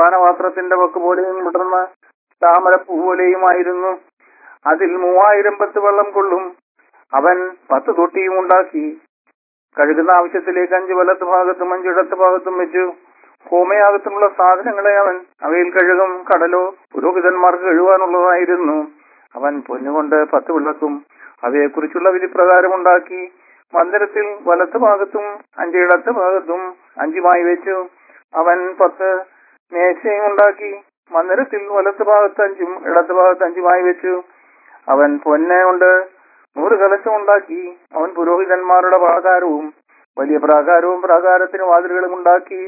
പാനപാത്രത്തിന്റെ വക്ക് പോലെയും വിടർന്ന താമരപ്പൂ പോലെയുമായിരുന്നു അതിൽ മൂവായിരം പത്ത് വെള്ളം കൊള്ളും അവൻ പത്ത് തൊട്ടിയും ഉണ്ടാക്കി കഴുകുന്ന ആവശ്യത്തിലേക്ക് അഞ്ച് വലത്ത് ഭാഗത്തും അഞ്ച് ഇടത്ത് ഭാഗത്തും വെച്ചു ഹോമയാഗത്തിനുള്ള സാധനങ്ങളെ അവൻ അവയിൽ കഴുകും കടലോ പുരോഹിതന്മാർക്ക് കഴുകാനുള്ളതായിരുന്നു അവൻ പൊന്നുകൊണ്ട് പത്ത് വിളക്കും അവയെക്കുറിച്ചുള്ള വിധിപ്രകാരം ഉണ്ടാക്കി മന്ദിരത്തിൽ വലത്ത് ഭാഗത്തും അഞ്ച് ഇടത്ത് ഭാഗത്തും അഞ്ചുമായി വെച്ചു അവൻ പത്ത് മേശയും ഉണ്ടാക്കി മന്ദിരത്തിൽ വലത്ത് ഭാഗത്ത് അഞ്ചും ഇടത്ത് ഭാഗത്ത് അഞ്ചുമായി വെച്ചു അവൻ പൊന്നെ കൊണ്ട് നൂറ് കലശം ഉണ്ടാക്കി അവൻ പുരോഹിതന്മാരുടെ പ്രാകാരവും വലിയ പ്രാകാരവും പ്രാകാരത്തിന് വാതിലുകളും ഉണ്ടാക്കി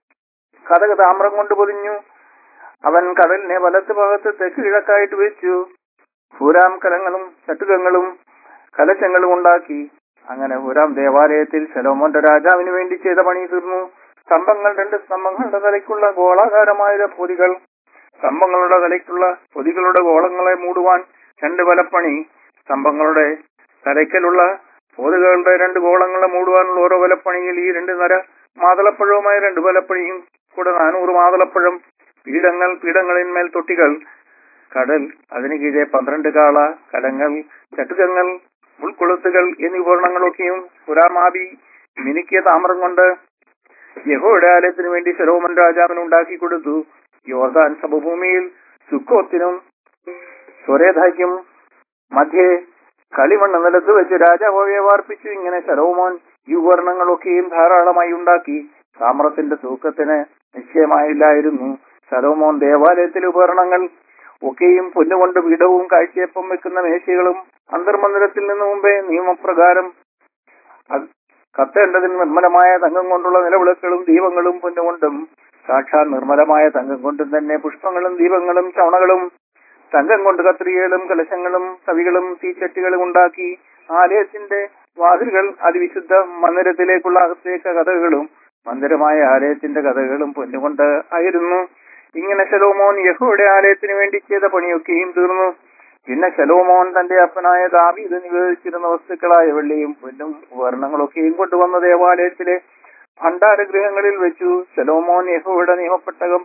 കഥക താമ്രം കൊണ്ട് പൊതിഞ്ഞു അവൻ കടലിനെ വലത്ത് ഭാഗത്ത് തെക്ക് കിഴക്കായിട്ട് വെച്ചു ഹൂരാം കലങ്ങളും ചട്ടുകങ്ങളും കലശങ്ങളും ഉണ്ടാക്കി അങ്ങനെ ഹൂരാം ദേവാലയത്തിൽ ശലോമോന്റെ രാജാവിന് വേണ്ടി ചെയ്ത പണി തീർന്നു സ്തംഭങ്ങൾ രണ്ട് സ്തംഭങ്ങളുടെ തലയ്ക്കുള്ള ഗോളാകാരമായ പൊതികൾ സ്തംഭങ്ങളുടെ തലയ്ക്കുള്ള പൊതികളുടെ ഗോളങ്ങളെ മൂടുവാൻ രണ്ട് വലപ്പണി സ്തംഭങ്ങളുടെ തലയ്ക്കലുള്ള പൊതുകളുടെ രണ്ട് ഗോളങ്ങളെ മൂടുവാനുള്ള ഓരോ വലപ്പണിയിൽ ഈ രണ്ട് നര മാതളപ്പഴവുമായ രണ്ട് വലപ്പണിയും കൂടെ നാനൂറ് മാതളപ്പഴം പീഠങ്ങൾ പീഠങ്ങളിന്മേൽ തൊട്ടികൾ കടൽ അതിന് കീഴെ പന്ത്രണ്ട് കാള കലങ്ങൾ ചട്ടുകങ്ങൾ ഉൾക്കൊളുത്തുകൾ എന്നീ ഉപകരണങ്ങളൊക്കെയും പുരാമാവി മിനുക്കിയ താമ്രം കൊണ്ട് യഹോയുടെ ആലയത്തിന് വേണ്ടി ശരോമൻ രാജാവിന് ഉണ്ടാക്കി കൊടുത്തു യോർദാൻ സമഭൂമിയിൽ സുക്കോത്തിനും സ്വരേധായ്ക്കും മധ്യേ കളിമണ്ണ് നിലത്ത് വെച്ച് രാജാവോയെ വാർപ്പിച്ചു ഇങ്ങനെ ശരോമോൻ ഈ ഉപകരണങ്ങളൊക്കെയും ധാരാളമായി ഉണ്ടാക്കി താമ്രത്തിന്റെ തൂക്കത്തിന് നിശ്ചയമായില്ലായിരുന്നു ശലോമോൻ ദേവാലയത്തിലെ ഉപകരണങ്ങൾ ഒക്കെയും പൊന്നുകൊണ്ട് പീഠവും കാഴ്ചയപ്പം വെക്കുന്ന മേശകളും അന്തർമന്ദിരത്തിൽ നിന്ന് മുമ്പേ നിയമപ്രകാരം അത് കത്തേണ്ടതിന് നിർമ്മലമായ തങ്കം കൊണ്ടുള്ള നിലവിളക്കുകളും ദീപങ്ങളും പൊന്നുകൊണ്ടും സാക്ഷാൽ നിർമ്മലമായ തങ്കം കൊണ്ടും തന്നെ പുഷ്പങ്ങളും ദീപങ്ങളും ചവണകളും തങ്കം കൊണ്ട് കത്രികകളും കലശങ്ങളും കവികളും തീച്ചട്ടികളും ഉണ്ടാക്കി ആലയത്തിന്റെ വാതിലുകൾ അതിവിശുദ്ധ മന്ദിരത്തിലേക്കുള്ള അകത്തേക്ക് കഥകളും മന്ദിരമായ ആലയത്തിന്റെ കഥകളും പൊന്നുകൊണ്ട് ആയിരുന്നു ഇങ്ങനെ ശലോമോൻ യഹോയുടെ ആലയത്തിന് വേണ്ടി ചെയ്ത പണിയൊക്കെയും തീർന്നു പിന്നെ ശലോമോൻ തന്റെ അപ്പനായ ദാവീദ് നിവേദിച്ചിരുന്ന വസ്തുക്കളായ വെള്ളിയും പൊന്നും ഉപകരണങ്ങളൊക്കെയും കൊണ്ടുവന്ന ദേവാലയത്തിലെ ഭണ്ഡാരഗൃഹങ്ങളിൽ വെച്ചു ശലോമോൻ യഹോയുടെ നിയമപ്പെട്ടകം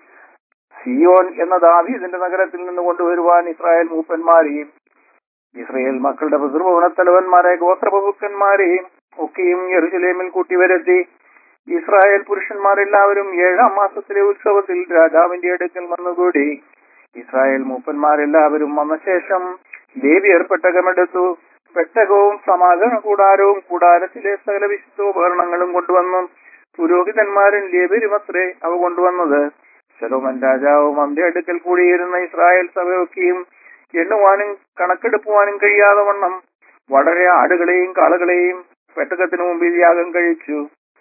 സിയോൻ എന്ന ദാവീദിന്റെ നഗരത്തിൽ നിന്ന് കൊണ്ടുവരുവാൻ ഇസ്രായേൽ മൂപ്പന്മാരെയും ഇസ്രായേൽ മക്കളുടെ പിതൃഭവന തലവന്മാരെ ഗോത്രപ്രഭുക്കന്മാരെയും ഒക്കെയും യെറുസലേമിൽ കൂട്ടിവരുത്തി ഇസ്രായേൽ പുരുഷന്മാരെല്ലാവരും ഏഴാം മാസത്തിലെ ഉത്സവത്തിൽ രാജാവിന്റെ അടുക്കൽ വന്നുകൂടി ഇസ്രായേൽ മൂപ്പന്മാരെല്ലാവരും വന്ന ശേഷം ലേവിയർ പെട്ടകമെടുത്തു പെട്ടകവും സമാഗമ കൂടാരവും കൂടാരത്തിലെ സകല വിശുദ്ധോപകരണങ്ങളും കൊണ്ടുവന്നു പുരോഹിതന്മാരും ലേബിരുമത്രേ അവ കൊണ്ടുവന്നത് ശലോമൻ രാജാവും അന്ത്യ അടുക്കൽ കൂടിയിരുന്ന ഇസ്രായേൽ സഭയൊക്കെയും എണ്ണുവാനും കണക്കെടുക്കുവാനും കഴിയാതെ വണ്ണം വളരെ ആടുകളെയും കാളകളെയും പെട്ടകത്തിനു മുമ്പിൽ യാഗം കഴിച്ചു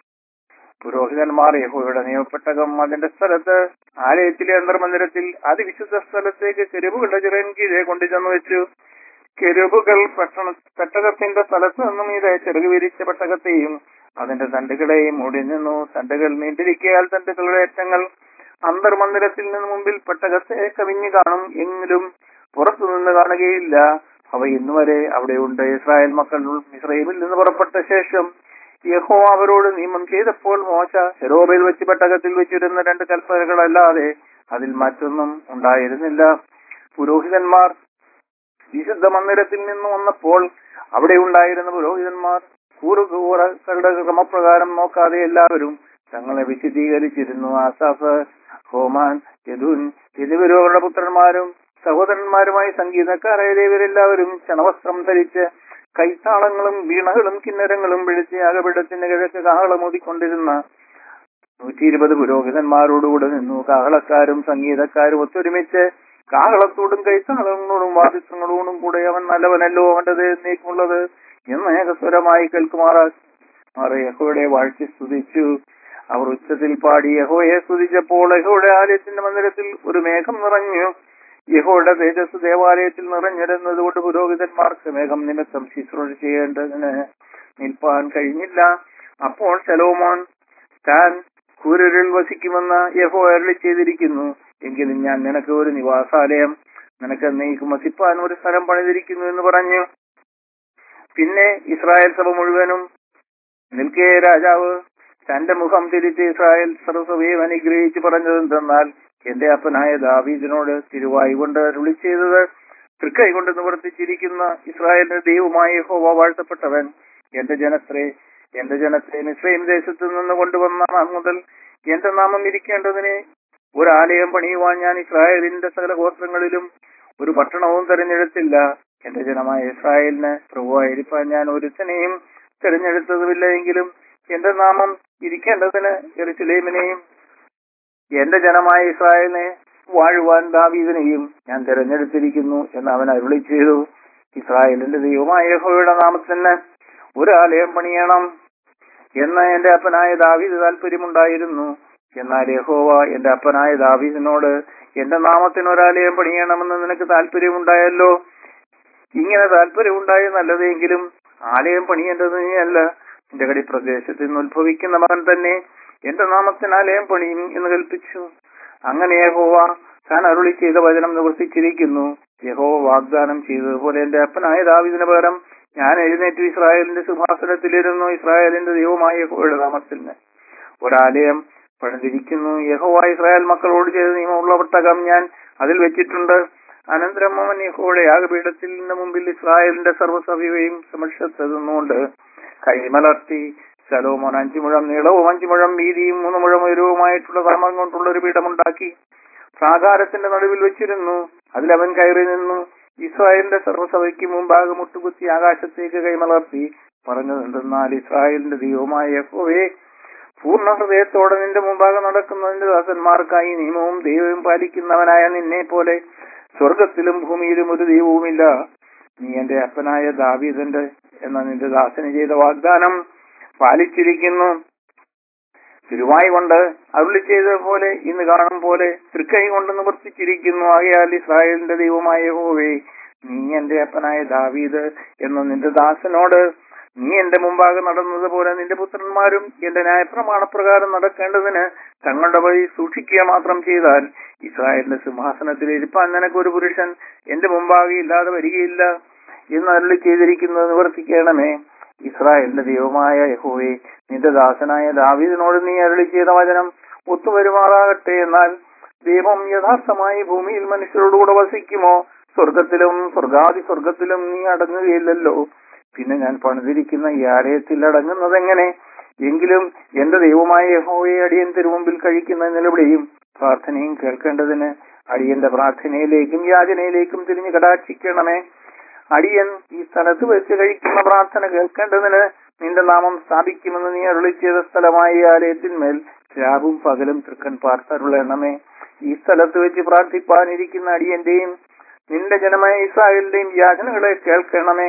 പുരോഹിതന്മാർ യഹോയുടെ നിയമപ്പെട്ടകം അതിന്റെ സ്ഥലത്ത് ആലയത്തിലെ അന്തർമന്ദിരത്തിൽ അതിവിശുദ്ധ സ്ഥലത്തേക്ക് കെരുവുകളുടെ ചിറൻ കീഴെ കൊണ്ടുചെന്ന് വെച്ചു കെരുവുകൾ പെട്ടണ പെട്ടകത്തിന്റെ സ്ഥലത്ത് നിന്നും ഇത് ചെറുകു വിരിച്ച പെട്ടകത്തെയും അതിന്റെ തണ്ടുകളെയും മൂടി നിന്നു തണ്ടുകൾ നീണ്ടിരിക്കയാൽ തണ്ടുകളുടെ അറ്റങ്ങൾ അന്തർമന്ദിരത്തിൽ നിന്ന് മുമ്പിൽ പെട്ടകത്തെ കവിഞ്ഞു കാണും എങ്കിലും പുറത്തു നിന്ന് കാണുകയില്ല അവ ഇന്നുവരെ അവിടെയുണ്ട് ഇസ്രായേൽ മക്കൾ ഇസ്രയേലിൽ നിന്ന് പുറപ്പെട്ട ശേഷം യഹോ അവരോട് നിയമം ചെയ്തപ്പോൾ മോശ ഹെരോബയിൽ വെച്ച് പെട്ടകത്തിൽ വെച്ചിരുന്ന രണ്ട് കൽപ്പനകളല്ലാതെ അതിൽ മറ്റൊന്നും ഉണ്ടായിരുന്നില്ല പുരോഹിതന്മാർ വിശുദ്ധ മന്ദിരത്തിൽ നിന്ന് വന്നപ്പോൾ അവിടെ ഉണ്ടായിരുന്ന പുരോഹിതന്മാർ കൂറുകൂറകളുടെ ക്രമപ്രകാരം നോക്കാതെ എല്ലാവരും തങ്ങളെ വിശദീകരിച്ചിരുന്നു ആസാഫ് ഹോമാൻ യദുൻ എന്നിവരുടെ പുത്രന്മാരും സഹോദരന്മാരുമായി സംഗീതക്കാരായ ഇവരെല്ലാവരും ക്ഷണവസ്ത്രം ധരിച്ച് കൈത്താളങ്ങളും വീണകളും കിന്നരങ്ങളും പിടിച്ച് യാഗപീഠത്തിന്റെ കിഴക്ക് കാഹളമോതിക്കൊണ്ടിരുന്ന നൂറ്റി ഇരുപത് പുരോഹിതന്മാരോടുകൂടെ നിന്നു കാഹളക്കാരും സംഗീതക്കാരും ഒത്തൊരുമിച്ച് കാഹളത്തോടും കൈത്താളങ്ങളോടും വാദിത്രങ്ങളോടും കൂടെ അവൻ നല്ലവനല്ലോ അവന്റെ എന്നേക്കുള്ളത് എന്ന് ഏകസ്വരമായി കേൾക്കുമാറാ യഹോയുടെ വാഴ്ച സ്തുതിച്ചു അവർ ഉച്ചത്തിൽ പാടി യഹോയെ സ്തുതിച്ചപ്പോൾ യഹോയുടെ ആലയത്തിന്റെ മന്ദിരത്തിൽ ഒരു മേഘം നിറഞ്ഞു യഹോയുടെ തേജസ് ദേവാലയത്തിൽ നിറഞ്ഞിരുന്നതുകൊണ്ട് പുരോഹിതന്മാർക്ക് മേഘം നിമിത്തം ശുശ്രൂഷ ചെയ്യേണ്ടതിന് നിൽപ്പാൻ കഴിഞ്ഞില്ല അപ്പോൾ ശലോമോൻ താൻ കൂരരിൽ വസിക്കുമെന്ന് യഹോ അരളി ചെയ്തിരിക്കുന്നു എങ്കിലും ഞാൻ നിനക്ക് ഒരു നിവാസാലയം നിനക്ക് നീക്ക് വസിപ്പാൻ ഒരു സ്ഥലം പണിതിരിക്കുന്നു എന്ന് പറഞ്ഞു പിന്നെ ഇസ്രായേൽ സഭ മുഴുവനും നിൽക്കേ രാജാവ് തന്റെ മുഖം തിരിച്ച് ഇസ്രായേൽ സർവസഭയും അനുഗ്രഹിച്ച് പറഞ്ഞതെന്തെന്നാൽ എന്റെ അപ്പനായ ദാവീദിനോട് തിരുവായി കൊണ്ട് അരുളി ചെയ്തത് തൃക്കൈ കൊണ്ട് നിവർത്തിച്ചിരിക്കുന്ന ഇസ്രായേലിന്റെ ദൈവമായ യഹോവ വാഴ്ത്തപ്പെട്ടവൻ എന്റെ ജനത്രേ എന്റെ ജനത്തെ മിശ്രയും ദേശത്തു നിന്ന് കൊണ്ടുവന്ന നാൾ മുതൽ എന്റെ നാമം ഇരിക്കേണ്ടതിനെ ഒരു ആലയം പണിയുവാൻ ഞാൻ ഇസ്രായേലിന്റെ സകല ഗോത്രങ്ങളിലും ഒരു പട്ടണവും തെരഞ്ഞെടുത്തില്ല എന്റെ ജനമായ ഇസ്രായേലിന് പ്രഭുവായിരിക്കാൻ ഞാൻ ഒരുത്തനെയും തെരഞ്ഞെടുത്തതുമില്ല എങ്കിലും എന്റെ നാമം ഇരിക്കേണ്ടതിന് എറുസലേമിനെയും എന്റെ ജനമായ ഇസ്രായേലിനെ വാഴുവാൻ ദാവീദിനെയും ഞാൻ തിരഞ്ഞെടുത്തിരിക്കുന്നു എന്ന് അവൻ അരുളി ചെയ്തു ഇസ്രായേലിന്റെ ദൈവമായ യഹോവയുടെ നാമത്തിന് ഒരു ആലയം പണിയണം എന്ന് എന്റെ അപ്പനായ ദാവീദ് താല്പര്യമുണ്ടായിരുന്നു എന്നാൽ യഹോവ എന്റെ അപ്പനായ ദാവീദിനോട് എന്റെ നാമത്തിന് ഒരാലയം പണിയണമെന്ന് നിനക്ക് താല്പര്യമുണ്ടായല്ലോ ഇങ്ങനെ താല്പര്യമുണ്ടായ നല്ലതെങ്കിലും ആലയം പണിയേണ്ടത് നീയല്ല എന്റെ കടി പ്രദേശത്ത് നിന്ന് ഉത്ഭവിക്കുന്ന മകൻ തന്നെ എന്റെ നാമത്തിന് ആലയം പണിയും എന്ന് കൽപ്പിച്ചു അങ്ങനെ യഹോവ താൻ അരുളി ചെയ്ത വചനം നിവർത്തിച്ചിരിക്കുന്നു യഹോവ വാഗ്ദാനം ചെയ്തതുപോലെ എന്റെ അപ്പനായ ദാവിദിന് പകരം ഞാൻ എഴുന്നേറ്റ് ഇസ്രായേലിന്റെ സിംഹാസനത്തിലിരുന്നു ഇസ്രായേലിന്റെ ദൈവമായ യഹോവയുടെ നാമത്തിന് ഒരാലയം പണിതിരിക്കുന്നു യഹോവ ഇസ്രായേൽ മക്കളോട് ചെയ്ത നിയമമുള്ള ഒട്ടകം ഞാൻ അതിൽ വെച്ചിട്ടുണ്ട് അനന്തരം അവൻ യഹോയുടെ യാഗപീഠത്തിൽ നിന്ന് മുമ്പിൽ ഇസ്രായേലിന്റെ സർവ്വസഭയും സമക്ഷത്ത് നിന്നുകൊണ്ട് കൈമലർത്തി ശലോമോൻ അഞ്ചു മുഴം നീളവും അഞ്ചു മുഴം വീതിയും മൂന്ന് മുഴം ഉയരവുമായിട്ടുള്ള താമരം കൊണ്ടുള്ള ഒരു പീഠമുണ്ടാക്കി പ്രാകാരത്തിന്റെ നടുവിൽ വെച്ചിരുന്നു അതിലവൻ കയറി നിന്നു ഇസ്രായേലിന്റെ സർവ്വസഭയ്ക്ക് മുമ്പാകെ മുട്ടുകുത്തി ആകാശത്തേക്ക് കൈമലർത്തി പറഞ്ഞത് എന്തെന്നാൽ ഇസ്രായേലിന്റെ ദൈവമായ യഹോവേ പൂർണ്ണ ഹൃദയത്തോടെ നിന്റെ മുമ്പാകെ നടക്കുന്നതിന്റെ ദാസന്മാർക്കായി നിയമവും ദൈവവും പാലിക്കുന്നവനായ നിന്നെ പോലെ സ്വർഗത്തിലും ഭൂമിയിലും ഒരു ദൈവവുമില്ല നീ എന്റെ അപ്പനായ ദാവീദന്റെ എന്ന നിന്റെ ദാസന് ചെയ്ത വാഗ്ദാനം പാലിച്ചിരിക്കുന്നു തിരുവായി കൊണ്ട് അരുളി ചെയ്തതുപോലെ ഇന്ന് കാണും പോലെ തൃക്കൈ കൊണ്ട് നിവർത്തിച്ചിരിക്കുന്നു ആകയാൽ ഇസ്രായേലിന്റെ ദൈവമായ ഹോവേ നീ എന്റെ അപ്പനായ ദാവീദ് എന്ന നിന്റെ ദാസനോട് നീ എന്റെ മുമ്പാകെ നടന്നതുപോലെ നിന്റെ പുത്രന്മാരും എന്റെ ന്യായപ്രമാണപ്രകാരം നടക്കേണ്ടതിന് തങ്ങളുടെ വഴി സൂക്ഷിക്കുക മാത്രം ചെയ്താൽ ഇസ്രായേലിന്റെ സിംഹാസനത്തിൽ ഇരിപ്പാൻ നിനക്കൊരു പുരുഷൻ എന്റെ മുമ്പാകെ ഇല്ലാതെ വരികയില്ല എന്ന് അരുളി ചെയ്തിരിക്കുന്നത് നിവർത്തിക്കണമേ ഇസ്രായേലിന്റെ ദൈവമായ യഹോവേ നിന്റെ ദാസനായ ദാവീദിനോട് നീ അരുളി ചെയ്ത വചനം ഒത്തുവരുമാറാകട്ടെ എന്നാൽ ദൈവം യഥാർത്ഥമായി ഭൂമിയിൽ മനുഷ്യരോടുകൂടെ വസിക്കുമോ സ്വർഗത്തിലും സ്വർഗാദി സ്വർഗത്തിലും നീ അടങ്ങുകയില്ലല്ലോ പിന്നെ ഞാൻ പണിതിരിക്കുന്ന ഈ ആലയത്തിൽ അടങ്ങുന്നത് എങ്ങനെ എങ്കിലും എന്റെ ദൈവമായ യഹോവയെ അടിയൻ തിരുമുമ്പിൽ കഴിക്കുന്ന നിലവിളിയും പ്രാർത്ഥനയും കേൾക്കേണ്ടതിന് അടിയന്റെ പ്രാർത്ഥനയിലേക്കും യാചനയിലേക്കും തിരിഞ്ഞു കടാക്ഷിക്കണമേ അടിയൻ ഈ സ്ഥലത്ത് വെച്ച് കഴിക്കുന്ന പ്രാർത്ഥന കേൾക്കേണ്ടതിന് നിന്റെ നാമം സ്ഥാപിക്കുമെന്ന് നീ അരുളി ചെയ്ത സ്ഥലമായ ഈ ആലയത്തിന്മേൽ രാവും പകലും തൃക്കൻ പാർത്തരുളണമേ ഈ സ്ഥലത്ത് വെച്ച് പ്രാർത്ഥിപ്പാനിരിക്കുന്ന അടിയന്റെയും നിന്റെ ജനമായ ഇസ്രായേലിന്റെയും യാചനകളെ കേൾക്കണമേ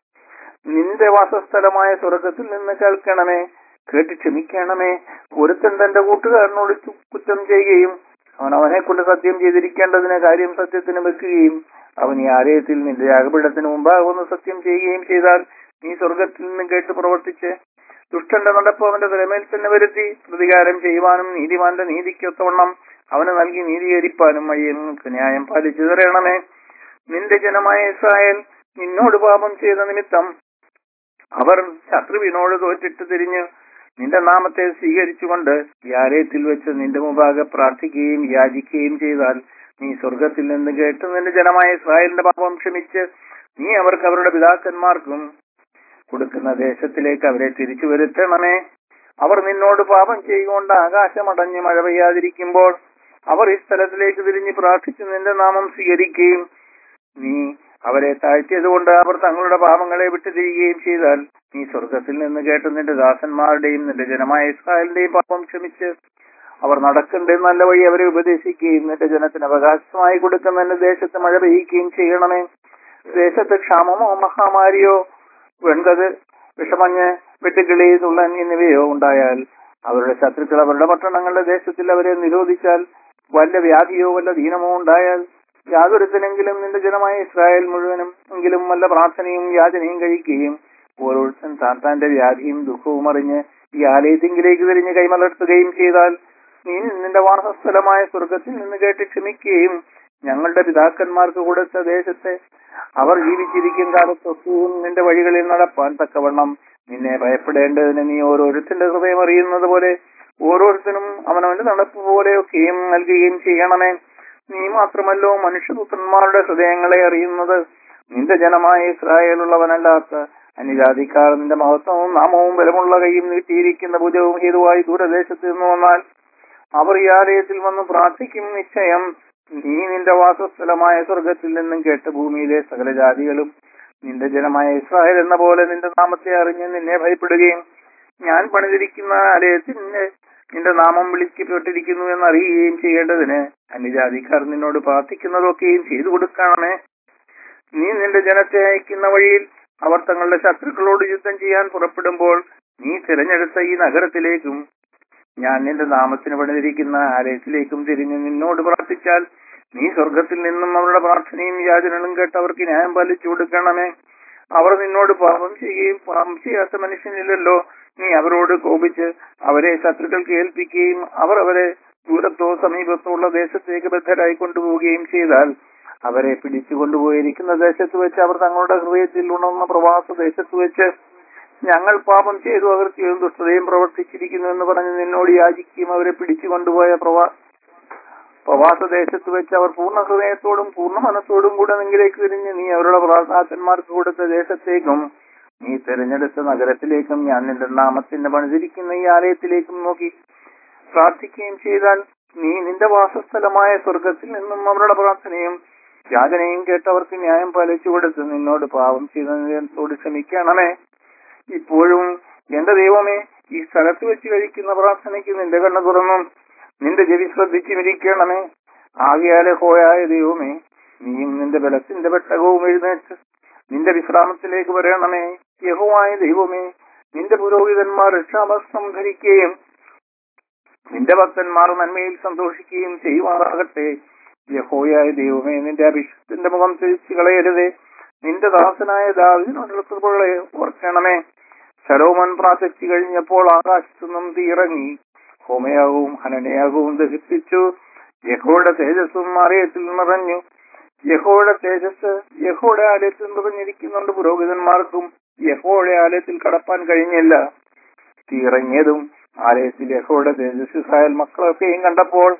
നിന്റെ വാസസ്ഥലമായ സ്വർഗത്തിൽ നിന്ന് കേൾക്കണമേ കേട്ട് ക്ഷമിക്കണമേ ഒരുത്തൻ തന്റെ കൂട്ടുകാരനോട് ചു- കുറ്റം ചെയ്യുകയും അവൻ അവനെ കൊണ്ട് സത്യം ചെയ്തിരിക്കേണ്ടതിന് കാര്യം സത്യത്തിന് വെക്കുകയും അവൻ ഈ ആലയത്തിൽ നിന്റെ യാഗപീഠത്തിന് മുമ്പാകുന്ന സത്യം ചെയ്യുകയും ചെയ്താൽ നീ സ്വർഗത്തിൽ നിന്ന് കേട്ട് പ്രവർത്തിച്ച് ദുഷ്ടന്റെ നടപ്പ് അവന്റെ തലമേൽ തന്നെ വരുത്തി പ്രതികാരം ചെയ്യുവാനും നീതിമാന്റെ നീതിക്കൊത്തവണ്ണം അവന് നൽകി നീതീകരിപ്പാനും വഴി നിങ്ങൾക്ക് ന്യായം പാലിച്ചു തരണമേ നിന്റെ ജനമായ ഇസ്രായേൽ നിന്നോട് പാപം ചെയ്ത നിമിത്തം അവർ ശത്രുവിനോട് തോറ്റിട്ട് തിരിഞ്ഞ് നിന്റെ നാമത്തെ സ്വീകരിച്ചുകൊണ്ട് ഈ ആലയത്തിൽ വെച്ച് നിന്റെ മുമ്പാകെ പ്രാർത്ഥിക്കുകയും യാചിക്കുകയും ചെയ്താൽ നീ സ്വർഗത്തിൽ നിന്ന് കേട്ട് നിന്റെ ജനമായ ഇസ്രായേലിന്റെ പാപം ക്ഷമിച്ച് നീ അവർക്ക് അവരുടെ പിതാക്കന്മാർക്കും കൊടുക്കുന്ന ദേശത്തിലേക്ക് അവരെ തിരിച്ചു വരുത്തണമേ അവർ നിന്നോട് പാപം ചെയ്തുകൊണ്ട് ആകാശമടഞ്ഞ് മഴ പെയ്യാതിരിക്കുമ്പോൾ അവർ ഈ സ്ഥലത്തിലേക്ക് തിരിഞ്ഞ് പ്രാർത്ഥിച്ച് നിന്റെ നാമം സ്വീകരിക്കുകയും നീ അവരെ താഴ്ത്തിയതുകൊണ്ട് അവർ തങ്ങളുടെ പാപങ്ങളെ വിട്ടു തിരികുകയും ചെയ്താൽ നീ സ്വർഗത്തിൽ നിന്ന് കേട്ട് നിന്റെ ദാസന്മാരുടെയും നിന്റെ ജനമായ ഇസ്രായേലിന്റെയും പാപം ക്ഷമിച്ച് അവർ നടക്കേണ്ട നല്ല വഴി അവരെ ഉപദേശിക്കുകയും നിന്റെ ജനത്തിന് അവകാശമായി കൊടുക്കുന്ന നിന്റെ ദേശത്ത് മഴ പെയ്യിക്കുകയും ചെയ്യണമേ ദേശത്ത് ക്ഷാമമോ മഹാമാരിയോ വെൺകത് വിഷമഞ്ഞ് വെട്ടുകിളി തുള്ളൻ എന്നിവയോ ഉണ്ടായാൽ അവരുടെ ശത്രുക്കൾ അവരുടെ പട്ടണങ്ങളുടെ ദേശത്തിൽ അവരെ നിരോധിച്ചാൽ വല്ല വ്യാധിയോ വല്ല ദീനമോ ഉണ്ടായാൽ യാതൊരുത്തനെങ്കിലും നിന്റെ ജനമായ ഇസ്രായേൽ മുഴുവനും എങ്കിലും വല്ല പ്രാർത്ഥനയും യാചനയും കഴിക്കുകയും ഓരോരുത്തൻ താൻ താന്റെ വ്യാധിയും ദുഃഖവും അറിഞ്ഞ് ഈ ആലയത്തിങ്കിലേക്ക് തിരിഞ്ഞ് കൈമലർത്തുകയും ചെയ്താൽ നീ നിന്റെ വാസസ്ഥലമായ സ്വർഗത്തിൽ നിന്ന് കേട്ട് ക്ഷമിക്കുകയും ഞങ്ങളുടെ പിതാക്കന്മാർക്ക് കൊടുത്ത ദേശത്തെ അവർ ജീവിച്ചിരിക്കും കാലത്തൊക്കെയും നിന്റെ വഴികളിൽ നടപ്പാൻ തക്കവണ്ണം നിന്നെ ഭയപ്പെടേണ്ടതിന് നീ ഓരോരുത്തന്റെ ഹൃദയം അറിയുന്നത് പോലെ ഓരോരുത്തരും അവനവന്റെ നടപ്പ് പോലെയൊക്കെയും നൽകുകയും ചെയ്യണമേ നീ മാത്രമല്ലോ മനുഷ്യപുത്രന്മാരുടെ ഹൃദയങ്ങളെ അറിയുന്നത് നിന്റെ ജനമായ ഇസ്രായേലുള്ളവനല്ലാത്ത അന്യജാതിക്കാർ നിന്റെ മഹത്വവും നാമവും ബലമുള്ള കൈയും നീട്ടിയിരിക്കുന്ന ഭുജവും ഹേതുവായി ദൂരദേശത്ത് നിന്ന് വന്നാൽ അവർ ഈ ആലയത്തിൽ വന്ന് പ്രാർത്ഥിക്കും നിശ്ചയം നീ നിന്റെ വാസസ്ഥലമായ സ്വർഗത്തിൽ നിന്നും കേട്ട് ഭൂമിയിലെ സകല ജാതികളും നിന്റെ ജനമായ ഇസ്രായേൽ എന്ന പോലെ നിന്റെ നാമത്തെ അറിഞ്ഞ് നിന്നെ ഭയപ്പെടുകയും ഞാൻ പണിതിരിക്കുന്ന ആലയത്തിന്റെ നിന്റെ നാമം വിളിക്കപ്പെട്ടിരിക്കുന്നു എന്ന് അറിയുകയും ചെയ്യേണ്ടതിന് അന്യജാതിക്കാർ നിന്നോട് പ്രാർത്ഥിക്കുന്നതൊക്കെയും ചെയ്തു കൊടുക്കണമേ നീ നിന്റെ ജനത്തെ അയക്കുന്ന വഴിയിൽ അവർ തങ്ങളുടെ ശത്രുക്കളോട് യുദ്ധം ചെയ്യാൻ പുറപ്പെടുമ്പോൾ നീ തിരഞ്ഞെടുത്ത ഈ നഗരത്തിലേക്കും ഞാൻ നിന്റെ നാമത്തിന് പണിതിരിക്കുന്ന ആലയത്തിലേക്കും തിരിഞ്ഞ് നിന്നോട് പ്രാർത്ഥിച്ചാൽ നീ സ്വർഗത്തിൽ നിന്നും അവരുടെ പ്രാർത്ഥനയും യാചനകളും കേട്ട് അവർക്ക് ന്യായം പാലിച്ചു കൊടുക്കണമേ അവർ നിന്നോട് പാപം ചെയ്യുകയും പാപം ചെയ്യാത്ത മനുഷ്യനില്ലല്ലോ നീ അവരോട് കോപിച്ച് അവരെ ശത്രുക്കൾക്ക് ഏൽപ്പിക്കുകയും അവർ അവരെ ദൂരത്തോ സമീപത്തോ ഉള്ള ദേശത്തേക്ക് ബദ്ധരായി കൊണ്ടുപോവുകയും ചെയ്താൽ അവരെ പിടിച്ചു കൊണ്ടുപോയിരിക്കുന്ന ദേശത്ത് വെച്ച് അവർ തങ്ങളുടെ ഹൃദയത്തിൽ ഉണർന്ന പ്രവാസ ദേശത്ത് വെച്ച് ഞങ്ങൾ പാപം ചെയ്തു അകൃത്യവും ദുഷ്ടതയും പ്രവർത്തിച്ചിരിക്കുന്നു എന്ന് പറഞ്ഞ് നിന്നോട് യാചിക്കുകയും അവരെ പിടിച്ചു കൊണ്ടുപോയ പ്രവാ പ്രവാസ ദേശത്ത് വെച്ച് അവർ പൂർണ്ണ ഹൃദയത്തോടും പൂർണ്ണ മനസ്സോടും കൂടെ നിങ്കിലേക്ക് തിരിഞ്ഞ് നീ അവരുടെ പ്രാസാക്കന്മാർക്ക് കൊടുത്ത ദേശത്തേക്കും നീ തിരഞ്ഞെടുത്ത നഗരത്തിലേക്കും ഞാൻ നിന്റെ നാമത്തിന്റെ പണിതിരിക്കുന്ന ഈ ആലയത്തിലേക്കും നോക്കി പ്രാർത്ഥിക്കുകയും ചെയ്താൽ നീ നിന്റെ വാസസ്ഥലമായ സ്വർഗത്തിൽ നിന്നും അവരുടെ പ്രാർത്ഥനയും യാചനയും കേട്ടവർക്ക് ന്യായം പാലിച്ചു കൊടുത്ത് നിന്നോട് പാപം ചെയ്തതിനോട് ക്ഷമിക്കണമേ ഇപ്പോഴും എന്റെ ദൈവമേ ഈ സ്ഥലത്ത് വെച്ച് കഴിക്കുന്ന പ്രാർത്ഥനയ്ക്ക് നിന്റെ കണ്ണു തുറന്നും നിന്റെ ചെവി ശ്രദ്ധിച്ചുമിരിക്കണമേ ആകെയാലെ ഹോയായ ദൈവമേ നീയും നിന്റെ ബലത്തിന്റെ പെട്ടകവും എഴുന്നേറ്റ് നിന്റെ വിശ്രാമത്തിലേക്ക് വരണമേ യഹോവായ ദൈവമേ നിന്റെ പുരോഹിതന്മാർ രക്ഷാവസ്ത്രം ധരിക്കുകയും നിന്റെ ഭക്തന്മാർ നന്മയിൽ സന്തോഷിക്കുകയും ചെയ്യുമാറാകട്ടെ യഹോയായ ദൈവമേ നിന്റെ അഭിഷത്തിന്റെ മുഖം തിരിച്ചു കളയരുതേ നിന്റെ ദാസനായ ദാവിദിനുള്ള കൃപകളെ ഓർക്കണമേ ശലോമൻ പ്രാർത്ഥിച്ചു കഴിഞ്ഞപ്പോൾ ആകാശത്തു നിന്നും തീയിറങ്ങി ഹോമയാകവും ഹനനയാകവും ദഹിപ്പിച്ചു യഹോയുടെ തേജസ്സും ആലയത്തിൽ നിറഞ്ഞു യഹോയുടെ തേജസ് യഹോയുടെ ആലയത്തിൽ നിറഞ്ഞിരിക്കുന്നുണ്ട് പുരോഹിതന്മാർക്കും യഹോയുടെ ആലയത്തിൽ കടപ്പാൻ കഴിഞ്ഞില്ല തീയിറങ്ങിയതും ആലയത്തിൽ യഹോയുടെ തേജസ് ഇസ്രായേൽ മക്കളൊക്കെയും കണ്ടപ്പോൾ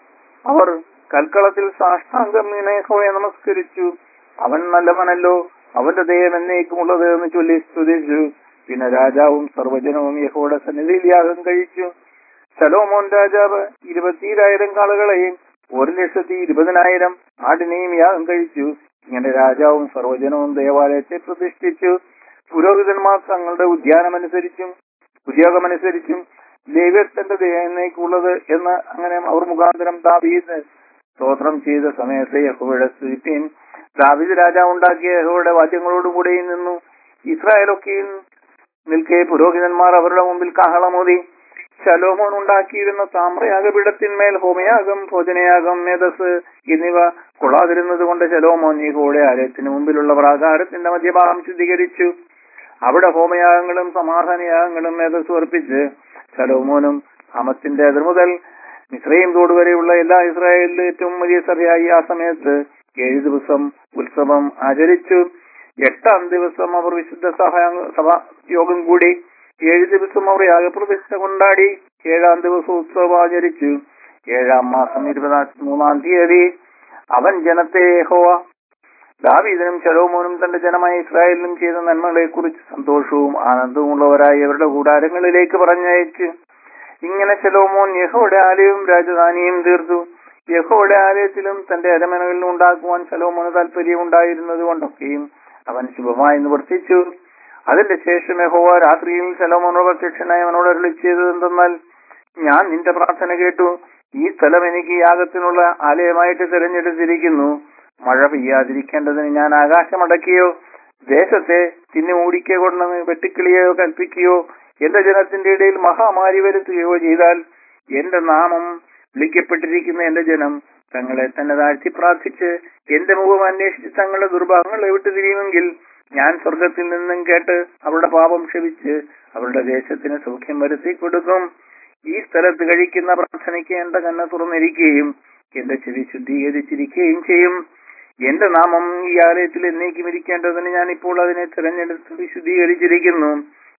അവർ കൽക്കളത്തിൽ സാഷ്ടാംഗം വീണ യഹോയെ നമസ്കരിച്ചു അവൻ നല്ലവനല്ലോ അവന്റെ ദയം എന്നേക്കുമുള്ളത് എന്ന് ചൊല്ലി സ്തുതിച്ചു പിന്നെ രാജാവും സർവജനവും യഹോയുടെ സന്നിധിയിൽ യാഗം കഴിച്ചു ശലോമോൻ രാജാവ് ഇരുപത്തിരായിരം കാളുകളെയും ഒരു ലക്ഷത്തി ഇരുപതിനായിരം ആടിനെയും യാഗം കഴിച്ചു ഇങ്ങനെ രാജാവും സർവജനവും ദേവാലയത്തെ പ്രതിഷ്ഠിച്ചു പുരോഹിതന്മാർ തങ്ങളുടെ ഉദ്യാനമനുസരിച്ചും ഉദ്യോഗമനുസരിച്ചും ദൈവത്തിന്റെ ദയനേക്കുള്ളത് എന്ന് അങ്ങനെ അവർ മുഖാന്തരം ദാവീദ് സ്തോത്രം ചെയ്ത സമയത്ത് യഹോയുടെ സ്തുതിപ്പീൻ ദാവീദ് രാജാവ് ഉണ്ടാക്കിയ യഹോയുടെ വാദ്യങ്ങളോടുകൂടെയും നിന്നു ഇസ്രായേലൊക്കെയും നിൽക്കെ പുരോഹിതന്മാർ അവരുടെ മുമ്പിൽ കാഹളമോതി ശലോമോൻ ഉണ്ടാക്കിയിരുന്ന താമ്രയാഗപീഠത്തിന്മേൽ ഹോമയാഗം ഭോജനയാഗം മേധസ് എന്നിവ കൊള്ളാതിരുന്നത് കൊണ്ട് ശലോമോൻ യഹോയുടെ ആലയത്തിന് മുമ്പിലുള്ള പ്രാകാരത്തിന്റെ മധ്യഭാഗം ശുദ്ധീകരിച്ചു അവിടെ ഹോമയാഗങ്ങളും സമാധാനയാഗങ്ങളും മേധസ് അർപ്പിച്ച് ശലോമോനും ഹമത്തിന്റെ എതിർ മുതൽ മിശ്രയും തോട് വരെയുള്ള എല്ലാ ഇസ്രായേലിലും ഏറ്റവും വലിയ സഭയായി ആ സമയത്ത് ഏഴ് ദിവസം ഉത്സവം ആചരിച്ചു എട്ടാം ദിവസം അവർ വിശുദ്ധ സഭ സഭ യോഗം കൂടി ഏഴ് ദിവസം അവർ യാഗപ്രതിഷ്ഠ കൊണ്ടാടി ഏഴാം ദിവസം ഉത്സവം ആചരിച്ചു ഏഴാം മാസം ഇരുപതാം മൂന്നാം തീയതി അവൻ ജനത്തെ യഹോവ ദാവീദിനും ശലോമോനും തന്റെ ജനമായ ഇസ്രായേലിനും ചെയ്ത നന്മകളെ കുറിച്ച് സന്തോഷവും ആനന്ദവും ഉള്ളവരായി അവരുടെ കൂടാരങ്ങളിലേക്ക് പറഞ്ഞയച്ചു ഇങ്ങനെ ശലോമോൻ യഹോയുടെ ആലയവും രാജധാനിയും തീർത്തു യഹോയുടെ ആലയത്തിലും തന്റെ അരമനകളിലും ഉണ്ടാക്കുവാൻ ശലോമോന് താല്പര്യം ഉണ്ടായിരുന്നത് കൊണ്ടൊക്കെയും അവൻ ശുഭമായി നിവർത്തിച്ചു അതിന്റെ ശേഷം യഹോവ രാത്രിയിൽ ശലോമോനോട് പ്രത്യക്ഷനായി അവനോട് അരുളി ചെയ്തത് എന്തെന്നാൽ ഞാൻ നിന്റെ പ്രാർത്ഥന കേട്ടു ഈ സ്ഥലം എനിക്ക് യാഗത്തിനുള്ള ആലയമായിട്ട് തിരഞ്ഞെടുത്തിരിക്കുന്നു മഴ പെയ്യാതിരിക്കേണ്ടതിന് ഞാൻ ആകാശമടക്കിയോ ദേശത്തെ തിന്നു മൂടിക്കോ കൊണ്ടെന്ന് വെട്ടിക്കിളിയോ കൽപ്പിക്കുകയോ എന്റെ ജനത്തിന്റെ ഇടയിൽ മഹാമാരി വരുത്തുകയോ ചെയ്താൽ എന്റെ നാമം വിളിക്കപ്പെട്ടിരിക്കുന്ന എന്റെ ജനം തങ്ങളെ തന്നെ താഴ്ത്തി പ്രാർത്ഥിച്ച് എന്റെ മുഖം അന്വേഷിച്ച് തങ്ങളുടെ ദുർഭാഗങ്ങളെ വിട്ടു തിരിയുമെങ്കിൽ ഞാൻ സ്വർഗത്തിൽ നിന്നും കേട്ട് അവരുടെ പാപം ക്ഷമിച്ച് അവരുടെ ദേശത്തിന് സൗഖ്യം വരുത്തി കൊടുക്കും ഈ സ്ഥലത്ത് കഴിക്കുന്ന പ്രാർത്ഥനയ്ക്ക് എന്റെ കണ്ണ് തുറന്നിരിക്കുകയും എന്റെ ചെവി ശുദ്ധീകരിച്ചിരിക്കുകയും ചെയ്യും എന്റെ നാമം ഈ ആലയത്തിൽ എന്നേക്കും ഇരിക്കേണ്ടതിന് ഞാൻ ഇപ്പോൾ അതിനെ തിരഞ്ഞെടുത്ത് വിശുദ്ധീകരിച്ചിരിക്കുന്നു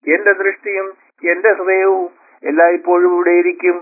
എന്റെ ദൃഷ്ടിയും എന്റെ ഹൃദയവും എല്ലായ്പ്പോഴും ഇവിടെയിരിക്കും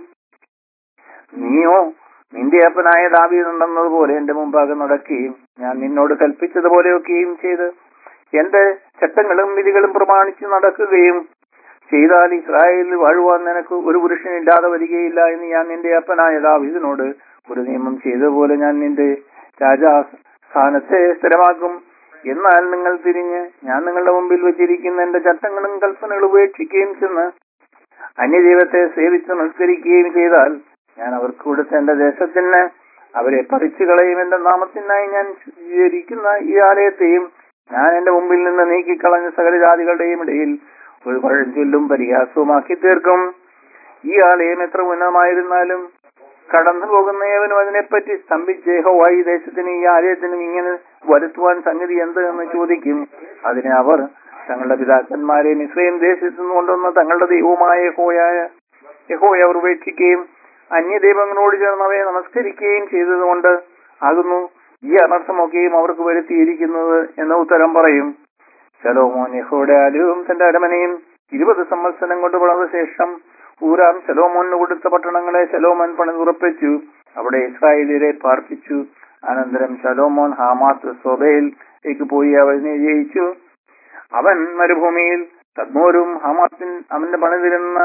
നീയോ നിന്റെ അപ്പനായ ദാവീദുണ്ടെന്നതുപോലെ എന്റെ മുമ്പാകെ നടക്കുകയും ഞാൻ നിന്നോട് കൽപ്പിച്ചതുപോലെയൊക്കെയും ചെയ്ത് എന്റെ ചട്ടങ്ങളും വിധികളും പ്രമാണിച്ച് നടക്കുകയും ചെയ്താൽ ഇസ്രായേലിൽ വാഴുവാൻ നിനക്ക് ഒരു പുരുഷനില്ലാതെ വരികയില്ല എന്ന് ഞാൻ നിന്റെ അപ്പനായ ദാവീദിനോട് ഒരു നിയമം ചെയ്തതുപോലെ ഞാൻ നിന്റെ രാജാ സ്ഥാനത്തെ സ്ഥിരമാക്കും എന്നാൽ നിങ്ങൾ തിരിഞ്ഞ് ഞാൻ നിങ്ങളുടെ മുമ്പിൽ വെച്ചിരിക്കുന്ന എന്റെ ചട്ടങ്ങളും കൽപ്പനകളും ഉപേക്ഷിക്കുകയും ചെന്ന് അന്യദൈവത്തെ സേവിച്ച് മത്സരിക്കുകയും ചെയ്താൽ ഞാൻ അവർക്ക് കൊടുത്ത എന്റെ ദേശത്തിന് അവരെ പറിച്ചു കളയും എന്റെ നാമത്തിനായി ഞാൻ സ്വീകരിക്കുന്ന ഈ ആലയത്തെയും ഞാൻ എന്റെ മുമ്പിൽ നിന്ന് നീക്കിക്കളഞ്ഞ സകല ജാതികളുടെയും ഇടയിൽ ഒരു പഴഞ്ചൊല്ലും പരിഹാസവുമാക്കി തീർക്കും ഈ ആലയം എത്ര ഉന്നതമായിരുന്നാലും കടന്നു പോകുന്ന ഏവനും അതിനെപ്പറ്റി സ്തംഭിച്ച് യഹോവ ഈ ദേശത്തിനും ഈ ആലയത്തിനും ഇങ്ങനെ വരുത്തുവാൻ സംഗതി എന്ത് എന്ന് ചോദിക്കും അതിനെ അവർ തങ്ങളുടെ പിതാക്കന്മാരെ മിശ്രയും ദേശത്തു നിന്ന് കൊണ്ടുവന്ന തങ്ങളുടെ ദൈവമായ യഹോയായ യഹോയെ അവർ ഉപേക്ഷിക്കുകയും അന്യദൈവങ്ങളോട് ചേർന്ന് അവയെ നമസ്കരിക്കുകയും ചെയ്തതുകൊണ്ട് ആകുന്നു ഈ അനർത്ഥമൊക്കെയും അവർക്ക് വരുത്തിയിരിക്കുന്നത് എന്ന ഉത്തരം പറയും ശലോമോൻ യഹോയുടെ ആലയവും തന്റെ അരമനയും ഇരുപത് സംവത്സരം കൊണ്ട് വളർന്ന ശേഷം ഊരാം ശലോമോന് കൊടുത്ത പട്ടണങ്ങളെ ശലോമോൻ പണിതുറപ്പിച്ചു അവിടെ ഇസ്രായേലിയരെ പാർപ്പിച്ചു അനന്തരം ശലോമോൻ ഹാമാത്ത് സോബയിലേക്ക് പോയി അവനെ ജയിച്ചു അവൻ മരുഭൂമിയിൽ തദ്മോരും ഹമാത്തിൻ അവന്റെ പണിതിരുന്ന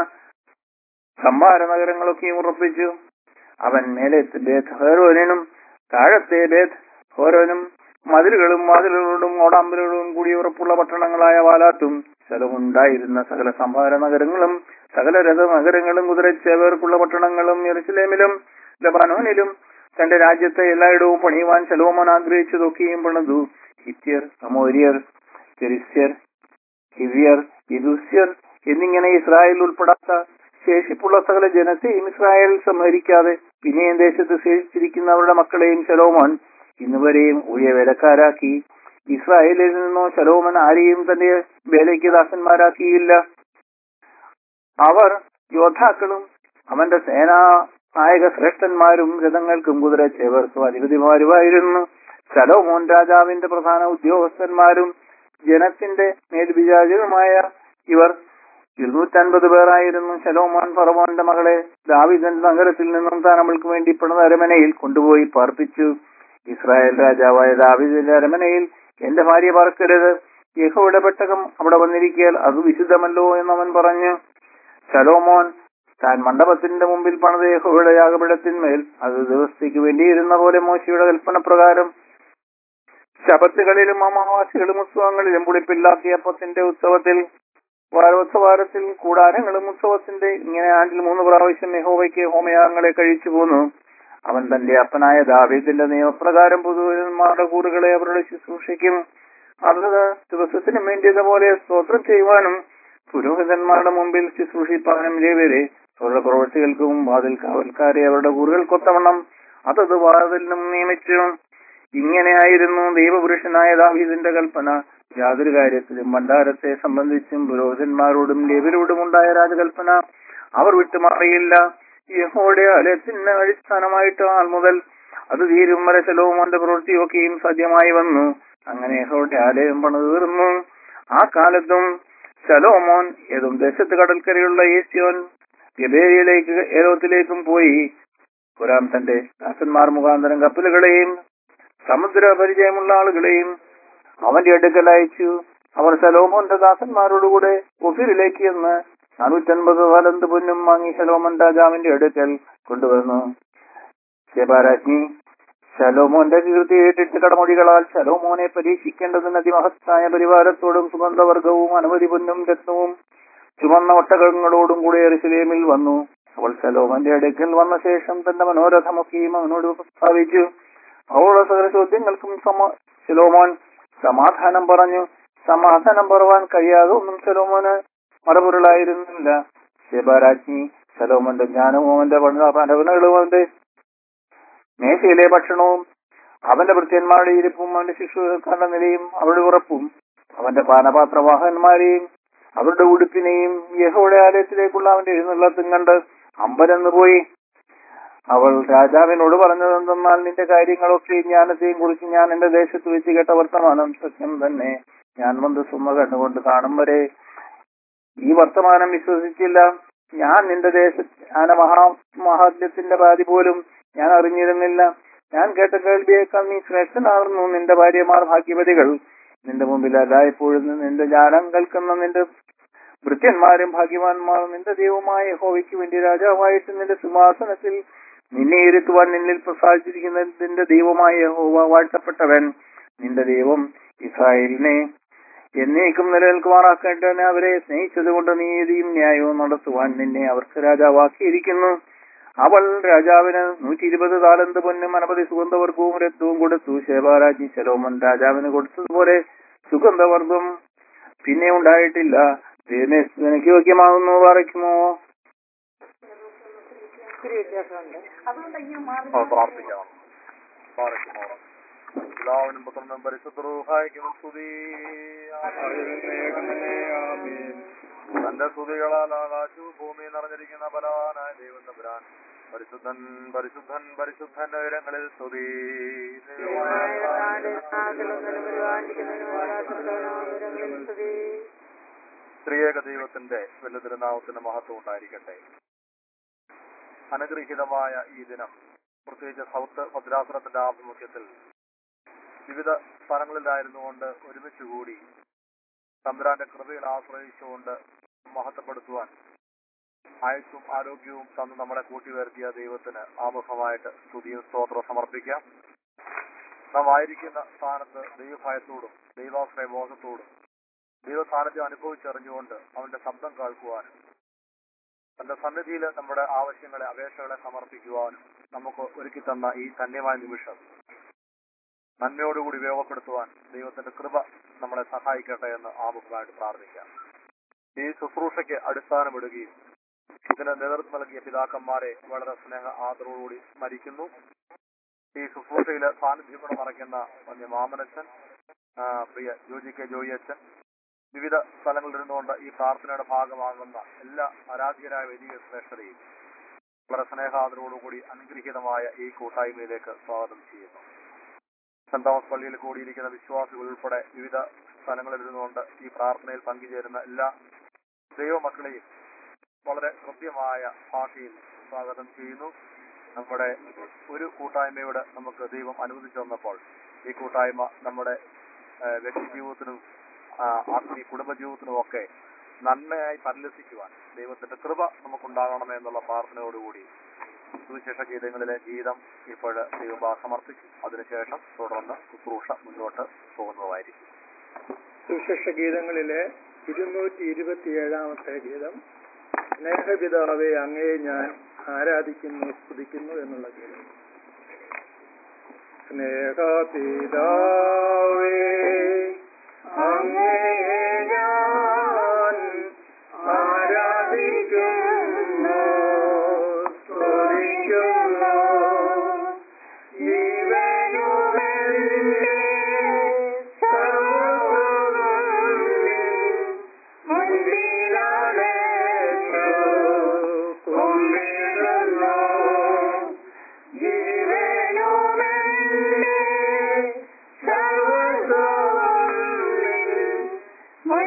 സംഭാര നഗരങ്ങളൊക്കെയും ഉറപ്പിച്ചു അവൻ മേലത്ത് ബേത്ത് ഹോരോനും താഴത്തെ ബേത്ത് ഹോരോനും മതിലുകളും വാതിലുകളോടും ഓടാമ്പലുകളും കൂടി ഉറപ്പുള്ള പട്ടണങ്ങളായ വാലാത്തും സ്ഥലമുണ്ടായിരുന്ന സകല സംഭാര നഗരങ്ങളും സകല രഥ നഗരങ്ങളും കുതിരച്ചേവർക്കുള്ള പട്ടണങ്ങളും യെറുസലേമിലും ലബാനോനിലും തന്റെ രാജ്യത്തെ എല്ലായിടവും പണിയുവാൻ ശലോമോൻ ആഗ്രഹിച്ചതൊക്കെയും പണിതു ഹിത്യർ അമോര്യർ ജെറിസ്യർ ഹിവിയർ ഇദുസ്യർ എന്നിങ്ങനെ ഇസ്രായേൽ ഉൾപ്പെടാത്ത ശേഷിപ്പുള്ള സകല ജനത്തെയും ഇസ്രായേൽ സംഹരിക്കാതെ പിന്നെയും ദേശത്ത് ശേഷിച്ചിരിക്കുന്നവരുടെ മക്കളെയും ശലോമോൻ ഇന്നുവരെയും ഉയ വേലക്കാരാക്കി ഇസ്രായേലിൽ നിന്നോ ശലോമൻ ആരെയും തന്റെ വേലയ്ക്ക് ദാസന്മാരാക്കിയില്ല അവർ യോദ്ധാക്കളും അവന്റെ സേനാ നായക ശ്രേഷ്ഠന്മാരും രഥങ്ങൾക്കും കുതിര ചേവർക്കും അധിപതിമാരുമായിരുന്നു ശലോമോൻ രാജാവിന്റെ പ്രധാന ഉദ്യോഗസ്ഥന്മാരും ജനത്തിന്റെ മേൽവിചാരകരുമായ ഇവർ ഇരുന്നൂറ്റൻപത് പേരായിരുന്നു ശലോമോൻ ഫറവോന്റെ മകളെ ദാവിദന്റെ നഗരത്തിൽ നിന്നും താൻ അവൾക്ക് വേണ്ടി പണിത അരമനയിൽ കൊണ്ടുപോയി പാർപ്പിച്ചു ഇസ്രായേൽ രാജാവായ ദാവിദിന്റെ അരമനയിൽ എന്റെ ഭാര്യ പാർക്കരുത് യഹോയുടെ പെട്ടകം അവിടെ വന്നിരിക്കിയാൽ അത് വിശുദ്ധമല്ലോ എന്നവൻ പറഞ്ഞു ശലോമോൻ താൻ മണ്ഡപത്തിന്റെ മുമ്പിൽ പണിത യഹോയുടെ യാഗപീഠത്തിന്മേൽ അത് ദിവസത്തേക്ക് വേണ്ടിയിരുന്ന പോലെ മോശയുടെ കൽപ്പന പ്രകാരം ശബത്തുകളിലും അമാവാസികളും ഉത്സവങ്ങളിലും പുളിപ്പില്ലാത്ത അപ്പത്തിന്റെ ഉത്സവത്തിൽ വാരോത്സവാരത്തിൽ കൂടാരങ്ങളും ഉത്സവത്തിന്റെ ഇങ്ങനെ ആണ്ടിൽ മൂന്ന് പ്രാവശ്യം യഹോവയ്ക്ക് ഹോമയാഗങ്ങളെ കഴിച്ചു പോന്നു അവൻ തന്റെ അപ്പനായ ദാവീദിന്റെ നിയമപ്രകാരം പുതുവന്മാരുടെ കൂറുകളെ അവരുടെ ശുശ്രൂഷയ്ക്കും അതത് ദിവസത്തിനും വേണ്ടിയതുപോലെ സ്തോത്രം ചെയ്യുവാനും പുരോഹിതന്മാരുടെ മുമ്പിൽ ശുശ്രൂഷിപ്പാനും ലേവരെ അവരുടെ പ്രവൃത്തികൾക്കും വാതിൽ കാവൽക്കാരെ അവരുടെ കൂറുകൾക്കൊത്തവണ്ണം അതത് വാതിലിനും നിയമിച്ചു ഇങ്ങനെയായിരുന്നു ദൈവപുരുഷനായ ദാവീദിന്റെ കൽപ്പന യാതൊരു കാര്യത്തിലും ഭണ്ഡാരത്തെ സംബന്ധിച്ചും പുരോഹിതന്മാരോടും ലേവരോടും ഉണ്ടായ രാജകൽപ്പന അവർ വിട്ടുമാറിയില്ല യഹോയുടെ ആലയത്തിന് അടിസ്ഥാനമായിട്ട് ആൾ മുതൽ അത് തീരും വരെ ശലോമോന്റെ പ്രവൃത്തിയൊക്കെയും സദ്യമായി വന്നു അങ്ങനെ യഹോയുടെ ആലയം പണിത് തീർന്നു ആ കാലത്തും ശലോമോൻ ഏതും ദേശത്ത് കടൽക്കരയുള്ള ഏസ്യോൻ ഗബേരിയിലേക്ക് ഏലോത്തിലേക്കും പോയി പുരാം തന്റെ ദാസന്മാർ മുഖാന്തരം കപ്പലുകളെയും സമുദ്ര പരിചയമുള്ള ആളുകളെയും അവന്റെ അടുക്കൽ അയച്ചു അവർ ശലോമോന്റെ ദാസന്മാരോടുകൂടെ ഒഫിറിലേക്ക് എന്ന് നാനൂറ്റൻപത് വലന്ത് പൊന്നും വാങ്ങി ശലോമൻ രാജാവിന്റെ അടുക്കൽ കൊണ്ടുവന്നു ശബാരാജ്ഞി ശലോമോന്റെ കീർത്തി കേട്ടിട്ട് കടമൊഴികളാൽ ശലോമോനെ പരീക്ഷിക്കേണ്ടതിന് അതിമഹത്തായ പരിവാരത്തോടും സുഗന്ധവർഗവും അനവധി പൊന്നും രത്നവും ചുമന്ന ഒട്ടകങ്ങളോടും കൂടെ എറുസലേമിൽ വന്നു അവൾ ശലോമന്റെ അടുക്കൽ വന്ന ശേഷം തന്റെ മനോരഥമൊക്കെയും അവനോട് പ്രസ്താവിച്ചു അവളുടെ സകല ചോദ്യങ്ങൾക്കും സമ ശലോമോൻ സമാധാനം പറഞ്ഞു സമാധാനം പറവാൻ കഴിയാതെ ഒന്നും ശലോമോന് മറപൊരുളായിരുന്നില്ല ശബാരാജ്ഞി ശലോമോന്റെ ജ്ഞാനവും അവന്റെ പനവനകളും അവന്റെ മേശയിലെ ഭക്ഷണവും അവന്റെ ഭൃത്യന്മാരുടെ ഇരിപ്പും അവന്റെ ശിശുക്കാരുടെ നിലയും അവരുടെ ഉറപ്പും അവന്റെ പാനപാത്രവാഹന്മാരെയും അവരുടെ ഉടുപ്പിനെയും യഹോയുടെ ആലയത്തിലേക്കുള്ള അവന്റെ എഴുന്നള്ളത്തും കണ്ട് അമ്പരന്ന് പോയി അവൾ രാജാവിനോട് പറഞ്ഞതെന്തെന്നാൽ നിന്റെ കാര്യങ്ങളൊക്കെ ജ്ഞാനത്തെയും കുറിച്ച് ഞാൻ എന്റെ ദേശത്ത് വെച്ച് കേട്ട വർത്തമാനം സത്യം തന്നെ ഞാൻ വന്ന് സുമ കണ്ടുകൊണ്ട് കാണും വരെ ഈ വർത്തമാനം വിശ്വസിച്ചില്ല ഞാൻ നിന്റെ ദേശ ജ്ഞാന മഹാ മഹാത്മ്യത്തിന്റെ പാതി പോലും ഞാൻ അറിഞ്ഞിരുന്നില്ല ഞാൻ കേട്ട കേൾവിയേക്കാൾ നീ ശ്രേഷ്ഠനാകുന്നു നിന്റെ ഭാര്യമാർ ഭാഗ്യവതികൾ നിന്റെ മുമ്പിൽ എല്ലായ്പ്പോഴും നിന്റെ ജ്ഞാനം കേൾക്കുന്ന നിന്റെ ഭൃത്യന്മാരും ഭാഗ്യവാന്മാർ നിന്റെ ദൈവമായ ഹോവയ്ക്ക് വേണ്ടി രാജാവായിട്ട് നിന്റെ സിംഹാസനത്തിൽ നിന്നെ ഇരുത്തുവാൻ നിന്നിൽ പ്രസാദിച്ചിരിക്കുന്ന നിന്റെ ദൈവമായ ഹോവ വാഴ്ത്തപ്പെട്ടവൻ നിന്റെ ദൈവം ഇസ്രായേലിനെ എന്നേക്കും നിലനിൽക്കുമാറാക്കേണ്ടതിന് അവരെ സ്നേഹിച്ചതുകൊണ്ട് നീതിയും ന്യായവും നടത്തുവാൻ നിന്നെ അവർക്ക് രാജാവാക്കിയിരിക്കുന്നു അവൾ രാജാവിന് നൂറ്റി ഇരുപത് താലന്ത് പൊന്നും അനവധി സുഗന്ധവർഗവും രക്തവും കൊടുത്തു ശേബാരാജി ശലോമൻ രാജാവിന് കൊടുത്തതുപോലെ സുഗന്ധവർഗം പിന്നെ ഉണ്ടായിട്ടില്ല ദൈവമേ എനിക്ക് യോഗ്യമാകുന്നു പറയ്ക്കുമോ ഒത്തിരി വ്യത്യാസമുണ്ട് നമ്മൾ പ്രാർത്ഥിക്കാം പാറയ്ക്കുമോ പിതാവിനും പുത്രനും പരിശുദ്ധരൂഹായിക്കും സ്തുതി തന്റെ സ്തുതികളാൽ ആകാശവും ഭൂമിയും നിറഞ്ഞിരിക്കുന്ന ബലവാനായ ദൈവം തമ്പുരാൻ പരിശുദ്ധൻ പരിശുദ്ധൻ പരിശുദ്ധൻ ഉയരങ്ങളിൽ സ്തുതി സ്ത്രീയേക ദൈവത്തിന്റെ വലിയ തിരുനാമത്തിന്റെ മഹത്വം ഉണ്ടായിരിക്കട്ടെ അനുഗ്രഹീതമായ ഈ ദിനം പ്രത്യേകിച്ച് സൗത്ത് ഭദ്രാസനത്തിന്റെ ആഭിമുഖ്യത്തിൽ വിവിധ സ്ഥലങ്ങളിലായിരുന്നുകൊണ്ട് ഒരുമിച്ച് കൂടി തമ്പുരാന്റെ കൃപയിൽ ആശ്രയിച്ചുകൊണ്ട് മഹത്വപ്പെടുത്തുവാൻ ആയുസ്സും ആരോഗ്യവും തന്ന് നമ്മളെ കൂട്ടിവരുത്തിയ ദൈവത്തിന് ആമുഖമായിട്ട് സ്തുതിയും സ്തോത്രവും സമർപ്പിക്കാം നാം ആയിരിക്കുന്ന സ്ഥാനത്ത് ദൈവഭയത്തോടും ദൈവാശ്രയ ബോധത്തോടും ദൈവ സാന്നിധ്യം അനുഭവിച്ചറിഞ്ഞുകൊണ്ട് അവന്റെ ശബ്ദം കേൾക്കുവാനും തന്റെ സന്നിധിയിൽ നമ്മുടെ ആവശ്യങ്ങളെ അപേക്ഷകളെ സമർപ്പിക്കുവാനും നമുക്ക് ഒരുക്കി തന്ന ഈ ധന്യമായ നിമിഷം നന്മയോടുകൂടി ഉപയോഗപ്പെടുത്തുവാൻ ദൈവത്തിന്റെ കൃപ നമ്മളെ സഹായിക്കട്ടെ എന്ന് ആമുഖമായിട്ട് പ്രാർത്ഥിക്കാം ഈ ശുശ്രൂഷയ്ക്ക് അടിസ്ഥാനമിടുകയും ഇതിന് നേതൃത്വം നൽകിയ പിതാക്കന്മാരെ വളരെ സ്നേഹ ആദരവോടുകൂടി സ്മരിക്കുന്നു ഈ ശുശ്രൂഷയിലെ സാന്നിധ്യം കൂടെ മറയ്ക്കുന്ന വന്യ മാമനച്ചൻ ആ, പ്രിയ ജോജി കെ ജോയി അച്ഛൻ വിവിധ സ്ഥലങ്ങളിൽ ഇരുന്നുകൊണ്ട് ഈ പ്രാർത്ഥനയുടെ ഭാഗമാകുന്ന എല്ലാ ആരാധ്യരായ വലിയ ശ്രേഷ്ഠതയും വളരെ സ്നേഹാദരവോടുകൂടി അനുഗ്രഹീതമായ ഈ കൂട്ടായ്മയിലേക്ക് സ്വാഗതം ചെയ്യുന്നു സെന്റ് തോമസ് പള്ളിയിൽ കൂടിയിരിക്കുന്ന വിശ്വാസികൾ ഉൾപ്പെടെ വിവിധ സ്ഥലങ്ങളിൽ ഇരുന്നുകൊണ്ട് ഈ പ്രാർത്ഥനയിൽ പങ്കുചേരുന്ന എല്ലാ ദൈവമക്കളെയും വളരെ കൃത്യമായ ഭാഷയിൽ സ്വാഗതം ചെയ്യുന്നു നമ്മുടെ ഒരു കൂട്ടായ്മയോട് നമുക്ക് ദൈവം അനുവദിച്ചു തന്നപ്പോൾ ഈ കൂട്ടായ്മ നമ്മുടെ ഏഹ്, വ്യക്തി ജീവിതത്തിനും ആ, ആത്മീയ കുടുംബ ജീവിതത്തിനും ഒക്കെ നന്മയായി പരിലസിക്കുവാൻ ദൈവത്തിന്റെ കൃപ നമുക്കുണ്ടാകണമേ എന്നുള്ള പ്രാർത്ഥനയോടുകൂടി സുവിശേഷ ഗീതങ്ങളിലെ ഗീതം ഇപ്പോൾ ദൈവം സമർപ്പിക്കും അതിനുശേഷം തുടർന്ന് ശുശ്രൂഷ മുന്നോട്ട് പോകുന്നതായിരിക്കും സുശിക്ഷ ഗീതങ്ങളിലെ ഇരുന്നൂറ്റി ഇരുപത്തിയേഴാമത്തെ ഗീതം സ്നേഹപിതാവെ അങ്ങയെ ഞാൻ ആരാധിക്കുന്നു സ്തുതിക്കുന്നു എന്നുള്ള ഗീതം സ്നേഹപിതാവേ അങ്ങയെ ഞാൻ ആരാധിക്കുന്നു സ്തുതിക്കുന്നു ജീവനുമെന്റെ ജീവനുമെന്റെ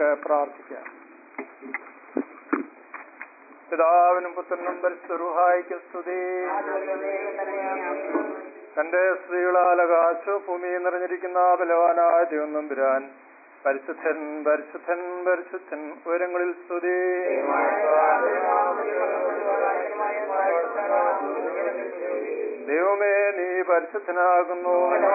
നമുക്ക് പ്രാർത്ഥിക്കാം പിതാവിനും പുത്രനും പരിശുഹായിക്കും സ്തുതി തന്റെ സ്ത്രീകളാൽ ആകാശവും ഭൂമിയും നിറഞ്ഞിരിക്കുന്ന ബലവാനായ ദൈവം നമ്പുരാൻ പരിശുദ്ധൻ പരിശുദ്ധൻ പരിശുദ്ധൻ ഉയരങ്ങളിൽ സ്തുതി ദൈവമേ നീ പരിശുദ്ധനാകുന്നു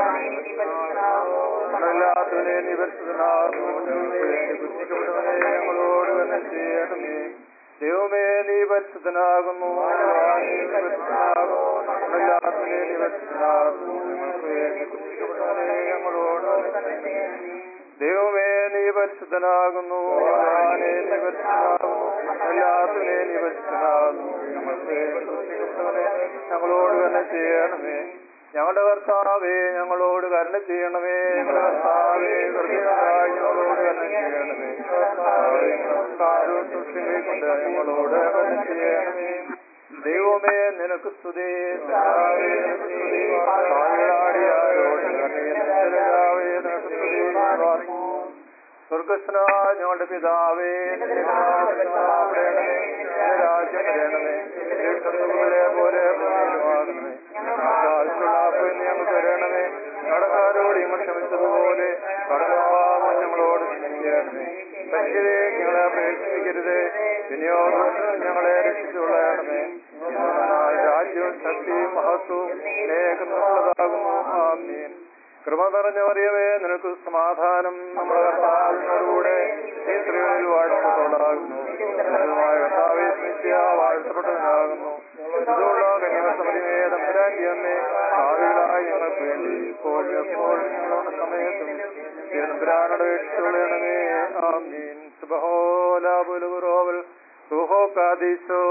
മരണമില്ലാത്തവനെ നീ പരിശുദ്ധനാകുന്നു ഞങ്ങൾക്ക് വേണ്ടി കുറ്റിക്കപ്പെട്ടവനെ ഞങ്ങളോട് തന്നെ ചെയ്യണമേ ദൈവമേ നീ പരിശുദ്ധനാകുന്നു നീ പരിശുദ്ധനാകുന്നു മരണമില്ലാത്തവനെ നീ പരിശുദ്ധനാകുന്നു ഞങ്ങൾക്ക് വേണ്ടി കുറ്റിക്കപ്പെട്ടവനെ ഞങ്ങളോട് തന്നെ ചെയ്യണമേ. ദൈവമേ നീ പരിശുദ്ധനാകുന്നു ഭഗവാനേ നീ പരിശുദ്ധനാകുന്നു എല്ലാത്തിനെ നീ പരിശുദ്ധനാകുന്നു ഞങ്ങൾക്ക് വേണ്ടി കുറ്റിക്കപ്പെട്ടവനെ ഞങ്ങളോട് തന്നെ ചെയ്യണമേ ഞങ്ങളുടെ കർത്താവേ ഞങ്ങളോട് കരുണ ചെയ്യണമേ ഞങ്ങളുടെ കർത്താവേ കൃത്യമായി ഞങ്ങളോട് കരുണ ചെയ്യണമേ കർത്താവേ, നമസ്കാരവും സൃഷ്ടികളെ കൊണ്ട് ഞങ്ങളോട് കരുണ ചെയ്യണമേ ദൈവമേ നിനക്ക് സ്തുതി കർത്താവേ, നിനക്ക് സ്തുതി പാവികളാടിയാരോട് കരുണയും രാജാവേ നിനക്ക് സ്തുതി വാഴ്ത്തുന്നു. സ്വർഗസ്നായ ഞങ്ങളുടെ പിതാവേ നിന്റെ നാമം നാമപ്പെടണമേ നിന്റെ രാജ്യം വരണമേ നിന്റെ ഇഷ്ടത്തിലെ പോലെ ഭൂമിയിലുമാകണമേ ഞങ്ങൾക്ക് ആവശ്യമുള്ള ആപ്പയിൽ നീ ഞങ്ങൾക്ക് തരണമേ കടക്കാരോട് ഞങ്ങൾ ക്ഷമിച്ചതുപോലെ കടലാവാൻ ഞങ്ങളോട് ക്ഷമിക്കണമേ പറ്റിയതേ ഞങ്ങളെ പ്രേക്ഷിക്കരുത് വിനിയോഗം ഞങ്ങളെ രക്ഷിച്ചുകൊള്ളണമേ ഇന്നായ രാജ്യവും ശക്തിയും മഹത്വവും ലേഖനമുള്ളതാകുന്നു ആമീൻ കൃപ നിറഞ്ഞവറിയവേ നിനക്ക് സമാധാനം നമ്മുടെ കർത്താവിനോടുകൂടെ ഈ സ്ത്രീകളിൽ വാഴ്ത്തപ്പെട്ടവളാകുന്നു ഉന്നതമായ കർത്താവെ സ്മിത്യ വാഴ്ത്തപ്പെട്ടവനാകുന്നു ഇതുള്ള കന്യാസമതിമേ തമ്പുരാന്റെ അമ്മേ ഭാവികളായി ഞങ്ങൾക്ക് വേണ്ടി ഇപ്പോഴും എപ്പോഴും ഞങ്ങളുടെ സമയത്തും തമ്പുരാനോട് രക്ഷിച്ചുകൊള്ളണമേ ആമീൻ സുബഹോലാബുലുറോവൽ സുഹോ കാദീശോ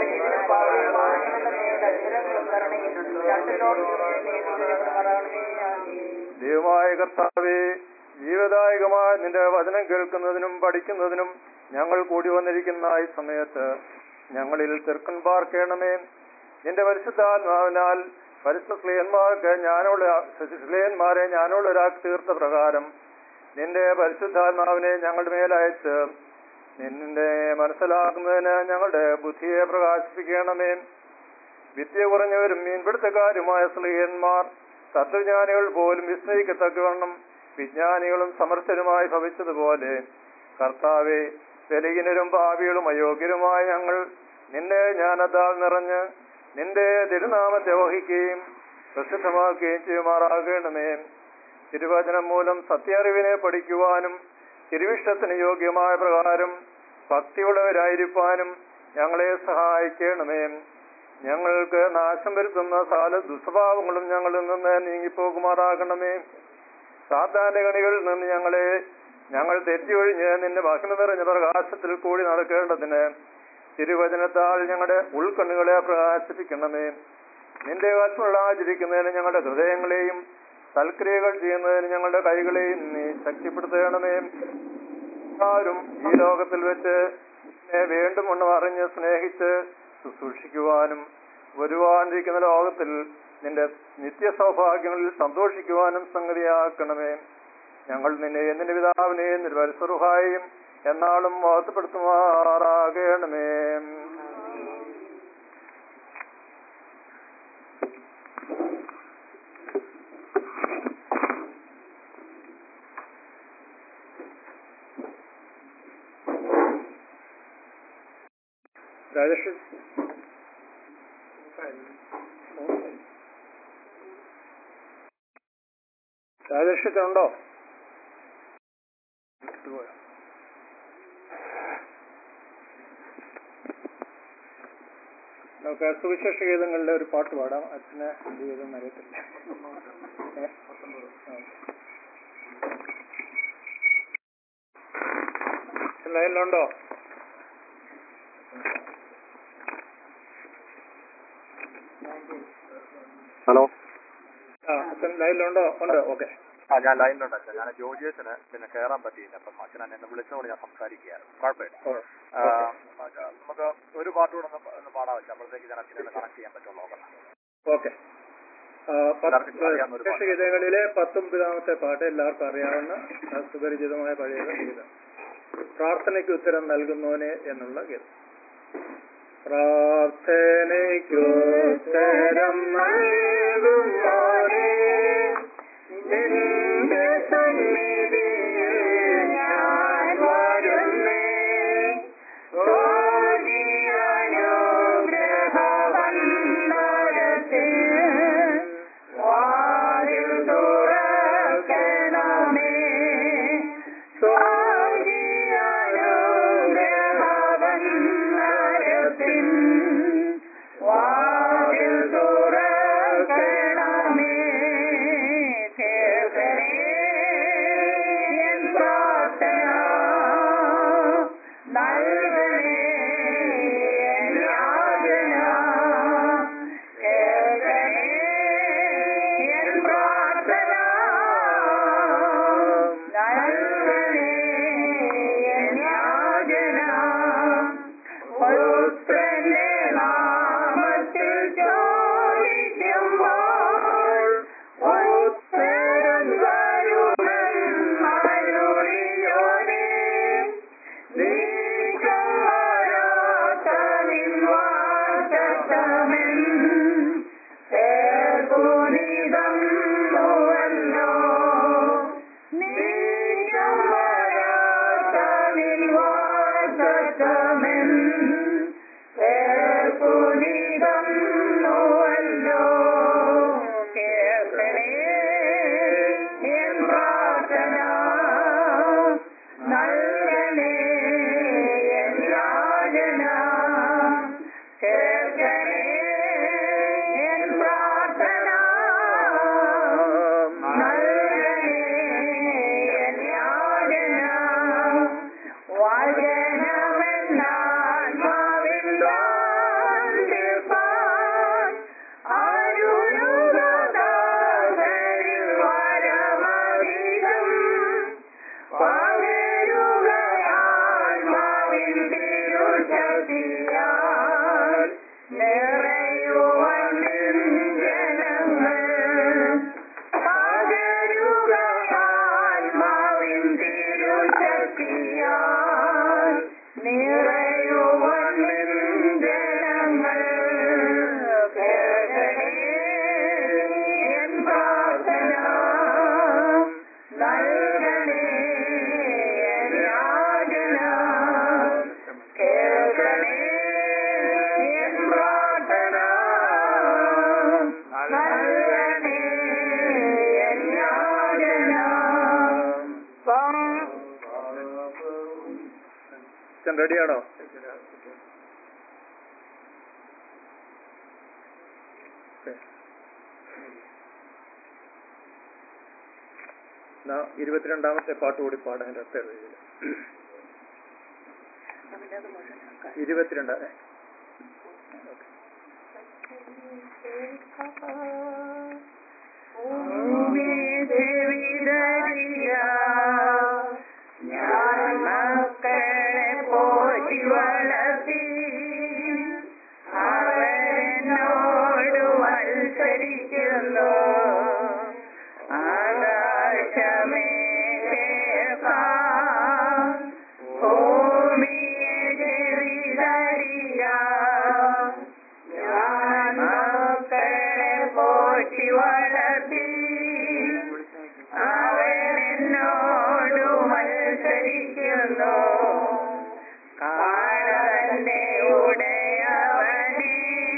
ദൈവമായ കർത്താവേ ജീവദായകമായ നിന്റെ വചനം കേൾക്കുന്നതിനും പഠിക്കുന്നതിനും ഞങ്ങൾ കൂടി വന്നിരിക്കുന്ന ഈ സമയത്ത് ഞങ്ങളിൽ ചെറുക്കൻ പാർക്കണമേ നിന്റെ പരിശുദ്ധാത്മാവിനാൽ പരിശുദ്ധ സ്ലേയന്മാർക്ക് ഞാനുള്ള സ്ലേയന്മാരെ ഞാനുള്ള ഒരാൾക്ക് തീർത്ത പ്രകാരം നിന്റെ പരിശുദ്ധാത്മാവിനെ ഞങ്ങളുടെ മേലയച്ച് നിന്നെ മനസ്സിലാക്കുന്നതിന് ഞങ്ങളുടെ ബുദ്ധിയെ പ്രകാശിപ്പിക്കണമേ വിദ്യ കുറഞ്ഞവരും മീൻപിടുത്തക്കാരുമായ സ്ത്രീയന്മാർ തത്വജ്ഞാനികൾ പോലും വിസ്മയിക്കത്തക്കവണ്ണം വിജ്ഞാനികളും സമർത്ഥരുമായി ഭവിച്ചതുപോലെ കർത്താവെ ബലഹീനരും പാപികളും അയോഗ്യരുമായ ഞങ്ങൾ നിന്റെ ജ്ഞാനത്താൽ നിറഞ്ഞ് നിന്റെ തിരുനാമത്തെ വഹിക്കുകയും പ്രസിദ്ധമാക്കുകയും ചെയ്യുമാറാകണമേ തിരുവചനം മൂലം സത്യാറിവിനെ പഠിക്കുവാനും തിരുവിഷ്ടത്തിന് യോഗ്യമായ പ്രകാരം ഭക്തിയുള്ളവരായിരിക്കാനും ഞങ്ങളെ സഹായിക്കണമേ ഞങ്ങൾക്ക് നാശം വരുത്തുന്ന സകല ദുസ്വഭാവങ്ങളും ഞങ്ങളിൽ നിന്ന് നീങ്ങിപ്പോകുമാറാകണമേ സാത്താന്റെ കണികളിൽ നിന്ന് ഞങ്ങളെ ഞങ്ങൾ തെറ്റിയൊഴിഞ്ഞ് നിന്റെ മഹിമ നിറഞ്ഞ പ്രകാശത്തിൽ കൂടി നടക്കേണ്ടതിന് തിരുവചനത്താൽ ഞങ്ങളുടെ ഉൾക്കണ്ണുകളെ പ്രകാശിപ്പിക്കണമേ നിന്റെ കൽപ്പന ആചരിക്കുന്നതിന് ഞങ്ങളുടെ ഹൃദയങ്ങളെയും സൽക്രിയകൾ ചെയ്യുന്നതിന് ഞങ്ങളുടെ കൈകളെയും നീ ശക്തിപ്പെടുത്തണമേ ആരും ഈ ലോകത്തിൽ വെച്ച് നിന്നെ വേണ്ടുമെന്ന് അറിഞ്ഞ് സ്നേഹിച്ച് ശുശ്രൂഷിക്കുവാനും വരുവാനിരിക്കുന്ന ലോകത്തിൽ നിന്റെ നിത്യ സൗഭാഗ്യങ്ങളിൽ സന്തോഷിക്കുവാനും സംഗതിയാക്കണമേ ഞങ്ങൾ നിന്നെ നിന്റെ പിതാവിനെ നിർവത്സറുഹായും എന്നാളും മഹത്വപ്പെടുത്തുമാറാകണമേ രാജേഷ് രാജേഷിക്കുണ്ടോ നമുക്ക് സുവിശേഷ ഗീതങ്ങളിലെ ഒരു പാട്ട് പാടാം അച്ഛന് എന്ത് ചെയ്തെന്ന് അറിയത്തില്ല ഏ? ആ. ലൈനിലുണ്ടോ ഹലോ ആ അച്ഛൻ ലൈനിലുണ്ടോ ഉണ്ട് ഓക്കെ ആ ഞാൻ ലൈനിലുണ്ട് അച്ഛൻ ഞാൻ ജോജിയസിന് പിന്നെ കയറാൻ പറ്റിയില്ല അപ്പം അച്ഛൻ എന്നെ വിളിച്ചതുകൊണ്ട് ഞാൻ സംസാരിക്കുകയായിരുന്നു കുഴപ്പമില്ല ആ, നമുക്ക് ഒരു പാട്ടുകൂടെ ഒന്ന് ഒന്ന് പാടാം വെച്ചാൽ അപ്പോഴത്തേക്ക് ഞാൻ അച്ഛനെ കണക്ട് ചെയ്യാൻ പറ്റുമോ നോക്കണം ഓക്കെ എല്ലാവർക്കും അറിയാവുന്ന ഒരു പാട്ട്. ഗീതങ്ങളിലെ പത്തൊമ്പതാമത്തെ പാട്ട് എല്ലാവർക്കും അറിയാവുന്ന ആ സുപരിചിതമായ പഴയ ഗീതം പ്രാർത്ഥനയ്ക്ക് ഉത്തരം നൽകുന്നവനെ എന്നുള്ള ഗീതം പ്രാർത്ഥനയ്ക്ക് ഉത്തരം നൽകുന്നവനെ നിന്റെ സന്നിധിയിൽ ഞാൻ വരുന്നേ സ്വർഗീയാനുഗ്രഹവന്ദനത്തിൽ വാതിൽ തുറക്കണമേ സ്വർഗീയാനുഗ്രഹവന്ദനത്തിൽ വാതിൽ തുറക്കണമേ കേൾക്കണേ എൻ പ്രാർത്ഥന നൽകണേ എൻ യാചന കേൾക്കണേ എൻ പ്രാർത്ഥന നൽകണേ എൻ യാചന പുത്രന്റെ നാമത്തിൽ ചോദിക്കുമ്പോൾ ഉത്തരം വരുമെന്നരുളിയോനെ നീക്കം വരാത്ത നിൻവാസത്തമൻ ചേർപ്പുനിതം മുവല്ലോ നീക്കം വരാത്ത നിൻവാസത്തമൻ ചേർപ്പുനിതം മുവല്ലോ കേൾക്കണേ എൻ പ്രാർത്ഥന നൽകണേ എൻ യാചന കേൾക്കണേ എൻ പ്രാർത്ഥന നൽകണേ എൻ യാചന വചനമെന്നാത്മാവിൻ ദ്വാന്തിപ്പാൻ അരുളുകതാകരിൽ വരമധികം പകരുകയാത്മാവിൻ തിരുശക്തിയാൽ നിറയുവാൻ നിൻ ജനങ്ങൾ പകരുകയാത്മാവിൻ തിരുശക്തിയാൽ നിറയുവാൻ നിൻ ജനങ്ങൾ കേൾക്കണേ എൻ പ്രാർത്ഥന നൽകണേ എൻ യാചന കേൾക്കണേ എൻ പ്രാർത്ഥന നൽകണേ എൻ യാചന റെഡിയാണോ ഇരുപത്തിരണ്ടാമത്തെ പാട്ട് കൂടി പാടാൻ രസം ഇരുപത്തിരണ്ട് ഏ. ഞാൻ മക്കളെ പോറ്റി വളർത്തി അവരെന്നോട് മത്സരിക്കുന്നു ആകാശമേ കേൾക്കാം ഭൂമിയെ ചെവിതറിയ ഞാൻ മക്കളെ പോറ്റി വളർത്തി അവരെന്നോട് മത്സരിക്കുന്നു കാളന്റെ ഉടയവനെ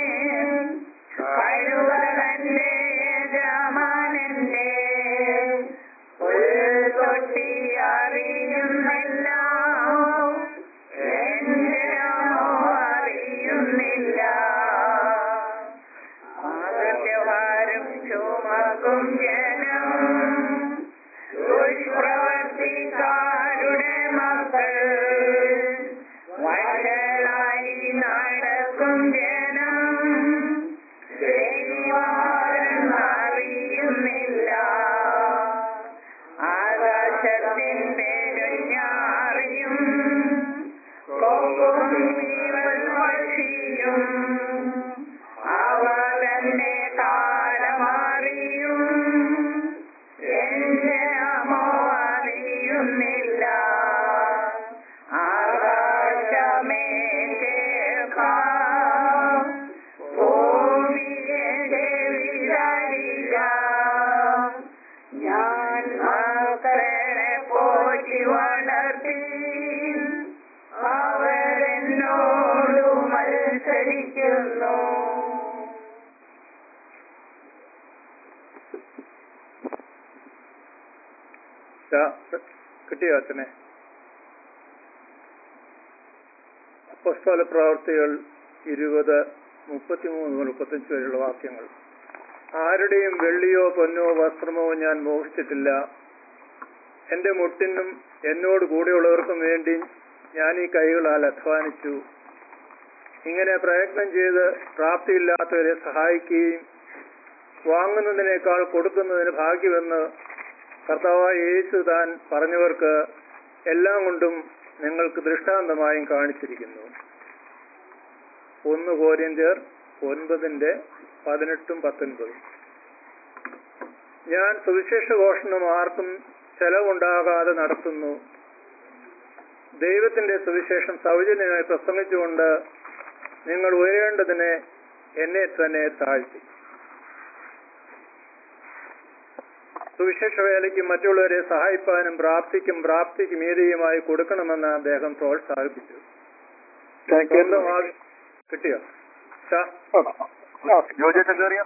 കഴുകന്റെ യജമാനന്റെ തൊട്ടി അറിയുന്നില്ല എന്റെ അറിയുന്നില്ല ആദത്യഭാരം ചുമക്കും ജനം ദുഷ്പ്രവർത്തിക്കാരുടെ മക്കൾ വഷളായി നടക്കും ജനം ദൈവം അറിയുന്നില്ല ആകാശത്തിൻ പേരഞ്ഞാറിയും കൊമ്പും ജീവൻ പക്ഷിയും അവ തന്നെ കാലമറിയും എന്റെ അമോ അറിയുന്നില്ല ആചരിക്കുന്നു കിട്ടിയോ അച്ഛനെ അപ്പസ്തോല പ്രവർത്തികൾ ഇരുപത് മുപ്പത്തിമൂന്ന് മുതൽ മുപ്പത്തഞ്ച് വരെയുള്ള വാക്യങ്ങൾ ആരുടെയും വെള്ളിയോ പൊന്നോ വസ്ത്രമോ ഞാൻ മോഹിച്ചിട്ടില്ല എന്റെ മുട്ടിനും എന്നോട് കൂടെയുള്ളവർക്കും വേണ്ടി ഞാൻ ഈ കൈകളാൽ അധ്വാനിച്ചു ഇങ്ങനെ പ്രയത്നം ചെയ്ത് പ്രാപ്തിയില്ലാത്തവരെ സഹായിക്കുകയും വാങ്ങുന്നതിനേക്കാൾ കൊടുക്കുന്നതിന് ഭാഗ്യമെന്ന് കർത്താവായ യേശു താൻ പറഞ്ഞവർക്ക് എല്ലാം കൊണ്ടും നിങ്ങൾക്ക് ദൃഷ്ടാന്തമായും കാണിച്ചിരിക്കുന്നു ഒന്ന് കോരിയന്ത്യർ ഒൻപതിന്റെ പതിനെട്ടും പത്തൊൻപതും ഞാൻ സുവിശേഷ ഘോഷണം ആർക്കും ചെലവുണ്ടാകാതെ നടത്തുന്നു ദൈവത്തിന്റെ സുവിശേഷം സൗജന്യമായി പ്രസംഗിച്ചുകൊണ്ട് നിങ്ങൾ ഉയരേണ്ടതിനെ എന്നെ തന്നെ താഴ്ത്തി സുവിശേഷ വേലയ്ക്ക് മറ്റുള്ളവരെ സഹായിപ്പാനും പ്രാപ്തിക്കും പ്രാപ്തിക്ക് മീതിയുമായി കൊടുക്കണമെന്ന് അദ്ദേഹം പ്രോത്സാഹിപ്പിച്ചു സ്വന്തം ആവ- കിട്ടിയോ ഷാ? ജോജിയച്ഛൻ കയറിയ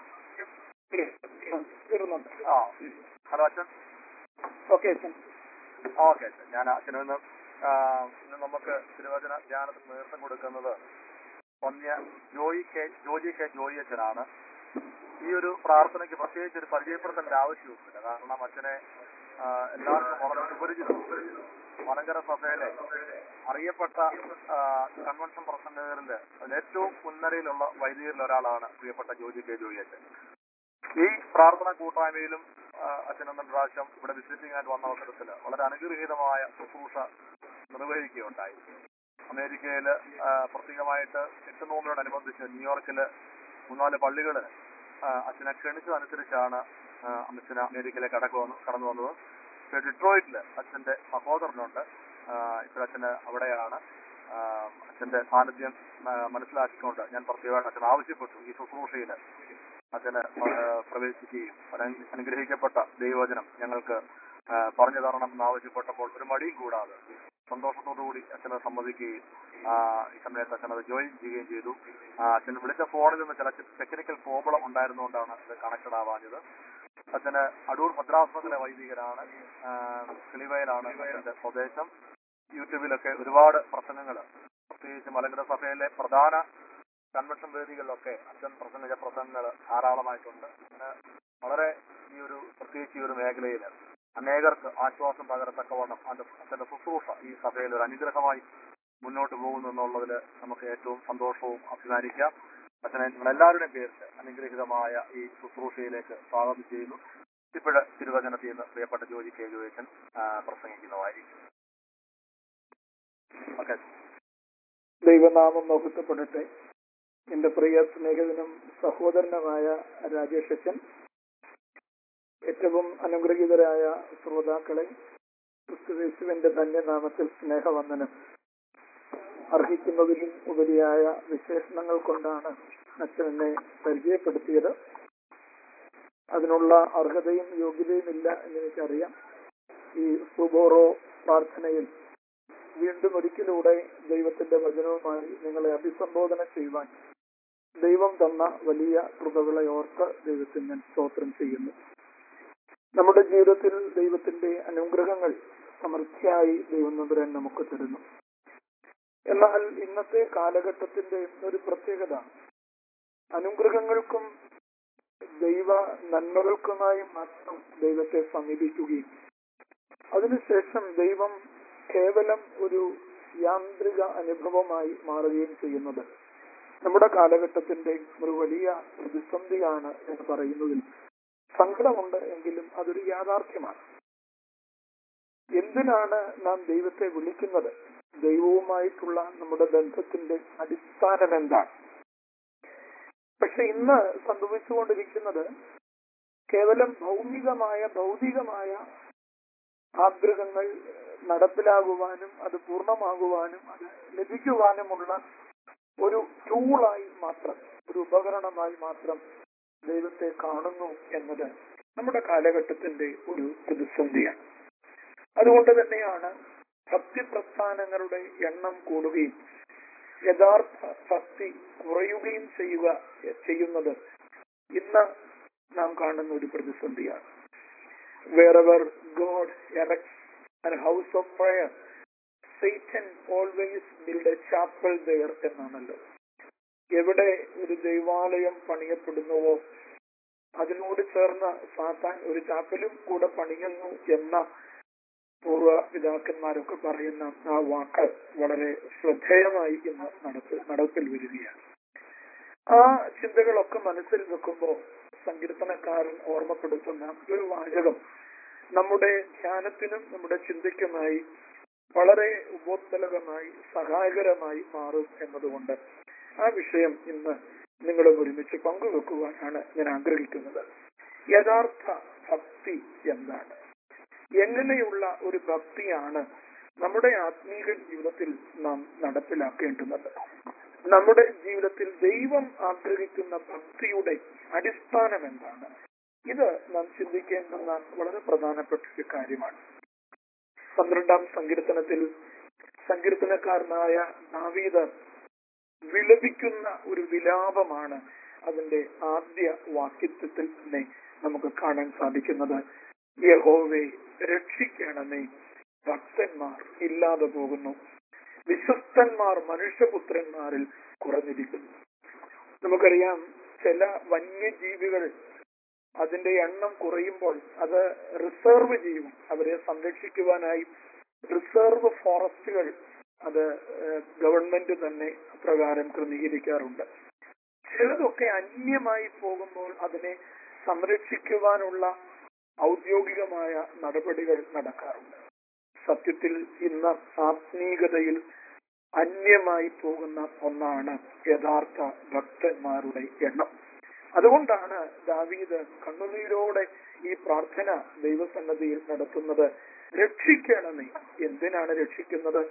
തീർന്നുണ്ട്. ആ ഹലോ അച്ഛൻ ഓക്കെ അച്ഛൻ ഓക്കെ അച്ഛൻ ഞാൻ അച്ഛനിൽ നിന്ന് ആ, ഇന്ന് നമുക്ക് തിരുവചന ധ്യാനത്തിന് നേതൃത്വം കൊടുക്കുന്നത് ഒന്നിയ ജോയി കെ ജോജി കെ ജോയി അച്ഛനാണ് ഈ ഒരു പ്രാർത്ഥനയ്ക്ക് പ്രത്യേകിച്ച് ഒരു പരിചയപ്പെടുത്തേണ്ട ആവശ്യമൊന്നുമില്ല കാരണം അച്ഛനെ ആ, എല്ലാവർക്കും വളരെ സുപരിചിതം മലങ്കര സഭയിലെ അറിയപ്പെട്ട ആ, കൺവെൻഷൻ പ്രസംഗകരിൽ അതിൽ ഏറ്റവും മുൻനിരയിലുള്ള വൈദികരിൽ ഒരാളാണ് പ്രിയപ്പെട്ട ജോജി കെ ജോയി അച്ഛൻ ഈ പ്രാർത്ഥന കൂട്ടായ്മയിലും ആ, അച്ഛൻ ഒന്നും പ്രാവശ്യം ഇവിടെ വിസിറ്റിംഗ് ആയിട്ട് വന്ന അവസരത്തിൽ വളരെ അനുഗ്രഹീതമായ ശുശ്രൂഷ നിർവഹിക്കുകയുണ്ടായി അമേരിക്കയില് ആ, പ്രത്യേകമായിട്ട് എട്ട് നോമ്പിനോടനുബന്ധിച്ച് ന്യൂയോർക്കില് മൂന്നാല് പള്ളികള് ആ, അച്ഛനെ ക്ഷണിച്ചതനുസരിച്ചാണ് ആ, അച്ഛന് അമേരിക്കയിലേക്ക് കടക്കു വന്നു കടന്നു വന്നത് പക്ഷേ ഡിട്രോയിറ്റില് അച്ഛന്റെ സഹോദരനുണ്ട് ആ, ഇപ്പോഴച്ഛന് അവിടെയാണ് ആ, അച്ഛന്റെ സാന്നിധ്യം ആ, മനസ്സിലാക്കിക്കൊണ്ട് ഞാൻ പ്രത്യേകമായിട്ട് അച്ഛൻ ആവശ്യപ്പെട്ടു ഈ ശുശ്രൂഷയില് അച്ഛന് ആ, പ്രവേശിക്കുകയും ഒരു അനു- അനുഗ്രഹിക്കപ്പെട്ട ദൈവവചനം ഞങ്ങൾക്ക് ആ, പറഞ്ഞു തരണം എന്ന് ആവശ്യപ്പെട്ടപ്പോൾ ഒരു മടിയും കൂടാതെ സന്തോഷത്തോടുകൂടി അച്ഛനെ സമ്മതിക്കുകയും ആ, ഈ സമയത്ത് അച്ഛൻ അത് ജോയിൻ ചെയ്യുകയും ചെയ്തു ആ, അച്ഛൻ വിളിച്ച ഫോണിൽ നിന്ന് ചില ടെക്നിക്കൽ പ്രോബ്ലം ഉണ്ടായിരുന്നുകൊണ്ടാണ് ഇത് കണക്റ്റഡ് ആവാഞ്ഞത് അച്ഛന് അടൂർ ഭദ്രാസനത്തിലെ വൈദികരാണ് ആ, കിളിവയലാണ് അച്ഛന്റെ സ്വദേശം യൂട്യൂബിലൊക്കെ ഒരുപാട് പ്രസംഗങ്ങൾ പ്രത്യേകിച്ച് മലങ്കര സഭയിലെ പ്രധാന കൺവെൻഷൻ വേദികളിലൊക്കെ അച്ഛൻ പ്രസംഗിച്ച പ്രസംഗങ്ങൾ ധാരാളമായിട്ടുണ്ട് അങ്ങനെ വളരെ ഈ ഒരു പ്രത്യേകിച്ച് ഈ ഒരു മേഖലയിൽ അനേകർക്ക് ആശ്വാസം പകരത്തക്കവണ്ണം അതിന്റെ അച്ഛന്റെ ശുശ്രൂഷ ഈ സഭയിൽ ഒരു അനുഗ്രഹമായി മുന്നോട്ട് പോകുന്നു എന്നുള്ളതിൽ നമുക്ക് ഏറ്റവും സന്തോഷവും അഭിമാനിക്കാം അച്ഛനെ നിങ്ങളെല്ലാവരുടെയും പേരിൽ അനുഗ്രഹീതമായ ഈ ശുശ്രൂഷയിലേക്ക് സ്വാഗതം ചെയ്യുന്നു ഇപ്പോഴ് തിരുവചനത്തിൽ നിന്ന് പ്രിയപ്പെട്ട ജോജി കെ ജോയച്ചൻ പ്രസംഗിക്കുന്നതായിരിക്കും ഓക്കെ ദൈവനാമം മഹത്വപ്പെടട്ടെ എന്റെ പ്രിയ സ്നേഹിതനും സഹോദരനുമായ രാജേഷ് അച്ഛൻ ഏറ്റവും അനുഗ്രഹീതരായ ശ്രോതാക്കളെ ക്രിസ്തുവേശുവിന്റെ ധന്യനാമത്തിൽ സ്നേഹവന്ദനം അർഹിക്കുന്നതിലും ഉപരിയായ വിശേഷണങ്ങൾ കൊണ്ടാണ് അച്ഛൻ എന്നെ പരിചയപ്പെടുത്തിയത് അതിനുള്ള അർഹതയും യോഗ്യതയും ഇല്ല എന്ന് എനിക്കറിയാം ഈ സുബോറോ പ്രാർത്ഥനയിൽ വീണ്ടും ഒരിക്കലൂടെ ദൈവത്തിന്റെ വചനവുമായി നിങ്ങളെ അഭിസംബോധന ചെയ്യുവാൻ ദൈവം തന്ന വലിയ കൃപകളെ ഓർത്ത് ദൈവത്തിന് ഞാൻ സ്തോത്രം ചെയ്യുന്നു നമ്മുടെ ജീവിതത്തിൽ ദൈവത്തിന്റെ അനുഗ്രഹങ്ങൾ സമൃദ്ധിയായി ദൈവം നമ്പുരാൻ നമുക്ക് തരുന്നു എന്നാൽ ഇന്നത്തെ കാലഘട്ടത്തിന്റെ ഒരു പ്രത്യേകത അനുഗ്രഹങ്ങൾക്കും ദൈവ നന്മകൾക്കുമായി മാത്രം ദൈവത്തെ സമീപിക്കുകയും അതിനുശേഷം ദൈവം കേവലം ഒരു യാന്ത്രിക അനുഭവമായി മാറുകയും ചെയ്യുന്നത് നമ്മുടെ കാലഘട്ടത്തിന്റെ ഒരു വലിയ പ്രതിസന്ധിയാണ് എന്ന് പറയുന്നതിൽ സങ്കടമുണ്ട് എങ്കിലും അതൊരു യാഥാർത്ഥ്യമാണ് എന്തിനാണ് നാം ദൈവത്തെ വിളിക്കുന്നത് ദൈവവുമായിട്ടുള്ള നമ്മുടെ ബന്ധത്തിന്റെ അടിസ്ഥാനം എന്താണ് പക്ഷെ ഇന്ന് സംഭവിച്ചുകൊണ്ടിരിക്കുന്നത് കേവലം ഭൗമികമായ ഭൗതികമായ ആഗ്രഹങ്ങൾ നടപ്പിലാകുവാനും അത് പൂർണ്ണമാകുവാനും അത് ലഭിക്കുവാനുമുള്ള ഒരു ടൂളായി മാത്രം ഒരു ഉപകരണമായി മാത്രം ദൈവത്തെ കാണുന്നു എന്നത് നമ്മുടെ കാലഘട്ടത്തിന്റെ ഒരു പ്രതിസന്ധിയാണ് അതുകൊണ്ട് തന്നെയാണ് ഭക്തിപ്രസ്ഥാനങ്ങളുടെ എണ്ണം കൂടുകയും യഥാർത്ഥ ഭക്തി കുറയുകയും ചെയ്യുക ചെയ്യുന്നത് ഇന്ന് നാം കാണുന്ന ഒരു പ്രതിസന്ധിയാണ് wherever God erects an house of prayer Satan always build a chapel there എന്നാണല്ലോ എവിടെ ഒരു ദൈവാലയം പണിയപ്പെടുന്നുവോ അതിനോട് ചേർന്ന് സാത്താൻ ഒരു ചാപ്പലും കൂടെ പണിയുന്നു എന്ന പൂർവ്വ പിതാക്കന്മാരൊക്കെ പറയുന്ന ആ വാക്ക് വളരെ ശ്രദ്ധേയമായി ഇന്ന് നടപ്പ് നടപ്പിൽ വരികയാണ് ആ ചിന്തകളൊക്കെ മനസ്സിൽ വെക്കുമ്പോൾ സങ്കീർത്തനക്കാരൻ ഓർമ്മപ്പെടുത്തുന്ന ഒരു വാചകം നമ്മുടെ ധ്യാനത്തിനും നമ്മുടെ ചിന്തയ്ക്കുമായി വളരെ ഉപോത്ബലകമായി സഹായകരമായി മാറും എന്നതുകൊണ്ട് ആ വിഷയം ഇന്ന് നിങ്ങളും ഒരുമിച്ച് പങ്കുവെക്കുവാനാണ് ഞാൻ ആഗ്രഹിക്കുന്നത് യഥാർത്ഥ ഭക്തി എന്താണ് എങ്ങനെയുള്ള ഒരു ഭക്തിയാണ് നമ്മുടെ ആത്മീക ജീവിതത്തിൽ നാം നടപ്പിലാക്കേണ്ടുന്നത് നമ്മുടെ ജീവിതത്തിൽ ദൈവം ആഗ്രഹിക്കുന്ന ഭക്തിയുടെ അടിസ്ഥാനം എന്താണ് ഇത് നാം ചിന്തിക്കേണ്ടുന്ന വളരെ പ്രധാനപ്പെട്ട ഒരു കാര്യമാണ് പന്ത്രണ്ടാം സങ്കീർത്തനത്തിൽ സങ്കീർത്തനക്കാരനായ ദാവീദ് വിലപിക്കുന്ന ഒരു വിലാപമാണ് അതിന്റെ ആദ്യ വാക്യത്വത്തിൽ തന്നെ നമുക്ക് കാണാൻ സാധിക്കുന്നത് യഹോവെ രക്ഷിക്കണമേ ഭക്തന്മാർ ഇല്ലാതെ പോകുന്നു വിശ്വസ്തന്മാർ മനുഷ്യപുത്രന്മാരിൽ കുറഞ്ഞിരിക്കുന്നു നമുക്കറിയാം ചില വന്യജീവികൾ അതിന്റെ എണ്ണം കുറയുമ്പോൾ അത് റിസർവ് ചെയ്യും അവരെ സംരക്ഷിക്കുവാനായി റിസർവ് ഫോറസ്റ്റുകൾ അത് ഗവൺമെന്റ് തന്നെ പ്രകാരം ക്രമീകരിക്കാറുണ്ട് ചിലതൊക്കെ അന്യമായി പോകുമ്പോൾ അതിനെ സംരക്ഷിക്കുവാനുള്ള ഔദ്യോഗികമായ നടപടികൾ നടക്കാറുണ്ട് സത്യത്തിൽ ഇന്ന് ആത്മീകതയിൽ അന്യമായി പോകുന്ന ഒന്നാണ് യഥാർത്ഥ ഭക്തന്മാരുടെ എണ്ണം അതുകൊണ്ടാണ് ദാവീദ് കണ്ണുനീരോടെ ഈ പ്രാർത്ഥന ദൈവസന്നദ്ധിയിൽ നടത്തുന്നത് രക്ഷിക്കണമേ എന്തിനാണ് രക്ഷിക്കുന്നത്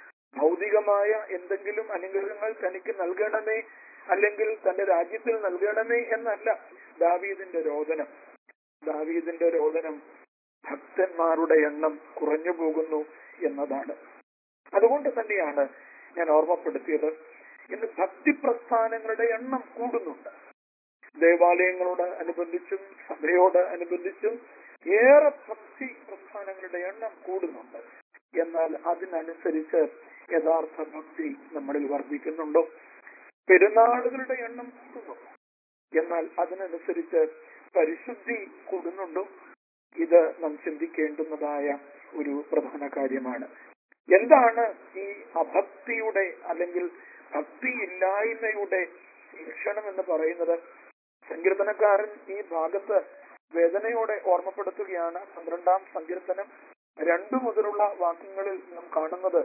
ഭൗതികമായ എന്തെങ്കിലും അനുഗ്രഹങ്ങൾ തനിക്ക് നൽകണമേ അല്ലെങ്കിൽ തന്റെ രാജ്യത്തിൽ നൽകണമേ എന്നല്ല ദാവീദിന്റെ രോദനം ദാവീദിന്റെ രോദനം ഭക്തന്മാരുടെ എണ്ണം കുറഞ്ഞു പോകുന്നു എന്നതാണ് അതുകൊണ്ട് തന്നെയാണ് ഞാൻ ഓർമ്മപ്പെടുത്തിയത് ഇന്ന് ഭക്തി പ്രസ്ഥാനങ്ങളുടെ എണ്ണം കൂടുന്നുണ്ട് ദേവാലയങ്ങളോട് അനുബന്ധിച്ചും സഭയോട് അനുബന്ധിച്ചും ഏറെ ഭക്തി പ്രസ്ഥാനങ്ങളുടെ എണ്ണം കൂടുന്നുണ്ട് എന്നാൽ അതിനനുസരിച്ച് യഥാർത്ഥ ഭക്തി നമ്മളിൽ വർദ്ധിക്കുന്നുണ്ടോ പെരുന്നാളുകളുടെ എണ്ണം കൂടുന്നു എന്നാൽ അതിനനുസരിച്ച് പരിശുദ്ധി കൂടുന്നുണ്ടോ ഇത് നാം ചിന്തിക്കേണ്ടുന്നതായ ഒരു പ്രധാന കാര്യമാണ് എന്താണ് ഈ അഭക്തിയുടെ അല്ലെങ്കിൽ ഭക്തിയില്ലായ്മയുടെ ലക്ഷണം എന്ന് പറയുന്നത് സങ്കീർത്തനക്കാരൻ ഈ ഭാഗത്ത് വേദനയോടെ ഓർമ്മപ്പെടുത്തുകയാണ് പന്ത്രണ്ടാം സങ്കീർത്തനം രണ്ടു മുതലുള്ള വാക്യങ്ങളിൽ നാം കാണുന്നത്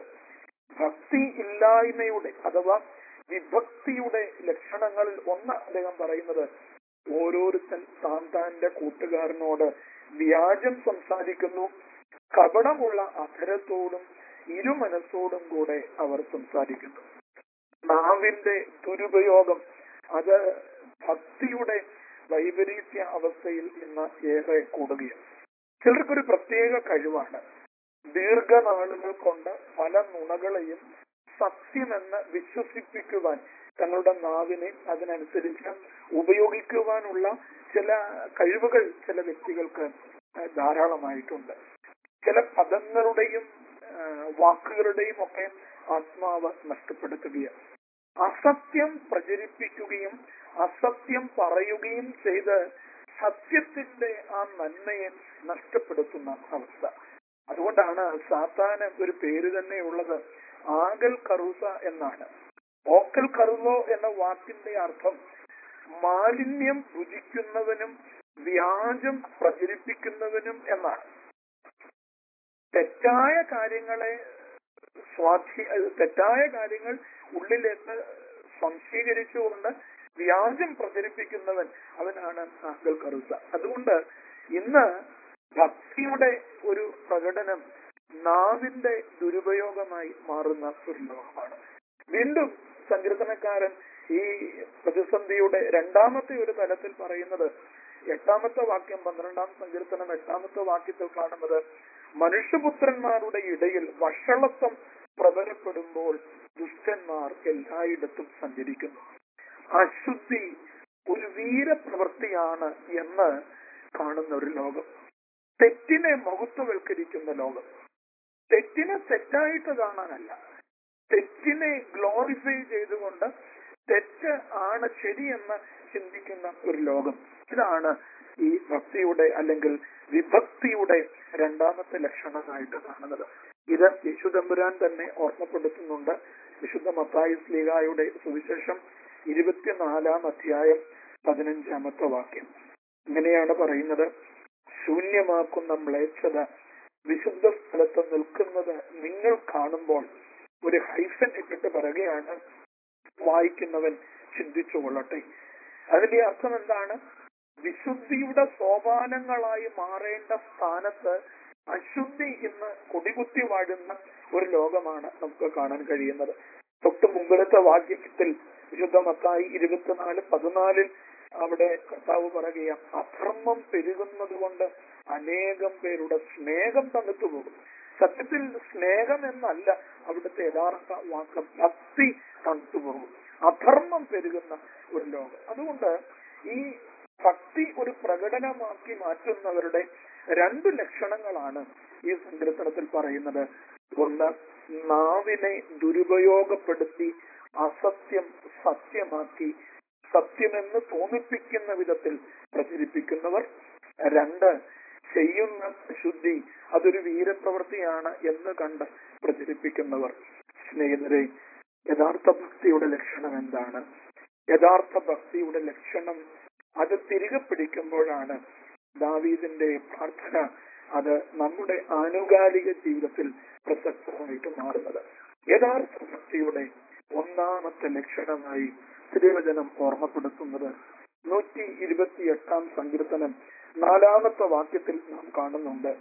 ഭക്തി ഇല്ലായ്മയുടെ അഥവാ വിഭക്തിയുടെ ലക്ഷണങ്ങളിൽ ഒന്ന് അദ്ദേഹം പറയുന്നത് ഓരോരുത്തൻ താൻ താന്റെ കൂട്ടുകാരനോട് വ്യാജം സംസാരിക്കുന്നു കപടമുള്ള അധരത്തോടും ഇരുമനസ്സോടും കൂടെ അവർ സംസാരിക്കുന്നു നാവിന്റെ ദുരുപയോഗം അത് ഭക്തിയുടെ വൈപരീത്യ അവസ്ഥയിൽ ഇന്ന് ഏറെ കൂടുകയാണ് ചിലർക്കൊരു പ്രത്യേക കഴിവാണ് ദീർഘനാളുകൾ കൊണ്ട് പല നുണകളെയും സത്യമെന്ന് വിശ്വസിപ്പിക്കുവാൻ തങ്ങളുടെ നാവിനെ അതിനനുസരിച്ച് ഉപയോഗിക്കുവാനുള്ള ചില കഴിവുകൾ ചില വ്യക്തികൾക്ക് ധാരാളമായിട്ടുണ്ട് ചില പദങ്ങളുടെയും വാക്കുകളുടെയും ഒക്കെ ആത്മാവ് നഷ്ടപ്പെടുത്തുകയാണ് അസത്യം പ്രചരിപ്പിക്കുകയും അസത്യം പറയുകയും ചെയ്ത് സത്യത്തിന്റെ ആ നന്മയെ നഷ്ടപ്പെടുത്തുന്ന അവസ്ഥ അതുകൊണ്ടാണ് സാത്താന് ഒരു പേര് തന്നെ ഉള്ളത് ആകൽ കറൂസ എന്നാണ് ഓക്കൽ കറുവോ എന്ന വാക്കിന്റെ അർത്ഥം മാലിന്യം ഭുജിക്കുന്നവനും വ്യാജം പ്രചരിപ്പിക്കുന്നവനും എന്നാണ് തെറ്റായ കാര്യങ്ങളെ സ്വാധീ തെറ്റായ കാര്യങ്ങൾ ഉള്ളിലേക്ക് സംശീകരിച്ചുകൊണ്ട് വ്യാജം പ്രചരിപ്പിക്കുന്നവൻ അവനാണ് ആങ്കൽ കറുസ അതുകൊണ്ട് ഇന്ന് ഭക്തിയുടെ ഒരു പ്രകടനം നാവിന്റെ ദുരുപയോഗമായി മാറുന്ന ഒരു ലോകമാണ് വീണ്ടും സങ്കീർത്തനക്കാരൻ ഈ പ്രതിസന്ധിയുടെ രണ്ടാമത്തെ ഒരു തലത്തിൽ പറയുന്നത് എട്ടാമത്തെ വാക്യം പന്ത്രണ്ടാം സങ്കീർത്തനം എട്ടാമത്തെ വാക്യത്തിൽ കാണുന്നത് മനുഷ്യപുത്രന്മാരുടെ ഇടയിൽ വഷളത്വം പ്രബലപ്പെടുമ്പോൾ ദുഷ്ടന്മാർ എല്ലായിടത്തും സഞ്ചരിക്കുന്നു അശുദ്ധി ഒരു വീരപ്രവൃത്തിയാണ് എന്ന് കാണുന്ന ഒരു ലോകം തെറ്റിനെ മഹത്വവൽക്കരിക്കുന്ന ലോകം തെറ്റിനെ തെറ്റായിട്ട് കാണാനല്ല തെറ്റിനെ ഗ്ലോറിഫൈ ചെയ്തുകൊണ്ട് തെറ്റ് ആണ് ശരിയെന്ന് ചിന്തിക്കുന്ന ഒരു ലോകം ഇതാണ് ഈ ഭക്തിയുടെ അല്ലെങ്കിൽ വിഭക്തിയുടെ രണ്ടാമത്തെ ലക്ഷണമായിട്ട് കാണുന്നത് ഇത് യേശുദമ്പുരാൻ തന്നെ ഓർമ്മപ്പെടുത്തുന്നുണ്ട് വിശുദ്ധ മത്തായി സ്ലീഗായുടെ സുവിശേഷം ഇരുപത്തിനാലാം അധ്യായം പതിനഞ്ചാമത്തെ വാക്യം ഇങ്ങനെയാണ് പറയുന്നത് ശൂന്യമാക്കുന്ന മ്ലേച്ഛത വിശുദ്ധ സ്ഥലത്ത് നിൽക്കുന്നത് നിങ്ങൾ കാണുമ്പോൾ ഒരു ഹൈഫൻ ഇട്ടിട്ട് പറയുകയാണ് വായിക്കുന്നവൻ ചിന്തിച്ചു കൊള്ളട്ടെ അതിന്റെ അർത്ഥം എന്താണ് വിശുദ്ധിയുടെ സോപാനങ്ങളായി മാറേണ്ട സ്ഥാനത്ത് അശുദ്ധി ഇന്ന് കൊടികുത്തി വാഴുന്ന ഒരു ലോകമാണ് നമുക്ക് കാണാൻ കഴിയുന്നത് തൊട്ട് മുമ്പിലത്തെ വാക്യത്തിൽ വിശുദ്ധ മത്തായി ഇരുപത്തിനാല് പതിനാലിൽ അവിടെ കർത്താവ് പറയുക അധർമ്മം പെരുകുന്നത് കൊണ്ട് അനേകം പേരുടെ സ്നേഹം തണുത്തു പോകും സത്യത്തിൽ സ്നേഹം എന്നല്ല അവിടുത്തെ യഥാർത്ഥ വാക്ക് ഭക്തി തണുത്തു പോകും അധർമ്മം പെരുകുന്ന ഒരു ലോകം അതുകൊണ്ട് ഈ ഭക്തി ഒരു പ്രകടനമാക്കി മാറ്റുന്നവരുടെ രണ്ട് ലക്ഷണങ്ങളാണ് ഈ സങ്കീർത്തനത്തിൽ പറയുന്നത് ഒന്ന് നാവിനെ ദുരുപയോഗപ്പെടുത്തി അസത്യം സത്യമാക്കി സത്യമെന്ന് തോന്നിപ്പിക്കുന്ന വിധത്തിൽ പ്രചരിപ്പിക്കുന്നവർ രണ്ട് ചെയ്യുന്ന ശുദ്ധി അതൊരു വീരപ്രവൃത്തിയാണ് എന്ന് കണ്ട് പ്രചരിപ്പിക്കുന്നവർ സ്നേഹിതരെ യഥാർത്ഥ ഭക്തിയുടെ ലക്ഷണം എന്താണ് യഥാർത്ഥ ഭക്തിയുടെ ലക്ഷണം അത് തിരികെ പിടിക്കുമ്പോഴാണ് ദാവീദിന്റെ പ്രാർത്ഥന അത് നമ്മുടെ ആനുകാലിക ജീവിതത്തിൽ പ്രസക്തമായിട്ട് മാറുന്നത് യഥാർത്ഥ ഭക്തിയുടെ ഒന്നാമത്തെ ലക്ഷണമായി തിരുവചനം ഓർമ്മപ്പെടുത്തുന്നത് നൂറ്റി ഇരുപത്തിയെട്ടാം സങ്കീർത്തനം നാലാമത്തെ വാക്യത്തിൽ നാം കാണുന്നുണ്ട്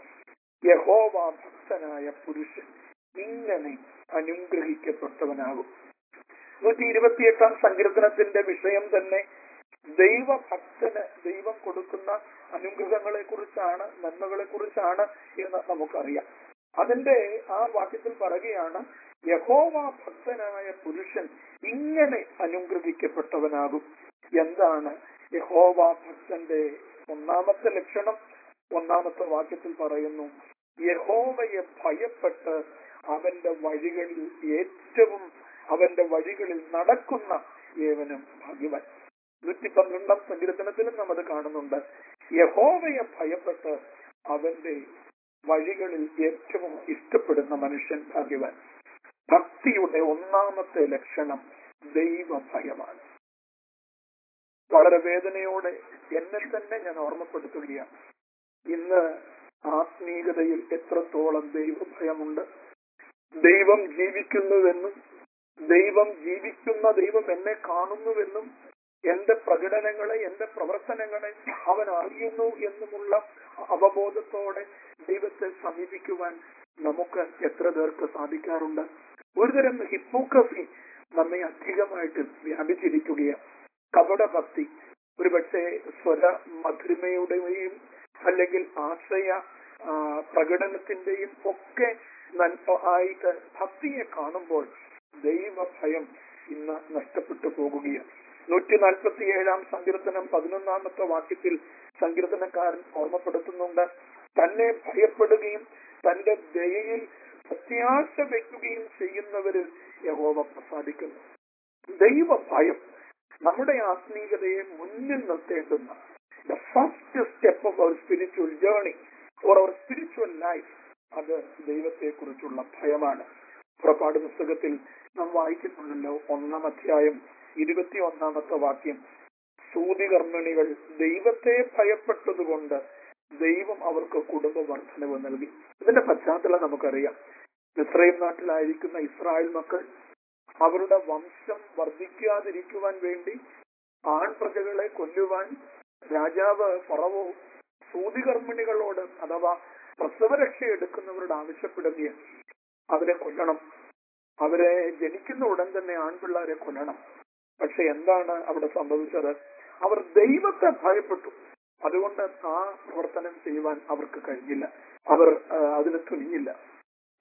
യഹോവ ഭക്തനായ പുരുഷൻ ഇങ്ങനെ അനുഗ്രഹിക്കപ്പെട്ടവനാകും നൂറ്റി ഇരുപത്തിയെട്ടാം സങ്കീർത്തനത്തിന്റെ വിഷയം തന്നെ ദൈവഭക്തന് ദൈവം കൊടുക്കുന്ന അനുഗ്രഹങ്ങളെ കുറിച്ചാണ് നന്മകളെ കുറിച്ചാണ് എന്ന് നമുക്കറിയാം അതിന്റെ ആ വാക്യത്തിൽ പറയുകയാണ് യഹോവ ഭക്തനായ പുരുഷൻ ഇങ്ങനെ അനുഗ്രഹിക്കപ്പെട്ടവനാകും എന്താണ് യഹോവ ഭക്തന്റെ ഒന്നാമത്തെ ലക്ഷണം ഒന്നാമത്തെ വാക്യത്തിൽ പറയുന്നു യഹോവയെ ഭയപ്പെട്ട് അവന്റെ വഴികളിൽ ഏറ്റവും അവന്റെ വഴികളിൽ നടക്കുന്ന ഏവനും ഭാഗ്യവൻ നൂറ്റി പന്ത്രണ്ടാം സങ്കീർത്തനത്തിലും നാം അത് കാണുന്നുണ്ട് യഹോവയെ ഭയപ്പെട്ട് അവന്റെ വഴികളിൽ ഏറ്റവും ഇഷ്ടപ്പെടുന്ന മനുഷ്യൻ ഭാഗ്യവാൻ ഭക്തിയുടെ ഒന്നാമത്തെ ലക്ഷണം ദൈവഭയമാണ് വളരെ വേദനയോടെ എന്നെ തന്നെ ഞാൻ ഓർമ്മപ്പെടുത്തുകയാണ് ഇന്ന് ആത്മീയതയിൽ എത്രത്തോളം ദൈവഭയമുണ്ട് ദൈവം ജീവിക്കുന്നുവെന്നും ദൈവം ജീവിക്കുന്ന ദൈവം എന്നെ കാണുന്നുവെന്നും എന്റെ പ്രകടനങ്ങളെ എന്റെ പ്രവർത്തനങ്ങളെ അവൻ അറിയുന്നു എന്നുമുള്ള അവബോധത്തോടെ ദൈവത്തെ സമീപിക്കുവാൻ നമുക്ക് എത്ര പേർക്ക് സാധിക്കാറുണ്ട് ഒരുതരം ഹിപ്പോക്രസി നമ്മെ അധികമായിട്ട് വ്യാപിച്ചിരിക്കുകയാണ് കപടഭക്തി ഒരുപക്ഷെ സ്വര മധുരിമയുടെയും അല്ലെങ്കിൽ ആശ്രയ ആ, പ്രകടനത്തിന്റെയും ഒക്കെ നന്മ ആയിട്ട് ഭക്തിയെ കാണുമ്പോൾ ദൈവഭയം ഇന്ന് നഷ്ടപ്പെട്ടു പോകുകയാണ് നൂറ്റി നാൽപ്പത്തി ഏഴാം സങ്കീർത്തനം പതിനൊന്നാമത്തെ വാക്യത്തിൽ സങ്കീർത്തനക്കാരൻ ഓർമ്മപ്പെടുത്തുന്നുണ്ട് തന്നെ ഭയപ്പെടുകയും തന്റെ ദയയിൽ പ്രത്യാശ വയ്ക്കുകയും ചെയ്യുന്നവരിൽ യഹോവ പ്രസാദിക്കുന്നു ദൈവഭയം നമ്മുടെ ആത്മീയതയെ മുന്നിൽ നിർത്തേണ്ടുന്ന the first step of our spiritual journey for our spiritual life അത് ദൈവത്തെ കുറിച്ചുള്ള ഭയമാണ് പുറപ്പാട് പുസ്തകത്തിൽ നാം വായിക്കുന്നുണ്ടല്ലോ ഒന്നാം അധ്യായം ഇരുപത്തി ഒന്നാമത്തെ വാക്യം സൂതികർമ്മിണികൾ ദൈവത്തെ ഭയപ്പെട്ടതുകൊണ്ട് ദൈവം അവർക്ക് കുടുംബ വർധനവ് നൽകി ഇതിന്റെ പശ്ചാത്തലം നമുക്കറിയാം ഇസ്രയേൽ നാട്ടിലായിരിക്കുന്ന ഇസ്രായേൽ മക്കൾ അവരുടെ വംശം വർദ്ധിക്കാതിരിക്കുവാൻ വേണ്ടി ആൺപ്രജകളെ കൊല്ലുവാൻ രാജാവ് ഫറവോ സൂതികർമ്മിണികളോട് അഥവാ പ്രസവരക്ഷ എടുക്കുന്നവരോട് ആവശ്യപ്പെടുകയാണ് അവരെ കൊല്ലണം അവരെ ജനിക്കുന്ന ഉടൻ തന്നെ ആൺപിള്ളാരെ കൊല്ലണം പക്ഷെ എന്താണ് അവിടെ സംഭവിച്ചത് അവർ ദൈവത്തെ ഭയപ്പെട്ടു അതുകൊണ്ട് ആ പ്രവർത്തനം ചെയ്യുവാൻ അവർക്ക് കഴിഞ്ഞില്ല അവർ ആ, അതിന് തുനിഞ്ഞില്ല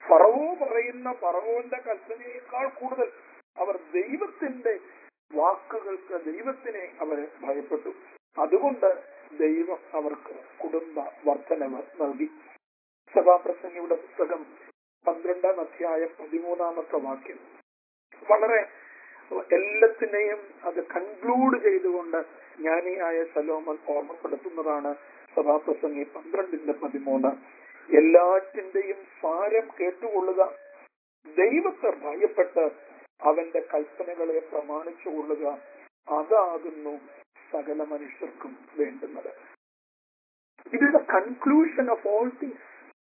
ഫറവോ പറയുന്ന ഫറവോന്റെ കൽപ്പനയേക്കാൾ കൂടുതൽ അവർ ദൈവത്തിന്റെ വാക്കുകൾക്ക് ദൈവത്തിനെ അവർ ഭയപ്പെട്ടു അതുകൊണ്ട് ദൈവം അവർക്ക് കുടുംബ വർധനവ് നൽകി സഭാപ്രസംഗിയുടെ പുസ്തകം പന്ത്രണ്ടാം അധ്യായം പതിമൂന്നാമത്തെ വാക്യം വളരെ എല്ലാത്തിനെയും അത് കൺക്ലൂഡ് ചെയ്തുകൊണ്ട് ജ്ഞാനിയായ സലോമൻ ഓർമ്മപ്പെടുത്തുന്നതാണ് സഭാപ്രസംഗി പന്ത്രണ്ടിന്റെ പതിമൂന്ന് എല്ലാറ്റിന്റെയും സാരം കേട്ടുകൊള്ളുക ദൈവത്തെ ഭയപ്പെട്ട് അവന്റെ കൽപ്പനകളെ പ്രമാണിച്ചുകൊള്ളുക അതാകുന്നു സകല മനുഷ്യർക്കും വേണ്ടുന്നത് ഇത് the conclusion of all things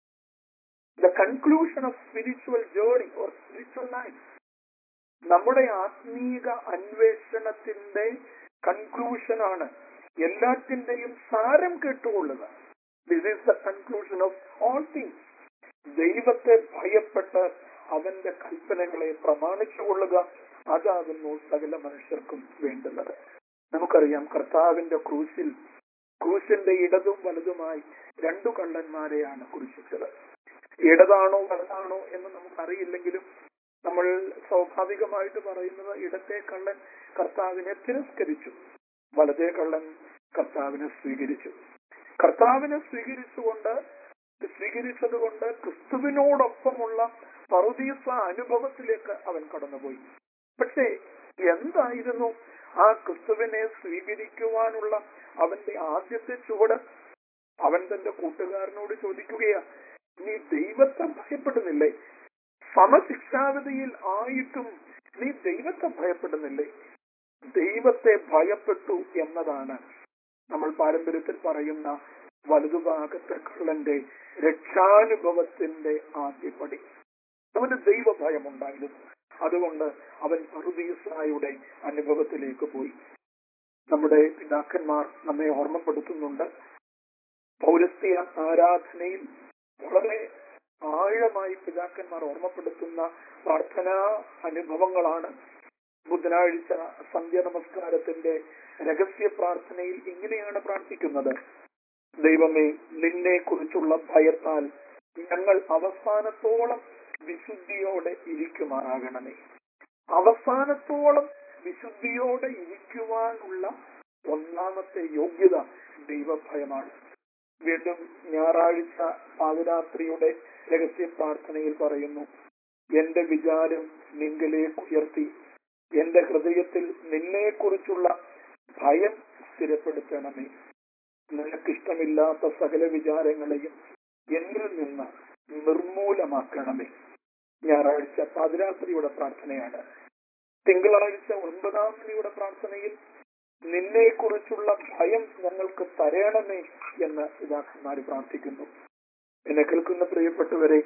the conclusion of spiritual journey or spiritual life നമ്മുടെ ആത്മീക അന്വേഷണത്തിന്റെ കൺക്ലൂഷൻ ആണ് എല്ലാറ്റിന്റെയും സാരം കേട്ടുകൊള്ളുക this is the conclusion of all things ദൈവത്തെ ഭയപ്പെട്ട് അവന്റെ കൽപ്പനകളെ പ്രമാണിച്ചുകൊള്ളുക അതാകുന്നു സകല മനുഷ്യർക്കും വേണ്ടുന്നത് നമുക്കറിയാം കർത്താവിന്റെ ക്രൂശിൽ ക്രൂശിന്റെ ഇടതും വലതുമായി രണ്ടു കള്ളന്മാരെയാണ് കുരിശിച്ചത് ഇടതാണോ വലതാണോ എന്ന് നമുക്കറിയില്ലെങ്കിലും നമ്മൾ സ്വാഭാവികമായിട്ട് പറയുന്നത് ഇടത്തെ കള്ളൻ കർത്താവിനെ തിരസ്കരിച്ചു വലതേ കള്ളൻ കർത്താവിനെ സ്വീകരിച്ചു കർത്താവിനെ സ്വീകരിച്ചുകൊണ്ട് സ്വീകരിച്ചതുകൊണ്ട് ക്രിസ്തുവിനോടൊപ്പമുള്ള പറുദീസ അനുഭവത്തിലേക്ക് അവൻ കടന്നുപോയി പക്ഷേ എന്തായിരുന്നു ആ ക്രിസ്തുവിനെ സ്വീകരിക്കുവാനുള്ള അവന്റെ ആദ്യത്തെ ചുവട് അവൻ തന്റെ കൂട്ടുകാരനോട് ചോദിക്കുകയാ നീ ദൈവത്തെ ഭയപ്പെടുന്നില്ലേ സമശിക്ഷാവിധിയിൽ ആയിട്ടും നീ ദൈവത്തെ ഭയപ്പെടുന്നില്ലേ ദൈവത്തെ ഭയപ്പെട്ടു എന്നതാണ് നമ്മൾ പാരമ്പര്യത്തിൽ പറയുന്ന വലതുഭാഗത്തെ കള്ളന്റെ രക്ഷാനുഭവത്തിന്റെ ആദ്യപടി അവന് ദൈവഭയമുണ്ടായിരുന്നു അതുകൊണ്ട് അവൻ പറുദീസായുടെ അനുഭവത്തിലേക്ക് പോയി നമ്മുടെ പിതാക്കന്മാർ നമ്മെ ഓർമ്മപ്പെടുത്തുന്നുണ്ട് പൗരസ്ത്യ ആരാധനയിൽ വളരെ ആഴമായി പിതാക്കന്മാർ ഓർമ്മപ്പെടുത്തുന്ന പ്രാർത്ഥനാ അനുഭവങ്ങളാണ് ബുധനാഴ്ച സന്ധ്യ നമസ്കാരത്തിന്റെ രഹസ്യ പ്രാർത്ഥനയിൽ ഇങ്ങനെയാണ് പ്രാർത്ഥിക്കുന്നത് ദൈവമേ നിന്നെ കുറിച്ചുള്ള ഭയത്താൽ ഞങ്ങൾ അവസാനത്തോളം വിശുദ്ധിയോടെ ഇരിക്കുമാറാകണമേ അവസാനത്തോളം വിശുദ്ധിയോടെ ഇരിക്കുവാനുള്ള ഒന്നാമത്തെ യോഗ്യത ദൈവഭയമാണ് വീണ്ടും ഞായറാഴ്ച പാതിരാത്രിയുടെ രഹസ്യ പ്രാർത്ഥനയിൽ പറയുന്നു എന്റെ വിചാരം നിങ്കിലേക്ക് ഉയർത്തി എന്റെ ഹൃദയത്തിൽ നിന്നെക്കുറിച്ചുള്ള ഭയം സ്ഥിരപ്പെടുത്തണമേ നിനക്കിഷ്ടമില്ലാത്ത സകല വിചാരങ്ങളെയും എന്നിൽ നിന്ന് നിർമൂലമാക്കണമേ ഞായറാഴ്ച പാതിരാത്രിയുടെ പ്രാർത്ഥനയാണ് തിങ്കളാഴ്ച ഒൻപതാം മണിയുടെ പ്രാർത്ഥനയിൽ നിന്നെക്കുറിച്ചുള്ള ഭയം ഞങ്ങൾക്ക് തരണമേ എന്ന് പിതാക്കന്മാർ പ്രാർത്ഥിക്കുന്നു എന്നെ കേൾക്കുന്ന പ്രിയപ്പെട്ടവരെ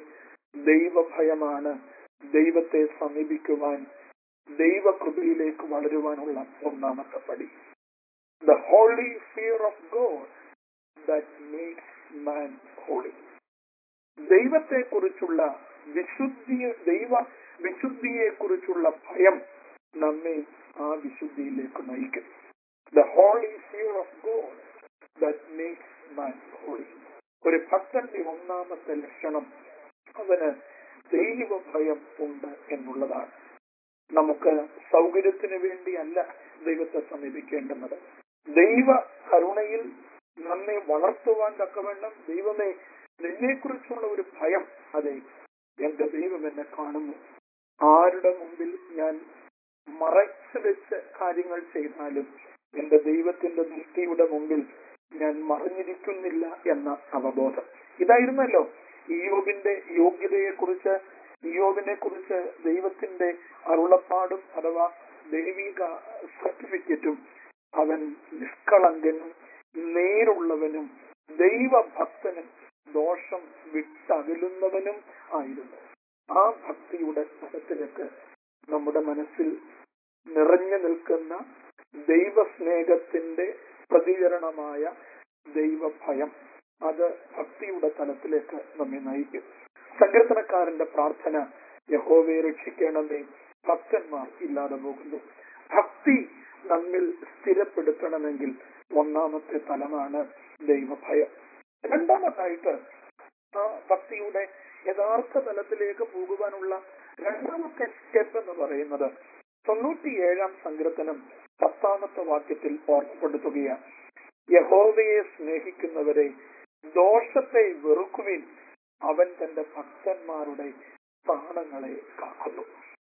ദൈവഭയമാണ് ദൈവത്തെ സമീപിക്കുവാൻ ദൈവകൃപയിലേക്ക് വളരുവാനുള്ള ഒന്നാമത്തെ പടി the holy fear of God that makes man holy ദൈവത്തെ കുറിച്ചുള്ള വിശുദ്ധി ദൈവ വിശുദ്ധിയെ കുറിച്ചുള്ള ഭയം നമ്മെ ആ വിശുദ്ധിയിലേക്ക് നയിക്കും the holy fear of God that makes man holy ഒരു ഭക്തന്റെ ഒന്നാമത്തെ ലക്ഷണം അവന് ദൈവഭയം ഉണ്ട് എന്നുള്ളതാണ് നമുക്ക് സൗകര്യത്തിന് വേണ്ടിയല്ല ദൈവത്തെ സമീപിക്കേണ്ടുന്നത് ദൈവ കരുണയിൽ നമ്മെ വളർത്തുവാൻ തക്കവണ്ണം ദൈവമേ നിന്നെക്കുറിച്ചുള്ള ഒരു ഭയം അതെ എന്റെ ദൈവം എന്നെ കാണുന്നു ആരുടെ മുമ്പിൽ ഞാൻ മറച്ചു വെച്ച് കാര്യങ്ങൾ ചെയ്താലും എന്റെ ദൈവത്തിന്റെ ദൃഷ്ടിയുടെ മുമ്പിൽ ഞാൻ മറിഞ്ഞിരിക്കുന്നില്ല എന്ന അവബോധം ഇതായിരുന്നല്ലോ ഇയോബിന്റെ യോഗ്യതയെ കുറിച്ച് ഇയോബിനെ കുറിച്ച് ദൈവത്തിന്റെ അരുളപ്പാടും അഥവാ ദൈവിക സർട്ടിഫിക്കറ്റും അവൻ നിഷ്കളങ്കനും നേരുള്ളവനും ദൈവഭക്തനും ദോഷം വിട്ടകലുന്നവനും ആയിരുന്നു ആ ഭക്തിയുടെ തലത്തിലേക്ക് നമ്മുടെ മനസ്സിൽ നിറഞ്ഞു നിൽക്കുന്ന ദൈവസ്നേഹത്തിന്റെ പ്രതികരണമായ ദൈവഭയം അത് ഭക്തിയുടെ തലത്തിലേക്ക് നമ്മെ നയിക്കും സങ്കീർത്തനക്കാരന്റെ പ്രാർത്ഥന യഹോവയെ രക്ഷിക്കണമേ ഭക്തന്മാർ ഇല്ലാതെ പോകുന്നു ഭക്തി നമ്മിൽ സ്ഥിരപ്പെടുത്തണമെങ്കിൽ ഒന്നാമത്തെ തലമാണ് ദൈവഭയം രണ്ടാമതായിട്ട് ആ ഭക്തിയുടെ യഥാർത്ഥ തലത്തിലേക്ക് പോകുവാനുള്ള രണ്ടാമത്തെ സ്റ്റെപ്പ് എന്ന് പറയുന്നത് തൊണ്ണൂറ്റിയേഴാം സങ്കീർത്തനം പത്താമത്തെ വാക്യത്തിൽ ഓർമ്മപ്പെടുത്തുകയാണ് യഹോവയെ സ്നേഹിക്കുന്നവരെ ദോഷത്തെ വെറുക്കുവിൻ അവൻ തന്റെ ഭക്തന്മാരുടെ പ്രാണങ്ങളെ കാക്കുന്നു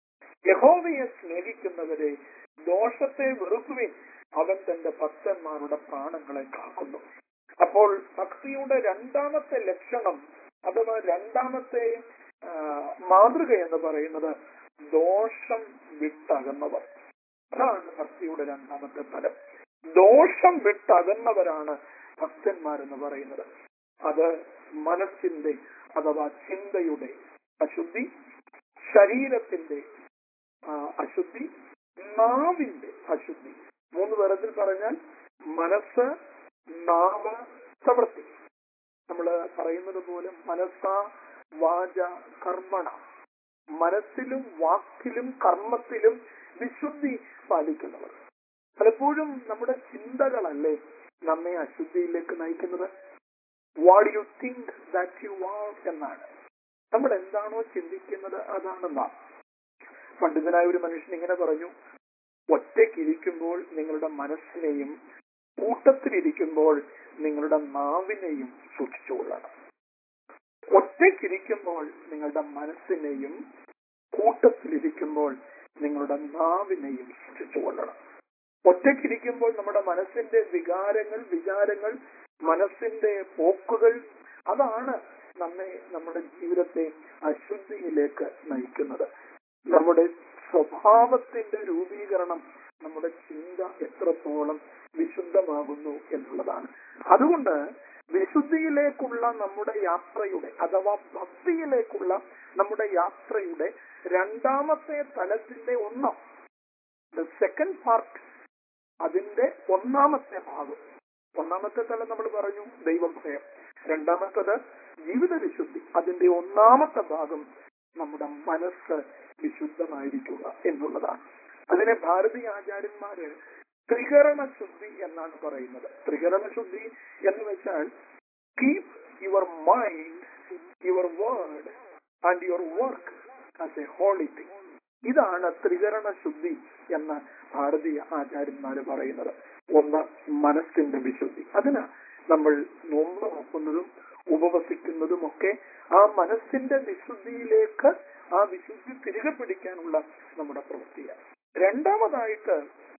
യഹോവയെ സ്നേഹിക്കുന്നവരെ ദോഷത്തെ വെറുക്കുവിൻ അവൻ തന്റെ ഭക്തന്മാരുടെ പ്രാണങ്ങളെ കാക്കുന്നു അപ്പോൾ ഭക്തിയുടെ രണ്ടാമത്തെ ലക്ഷണം അഥവാ രണ്ടാമത്തെ ആ, മാതൃക എന്ന് പറയുന്നത് ദോഷം വിട്ടകന്നവർ അതാണ് ഭക്തിയുടെ രണ്ടാമത്തെ ഫലം ദോഷം വിട്ടകന്നവരാണ് ഭക്തന്മാരെന്ന് പറയുന്നത് അത് മനസ്സിന്റെ അഥവാ ചിന്തയുടെ അശുദ്ധി ശരീരത്തിന്റെ ആ, അശുദ്ധി നാവിന്റെ അശുദ്ധി മൂന്ന് തരത്തിൽ പറഞ്ഞാൽ മനസ്സ് നാവ് പ്രവൃത്തി നമ്മൾ പറയുന്നത് പോലെ മനസ്സ വാച കർമ്മണ മനസ്സിലും വാക്കിലും കർമ്മത്തിലും വിശുദ്ധി പാലിക്കുന്നവർ പലപ്പോഴും നമ്മുടെ ചിന്തകളല്ലേ നമ്മെ അശുദ്ധിയിലേക്ക് നയിക്കുന്നത് what you think that you are എന്നാണ് നമ്മൾ എന്താണോ ചിന്തിക്കുന്നത് അതാണ് നാം പണ്ഡിതനായ ഒരു മനുഷ്യൻ ഇങ്ങനെ പറഞ്ഞു ഒറ്റയ്ക്കിരിക്കുമ്പോൾ നിങ്ങളുടെ മനസ്സിനെയും കൂട്ടത്തിലിരിക്കുമ്പോൾ നിങ്ങളുടെ നാവിനെയും സൂക്ഷിച്ചുകൊള്ളണം ഒറ്റയ്ക്കിരിക്കുമ്പോൾ നിങ്ങളുടെ മനസ്സിനെയും കൂട്ടത്തിലിരിക്കുമ്പോൾ നിങ്ങളുടെ നാവിനെയും സൂക്ഷിച്ചുകൊള്ളണം ഒറ്റയ്ക്കിരിക്കുമ്പോൾ നമ്മുടെ മനസ്സിന്റെ വികാരങ്ങൾ വിചാരങ്ങൾ മനസ്സിന്റെ പോക്കുകൾ അതാണ് നമ്മെ നമ്മുടെ ജീവിതത്തെ അശുദ്ധിയിലേക്ക് നയിക്കുന്നത് നമ്മുടെ സ്വഭാവത്തിന്റെ രൂപീകരണം നമ്മുടെ ചിന്ത എത്രത്തോളം വിശുദ്ധമാകുന്നു എന്നുള്ളതാണ് അതുകൊണ്ട് വിശുദ്ധിയിലേക്കുള്ള നമ്മുടെ യാത്രയുടെ അഥവാ ഭക്തിയിലേക്കുള്ള നമ്മുടെ യാത്രയുടെ രണ്ടാമത്തെ തലത്തിന്റെ ഒന്നാം ദ സെക്കൻഡ് പാർട്ട് അതിന്റെ ഒന്നാമത്തെ ഭാഗം ഒന്നാമത്തെ തലം നമ്മൾ പറഞ്ഞു ദൈവഭയം രണ്ടാമത്തത് ജീവിത വിശുദ്ധി അതിന്റെ ഒന്നാമത്തെ ഭാഗം നമ്മുടെ മനസ്സ് വിശുദ്ധമായിരിക്കുക എന്നുള്ളതാണ് അതിനെ ഭാരതീയ ആചാര്യന്മാര് ത്രികരണ ശുദ്ധി എന്നാണ് പറയുന്നത് ത്രികരണ ശുദ്ധി എന്ന് വെച്ചാൽ keep your mind your word and your work as a holy thing ഇതാണ് ത്രികരണ ശുദ്ധി എന്ന് ഭാരതീയ ആചാര്യന്മാര് പറയുന്നത് ഒന്ന് മനസ്സിന്റെ വിശുദ്ധി അതിന് നമ്മൾ നോമ്പ് നോക്കുന്നതും ഉപവസിക്കുന്നതും ഒക്കെ ആ മനസ്സിന്റെ വിശുദ്ധിയിലേക്ക് ആ വിശുദ്ധി തിരികെ പിടിക്കാനുള്ള നമ്മുടെ പ്രവൃത്തിയാണ് രണ്ടാമതായിട്ട്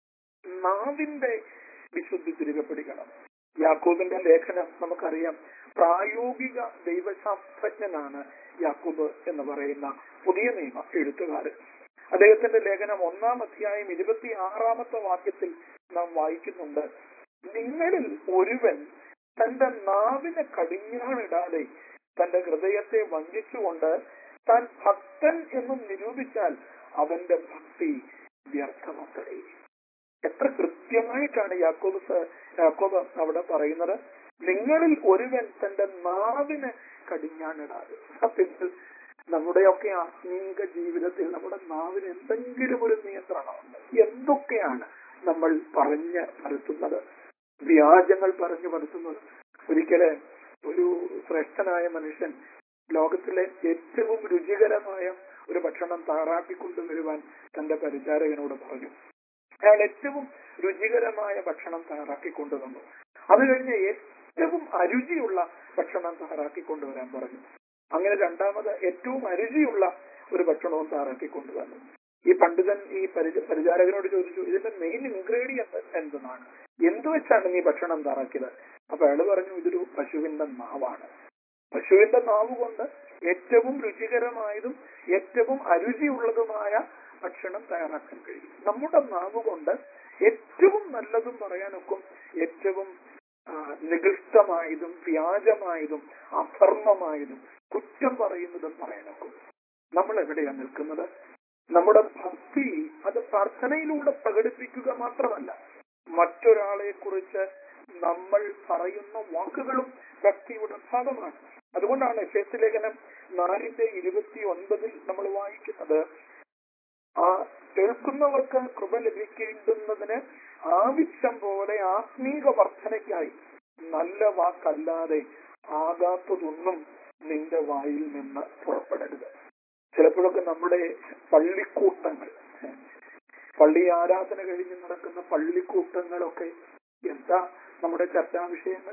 നാവിന്റെ വിശുദ്ധി തിരികെ പിടിക്കണം യാക്കോബിന്റെ ലേഖനം നമുക്കറിയാം പ്രായോഗിക ദൈവശാസ്ത്രജ്ഞനാണ് യാക്കോബ് എന്ന് പറയുന്ന പുതിയ നിയമ എഴുത്തുകാരൻ അദ്ദേഹത്തിന്റെ ലേഖനം ഒന്നാം അധ്യായം ഇരുപത്തി ആറാമത്തെ വാക്യത്തിൽ നാം വായിക്കുന്നുണ്ട് നിങ്ങളിൽ ഒരുവൻ തന്റെ നാവിനെ കടിഞ്ഞാണിടാതെ തന്റെ ഹൃദയത്തെ വഞ്ചിച്ചുകൊണ്ട് താൻ ഭക്തൻ എന്നും നിരൂപിച്ചാൽ അവന്റെ ഭക്തി വ്യർത്ഥമത്രേ എത്ര കൃത്യമായിട്ടാണ് യാക്കോബ് സ- യാക്കോബ് അവിടെ പറയുന്നത് നിങ്ങളിൽ ഒരുവൻ തന്റെ നാവിന് കടിഞ്ഞാണിടാതെ സത്യത്തിൽ നമ്മുടെയൊക്കെ ആത്മീക ജീവിതത്തിൽ നമ്മുടെ നാവിന് എന്തെങ്കിലും ഒരു നിയന്ത്രണമുണ്ട് എന്തൊക്കെയാണ് നമ്മൾ പറഞ്ഞ് പരത്തുന്നത് വ്യാജങ്ങൾ പറഞ്ഞു പരത്തുന്നത് ഒരിക്കല് ഒരു ശ്രേഷ്ഠനായ മനുഷ്യൻ ലോകത്തിലെ ഏറ്റവും രുചികരമായ ഒരു ഭക്ഷണം തയ്യാറാക്കിക്കൊണ്ടുവരുവാൻ തന്റെ പരിചാരകനോട് പറഞ്ഞു അയാൾ ഏറ്റവും രുചികരമായ ഭക്ഷണം തയ്യാറാക്കിക്കൊണ്ടുവന്നു അത് കഴിഞ്ഞ് ഏറ്റവും അരുചിയുള്ള ഭക്ഷണം തയ്യാറാക്കിക്കൊണ്ടുവരാൻ പറഞ്ഞു അങ്ങനെ രണ്ടാമത് ഏറ്റവും അരുചിയുള്ള ഒരു ഭക്ഷണവും തയ്യാറാക്കിക്കൊണ്ടുവന്നു ഈ പണ്ഡിതൻ ഈ പരിച പരിചാരകനോട് ചോദിച്ചു ഇതിന്റെ മെയിൻ ഇൻഗ്രീഡിയന്റ് എന്തെന്നാണ് എന്ത് വെച്ചാണ് നീ ഭക്ഷണം തയ്യാറാക്കിയത് അപ്പൊ അയാൾ പറഞ്ഞു ഇതൊരു പശുവിന്റെ നാവാണ് പശുവിന്റെ നാവ് കൊണ്ട് ഏറ്റവും രുചികരമായതും ഏറ്റവും അരുചിയുള്ളതുമായ ഭക്ഷണം തയ്യാറാക്കാൻ കഴിയും നമ്മുടെ നാവ് കൊണ്ട് ഏറ്റവും നല്ലതും പറയാനൊക്കും ഏറ്റവും ആ, നികൃഷ്ടമായതും വ്യാജമായതും അധർമ്മമായതും കുറ്റം പറയുന്നതും പറയാനൊക്കും നമ്മൾ എവിടെയാണ് നിൽക്കുന്നത് നമ്മുടെ ഭക്തി അത് പ്രാർത്ഥനയിലൂടെ പ്രകടിപ്പിക്കുക മാത്രമല്ല മറ്റൊരാളെ കുറിച്ച് നമ്മൾ പറയുന്ന വാക്കുകളും ഭക്തിയുടെ ഭാഗമാണ് അതുകൊണ്ടാണ് എഫ് ലേഖനം നാലിന്റെ ഇരുപത്തി ഒൻപതിൽ നമ്മൾ വായിക്കുന്നത് ആ കേൾക്കുന്നവർക്ക് കൃപ ലഭിക്കേണ്ടുന്നതിന് ആവശ്യം പോലെ ആത്മീക വർധനയ്ക്കായി നല്ല വാക്കല്ലാതെ ആകാത്തതൊന്നും നിന്റെ വായിൽ നിന്ന് പുറപ്പെടരുത് ചിലപ്പോഴൊക്കെ നമ്മുടെ പള്ളിക്കൂട്ടങ്ങൾ പള്ളി ആരാധന കഴിഞ്ഞ് നടക്കുന്ന പള്ളിക്കൂട്ടങ്ങളൊക്കെ എന്താ നമ്മുടെ ചർച്ചാ വിഷയങ്ങൾ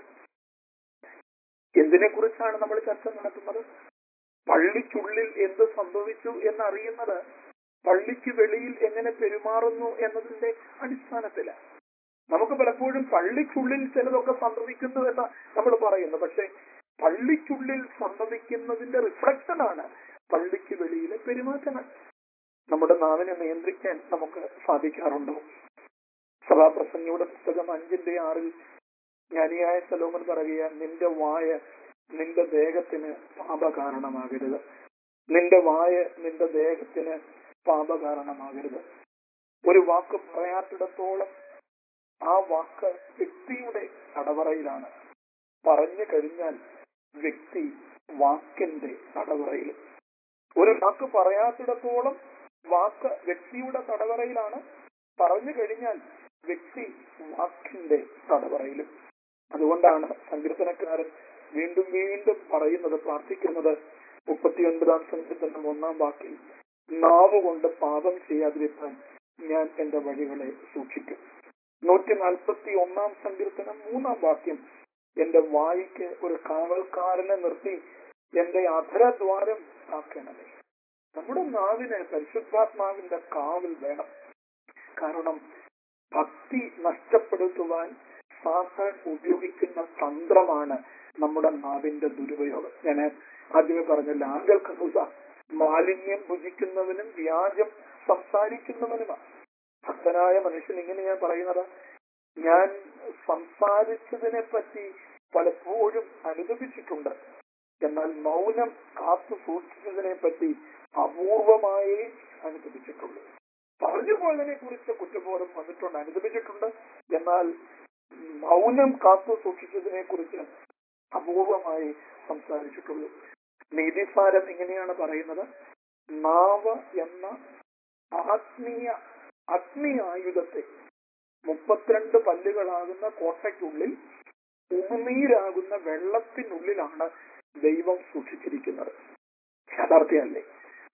എന്തിനെ കുറിച്ചാണ് നമ്മൾ ചർച്ച നടത്തുന്നത് പള്ളിക്കുള്ളിൽ എന്ത് സംഭവിച്ചു എന്നറിയുന്നത് പള്ളിക്ക് വെളിയിൽ എങ്ങനെ പെരുമാറുന്നു എന്നതിന്റെ അടിസ്ഥാനത്തിലാണ് നമുക്ക് പലപ്പോഴും പള്ളിക്കുള്ളിൽ ചിലതൊക്കെ സംഭവിക്കുന്നു എന്ന് നമ്മൾ പറയുന്നു പക്ഷെ പള്ളിക്കുള്ളിൽ സംഭവിക്കുന്നതിന്റെ റിഫ്ലക്ഷനാണ് പള്ളിക്ക് വെളിയിലെ പെരുമാറ്റങ്ങൾ നമ്മുടെ നാവിനെ നിയന്ത്രിക്കാൻ നമുക്ക് സാധിക്കാറുണ്ടോ സഭാപ്രസംഗിയുടെ പുസ്തകം അഞ്ചിന്റെ ആറിൽ ജ്ഞാനിയായ സലോമൻ പറയുക നിന്റെ വായ നിന്റെ ദേഹത്തിന് പാപകാരണമാകരുത് നിന്റെ വായ നിന്റെ ദേഹത്തിന് പാപകാരണമാകരുത് ഒരു വാക്ക് പറയാത്തിടത്തോളം ആ വാക്ക് വ്യക്തിയുടെ തടവറയിലാണ് പറഞ്ഞു കഴിഞ്ഞാൽ വ്യക്തി വാക്കിന്റെ തടവറയിലും ഒരു വാക്ക് പറയാത്തിടത്തോളം വാക്ക് വ്യക്തിയുടെ തടവറയിലാണ് പറഞ്ഞു കഴിഞ്ഞാൽ വ്യക്തി വാക്കിന്റെ തടവറയിലും അതുകൊണ്ടാണ് സങ്കീർത്തനക്കാരൻ വീണ്ടും വീണ്ടും പറയുന്നത് പ്രാർത്ഥിക്കുന്നത് മുപ്പത്തിയൊൻപതാം സങ്കീർത്തനം ഒന്നാം വാക്കിൽ നാവ് കൊണ്ട് പാപം ചെയ്യാതിരിക്കാൻ ഞാൻ എന്റെ വഴികളെ സൂക്ഷിക്കും നൂറ്റി നാൽപ്പത്തി ഒന്നാം സങ്കീർത്തനം മൂന്നാം വാക്യം എന്റെ വായിക്ക് ഒരു കാവൽക്കാരനെ നിർത്തി എന്റെ അധരദ്വാരം കാക്കണമേ നമ്മുടെ നാവിന് പരിശുദ്ധാത്മാവിന്റെ കാവൽ വേണം കാരണം ഭക്തി നഷ്ടപ്പെടുത്തുവാൻ സാധാരണ ഉപയോഗിക്കുന്ന തന്ത്രമാണ് നമ്മുടെ നാവിന്റെ ദുരുപയോഗം ഞാൻ ആദ്യമേ പറഞ്ഞല്ലോ ആങ്കൽക്കഹുസ മാലിന്യം ഭുജിക്കുന്നവനും വ്യാജം സംസാരിക്കുന്നവനുമാണ് ഭക്തനായ മനുഷ്യൻ ഇങ്ങനെ ഞാൻ പറയുന്നത് ഞാൻ സംസാരിച്ചതിനെ പറ്റി പലപ്പോഴും അനുഭവിച്ചിട്ടുണ്ട് എന്നാൽ മൗനം കാത്തു സൂക്ഷിച്ചതിനെ പറ്റി അപൂർവമായേ അനുഭവിച്ചിട്ടുള്ളൂ പറഞ്ഞു പോയതിനെ കുറിച്ച് കുറ്റബോധം വന്നിട്ടുണ്ട് അനുഭവിച്ചിട്ടുണ്ട് എന്നാൽ മൗനം കാത്തു സൂക്ഷിച്ചതിനെ കുറിച്ച് അപൂർവമായി സംസാരിച്ചിട്ടുള്ളൂ നീതിസാരം ഇങ്ങനെയാണ് പറയുന്നത് നാവ് എന്ന ആത്മീയ അഗ്നിയായുധത്തെ മുപ്പത്തിരണ്ട് പല്ലുകളാകുന്ന കോട്ടയ്ക്കുള്ളിൽ ഉമിനീരാകുന്ന വെള്ളത്തിനുള്ളിലാണ് ദൈവം സൂക്ഷിച്ചിരിക്കുന്നത് യാഥാർത്ഥ്യമല്ലേ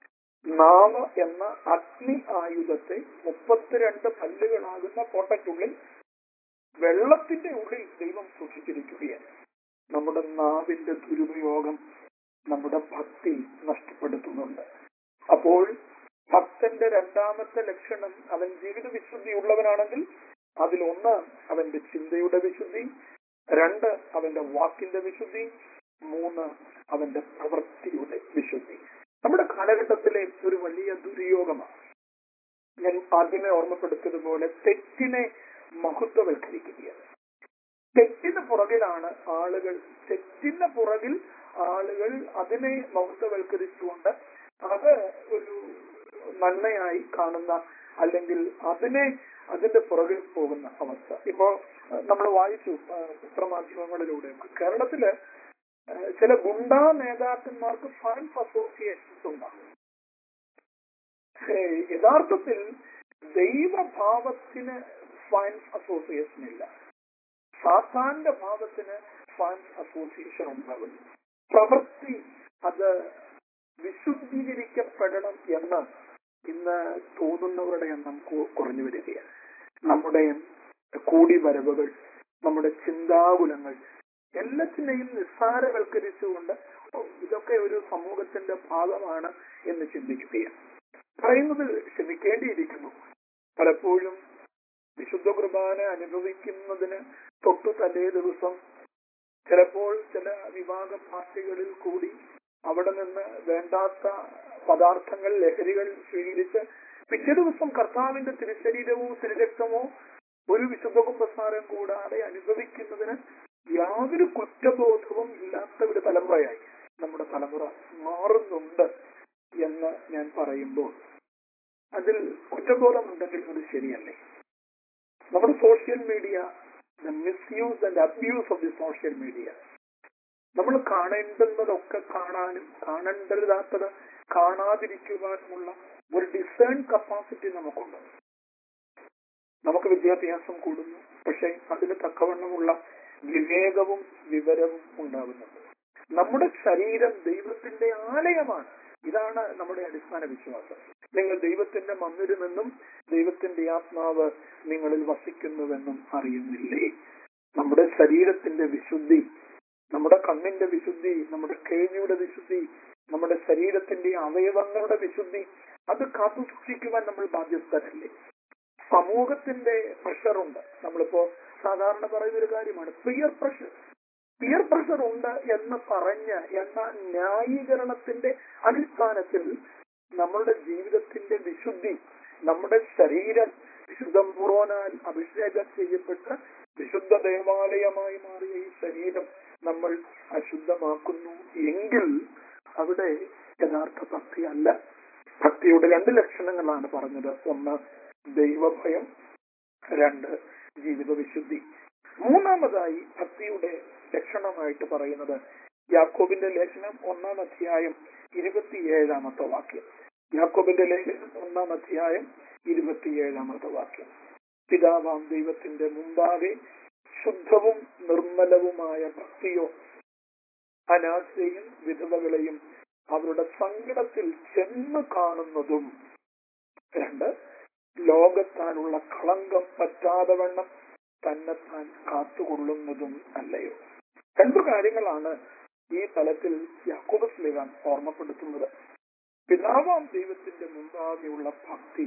നാവ് എന്ന അഗ്നി ആയുധത്തെ മുപ്പത്തിരണ്ട് പല്ലുകളാകുന്ന കോട്ടയ്ക്കുള്ളിൽ വെള്ളത്തിന്റെ ഉള്ളിൽ ദൈവം സൂക്ഷിച്ചിരിക്കുകയാണ് നമ്മുടെ നാവിന്റെ ദുരുപയോഗം നമ്മുടെ ഭക്തി നഷ്ടപ്പെടുത്തുന്നുണ്ട് അപ്പോൾ ഭക്തന്റെ രണ്ടാമത്തെ ലക്ഷണം അവൻ ജീവിത വിശുദ്ധി ഉള്ളവനാണെങ്കിൽ അതിലൊന്ന് അവന്റെ ചിന്തയുടെ വിശുദ്ധി രണ്ട് അവന്റെ വാക്കിന്റെ വിശുദ്ധി മൂന്ന് അവന്റെ പ്രവൃത്തിയുടെ വിശുദ്ധി നമ്മുടെ കാലഘട്ടത്തിലെ ഒരു വലിയ ദുര്യോഗമാണ് ഞാൻ ആദ്യമേ ഓർമ്മപ്പെടുത്തിയതുപോലെ തെറ്റിനെ മഹത്വവൽക്കരിക്കുകയാണ് തെറ്റിന് പുറകിലാണ് ആളുകൾ തെറ്റിന് പുറകിൽ ആളുകൾ അതിനെ മഹത്വവൽക്കരിച്ചുകൊണ്ട് അത് ഒരു നന്മയായി കാണുന്ന അല്ലെങ്കിൽ അതിനെ അതിന്റെ പുറകിൽ പോകുന്ന അവസ്ഥ ഇപ്പോ നമ്മൾ വായിച്ചു പത്രമാധ്യമങ്ങളിലൂടെ കേരളത്തില് ചില ഗുണ്ടാ നേതാക്കന്മാർക്ക് ഫാൻസ് അസോസിയേഷൻസ് ഉണ്ടാകും യഥാർത്ഥത്തിൽ ദൈവഭാവത്തിന് ഫാൻസ് അസോസിയേഷൻ ഇല്ല സാത്താന്റെ ഭാവത്തിന് ഫാൻസ് അസോസിയേഷൻ ഉണ്ടാകുന്നു പ്രവൃത്തി അത് വിശുദ്ധീകരിക്കപ്പെടണം എന്ന് ഇന്ന് തോന്നുന്നവരുടെ എണ്ണം കുറഞ്ഞു വരികയാണ് നമ്മുടെ കൂടി വരവുകൾ നമ്മുടെ ചിന്താകുലങ്ങൾ എല്ലാത്തിനെയും നിസ്സാരവൽക്കരിച്ചുകൊണ്ട് ഇതൊക്കെ ഒരു സമൂഹത്തിന്റെ ഭാഗമാണ് എന്ന് ചിന്തിക്കുകയാണ് പറയുന്നത് ക്ഷമിക്കേണ്ടിയിരിക്കുന്നു പലപ്പോഴും വിശുദ്ധ കുർബാന അനുഭവിക്കുന്നതിന് തൊട്ടു തലേ ദിവസം ചിലപ്പോൾ ചില വിഭാഗ പാർട്ടികളിൽ കൂടി അവിടെ നിന്ന് വേണ്ടാത്ത പദാർത്ഥങ്ങൾ ലഹരികൾ സ്വീകരിച്ച് പിറ്റേ ദിവസം കർത്താവിന്റെ തിരുശരീരമോ തിരുരക്തമോ ഒരു വിശുദ്ധ കുമ്പസാരം കൂടാതെ അനുഭവിക്കുന്നതിന് യാതൊരു കുറ്റബോധവും ഇല്ലാത്ത ഒരു തലമുറയായി നമ്മുടെ തലമുറ മാറുന്നുണ്ട് എന്ന് ഞാൻ പറയുമ്പോൾ അതിൽ കുറ്റബോധമുണ്ടെങ്കിൽ അത് ശരിയല്ലേ നമ്മുടെ social media the misuse and abuse of the social media നമ്മൾ കാണേണ്ടുന്നതൊക്കെ കാണാനും കാണേണ്ടതാത്തത് കാണാതിരിക്കുവാനുമുള്ള ഒരു ഡിസേൺ കപ്പാസിറ്റി നമുക്കുണ്ട് നമുക്ക് വിദ്യാഭ്യാസം കൂടുന്നു പക്ഷെ അതിന് തക്കവണ്ണമുള്ള വിവേകവും വിവരവും ഉണ്ടാകുന്നുണ്ട് നമ്മുടെ ശരീരം ദൈവത്തിന്റെ ആലയമാണ് ഇതാണ് നമ്മുടെ അടിസ്ഥാന വിശ്വാസം നിങ്ങൾ ദൈവത്തിന്റെ മന്ദിരമെന്നും ദൈവത്തിന്റെ ആത്മാവ് നിങ്ങളിൽ വസിക്കുന്നുവെന്നും അറിയുന്നില്ലേ നമ്മുടെ ശരീരത്തിന്റെ വിശുദ്ധി നമ്മുടെ കണ്ണിന്റെ വിശുദ്ധി നമ്മുടെ കേൾവിയുടെ വിശുദ്ധി നമ്മുടെ ശരീരത്തിന്റെ അവയവങ്ങളുടെ വിശുദ്ധി അത് കാത്തു സൂക്ഷിക്കുവാൻ നമ്മൾ ബാധ്യസ്ഥരല്ലേ സമൂഹത്തിന്റെ പ്രഷറുണ്ട് നമ്മളിപ്പോ സാധാരണ പറയുന്ന ഒരു കാര്യമാണ് പിയർ പ്രഷർ പിയർ പ്രഷർ ഉണ്ട് എന്ന് പറഞ്ഞ് എന്ന ന്യായീകരണത്തിന്റെ അടിസ്ഥാനത്തിൽ നമ്മളുടെ ജീവിതത്തിന്റെ വിശുദ്ധി നമ്മുടെ ശരീരം വിശുദ്ധം പൂർവനാൽ അഭിഷേകം ചെയ്യപ്പെട്ട് വിശുദ്ധ ദേവാലയമായി മാറിയ ഈ ശരീരം നമ്മൾ അശുദ്ധമാക്കുന്നു എങ്കിൽ അവിടെ യഥാർത്ഥ ഭക്തി അല്ല ഭക്തിയുടെ രണ്ട് ലക്ഷണങ്ങളാണ് പറഞ്ഞത് ഒന്ന് ദൈവഭയം രണ്ട് ജീവിത വിശുദ്ധി മൂന്നാമതായി ഭക്തിയുടെ ലക്ഷണമായിട്ട് പറയുന്നത് യാക്കോബിന്റെ ലേഖനം ഒന്നാം അധ്യായം ഇരുപത്തിയേഴാമത്തെ വാക്യം യാക്കോബിന്റെ ലേഖനം ഒന്നാം അധ്യായം ഇരുപത്തിയേഴാമത്തെ വാക്യം പിതാവാം ദൈവത്തിന്റെ മുമ്പാകെ ശുദ്ധവും നിർമ്മലവുമായ ഭക്തിയോ അനാഥരെയും വിധവകളെയും അവരുടെ സങ്കടത്തിൽ ചെന്ന് കാണുന്നതും രണ്ട് ലോകത്താലുള്ള കളങ്കം പറ്റാതെ വണ്ണം തന്നെത്താൻ കാത്തുകൊള്ളുന്നതും അല്ലയോ രണ്ടു കാര്യങ്ങളാണ് ഈ തലത്തിൽ യാക്കോബസ് ലിവാൻ ഓർമ്മപ്പെടുത്തുന്നത് പിതാവാം ദൈവത്തിന്റെ മുമ്പാകെയുള്ള ഭക്തി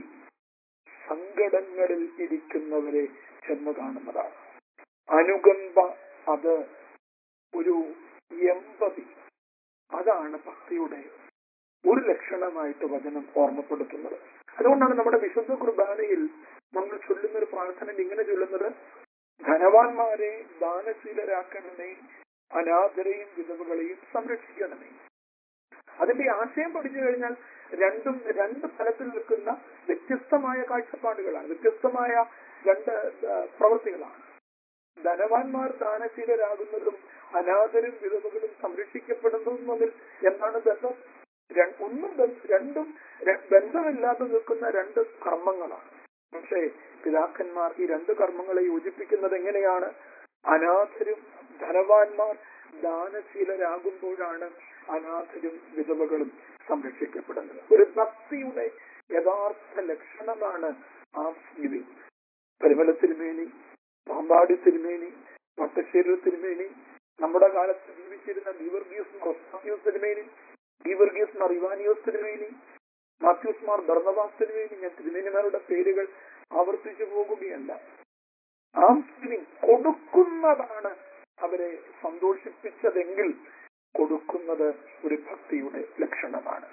സങ്കടങ്ങളിൽ ഇരിക്കുന്നവരെ ചെന്ന് കാണുന്നതാണ് അനുകമ്പ അത് ഒരു എമ്പതി അതാണ് ഭക്തിയുടെ ഒരു ലക്ഷണമായിട്ട് വചനം ഓർമ്മപ്പെടുത്തുന്നത് അതുകൊണ്ടാണ് നമ്മുടെ വിശുദ്ധ കുർബാനയിൽ നമ്മൾ ചൊല്ലുന്ന ഒരു പ്രാർത്ഥന ഇങ്ങനെ ചൊല്ലുന്നത് ധനവാന്മാരെ ദാനശീലരാക്കണമേ അനാഥരെയും വിധവകളെയും സംരക്ഷിക്കണമേ അതിന്റെ ആശയം പഠിച്ചു കഴിഞ്ഞാൽ രണ്ടും രണ്ട് തലത്തിൽ നിൽക്കുന്ന വ്യത്യസ്തമായ കാഴ്ചപ്പാടുകളാണ് വ്യത്യസ്തമായ രണ്ട് ആ, പ്രവൃത്തികളാണ് ധനവാന്മാർ ദാനശീലരാകുന്നതും അനാഥരും വിധവകളും സംരക്ഷിക്കപ്പെടുന്നതും തമ്മിൽ എന്താണ് ബന്ധം ര- ഒന്നും ബന്ധ- രണ്ടും ര- ബന്ധമില്ലാതെ നിൽക്കുന്ന രണ്ട് കർമ്മങ്ങളാണ് പക്ഷേ പിതാക്കന്മാർ ഈ രണ്ട് കർമ്മങ്ങളെ യോജിപ്പിക്കുന്നത് എങ്ങനെയാണ് അനാഥരും ധനവാന്മാർ ദാനശീലരാകുമ്പോഴാണ് അനാഥരും വിധവകളും സംരക്ഷിക്കപ്പെടുന്നത് ഒരു ഭക്തിയുടെ യഥാർത്ഥ ലക്ഷണമാണ് ആ ഗിവിംഗ് പരിമല തിരുമേനി പാമ്പാടി തിരുമേനി വട്ടശ്ശേരി തിരുമേനി നമ്മുടെ കാലത്ത് ജീവിച്ചിരുന്ന ഗീവർഗീസ് റൊസ്താത്യൂസ് തിരുമേനി ഗീവർഗീസ് മാർ ഇവാനിയോസ് തിരുമേനി മാത്യൂസ് മാർ ബർണവാസ് തിരുമേനി ഞാൻ തിരുമേനിമാരുടെ പേരുകൾ ആവർത്തിച്ചു പോകുകയല്ല ആംസ്ലിംഗ് കൊടുക്കുന്നതാണ് അവരെ സന്തോഷിപ്പിച്ചതെങ്കിൽ കൊടുക്കുന്നത് ഒരു ഭക്തിയുടെ ലക്ഷണമാണ്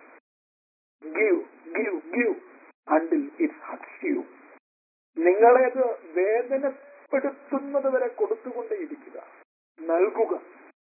give give give until it's hurts you നിങ്ങളെ അത് വേദനപ്പെടുത്തുന്നത് വരെ കൊടുത്തുകൊണ്ടേയിരിക്കുക നൽകുക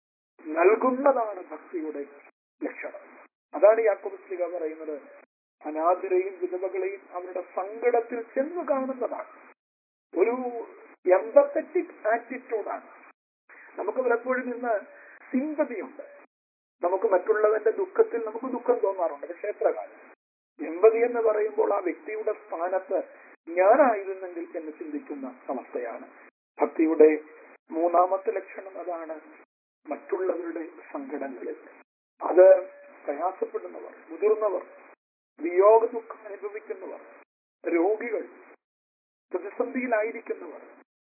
നൽകുന്നതാണ് ഭക്തിയുടെ ലക്ഷണം അതാണ് യാക്കോബസ്ലിക പറയുന്നത് അനാഥരെയും വിധവകളെയും അവരുടെ സങ്കടത്തിൽ ചെന്ന് കാണുന്നതാണ് ഒരു എംപത്തറ്റിക് ആറ്റിറ്റ്യൂഡാണ് നമുക്ക് പലപ്പോഴും ഇന്ന് സിമ്പതിയുണ്ട് നമുക്ക് മറ്റുള്ളവന്റെ ദുഃഖത്തിൽ നമുക്ക് ദുഃഖം തോന്നാറുണ്ട് പക്ഷേ എത്ര കാലം എമ്പതി എന്ന് പറയുമ്പോൾ ആ വ്യക്തിയുടെ സ്ഥാനത്ത് ഞാനായിരുന്നെങ്കിൽ എന്ന് ചിന്തിക്കുന്ന അവസ്ഥയാണ് ഭക്തിയുടെ മൂന്നാമത്തെ ലക്ഷണം അതാണ് മറ്റുള്ളവരുടെ സങ്കടങ്ങളിൽ അത് പ്രയാസപ്പെടുന്നവർ മുതിർന്നവർ വിയോഗ ദുഃഖം അനുഭവിക്കുന്നവർ രോഗികൾ പ്രതിസന്ധിയിലായിരിക്കുന്നവർ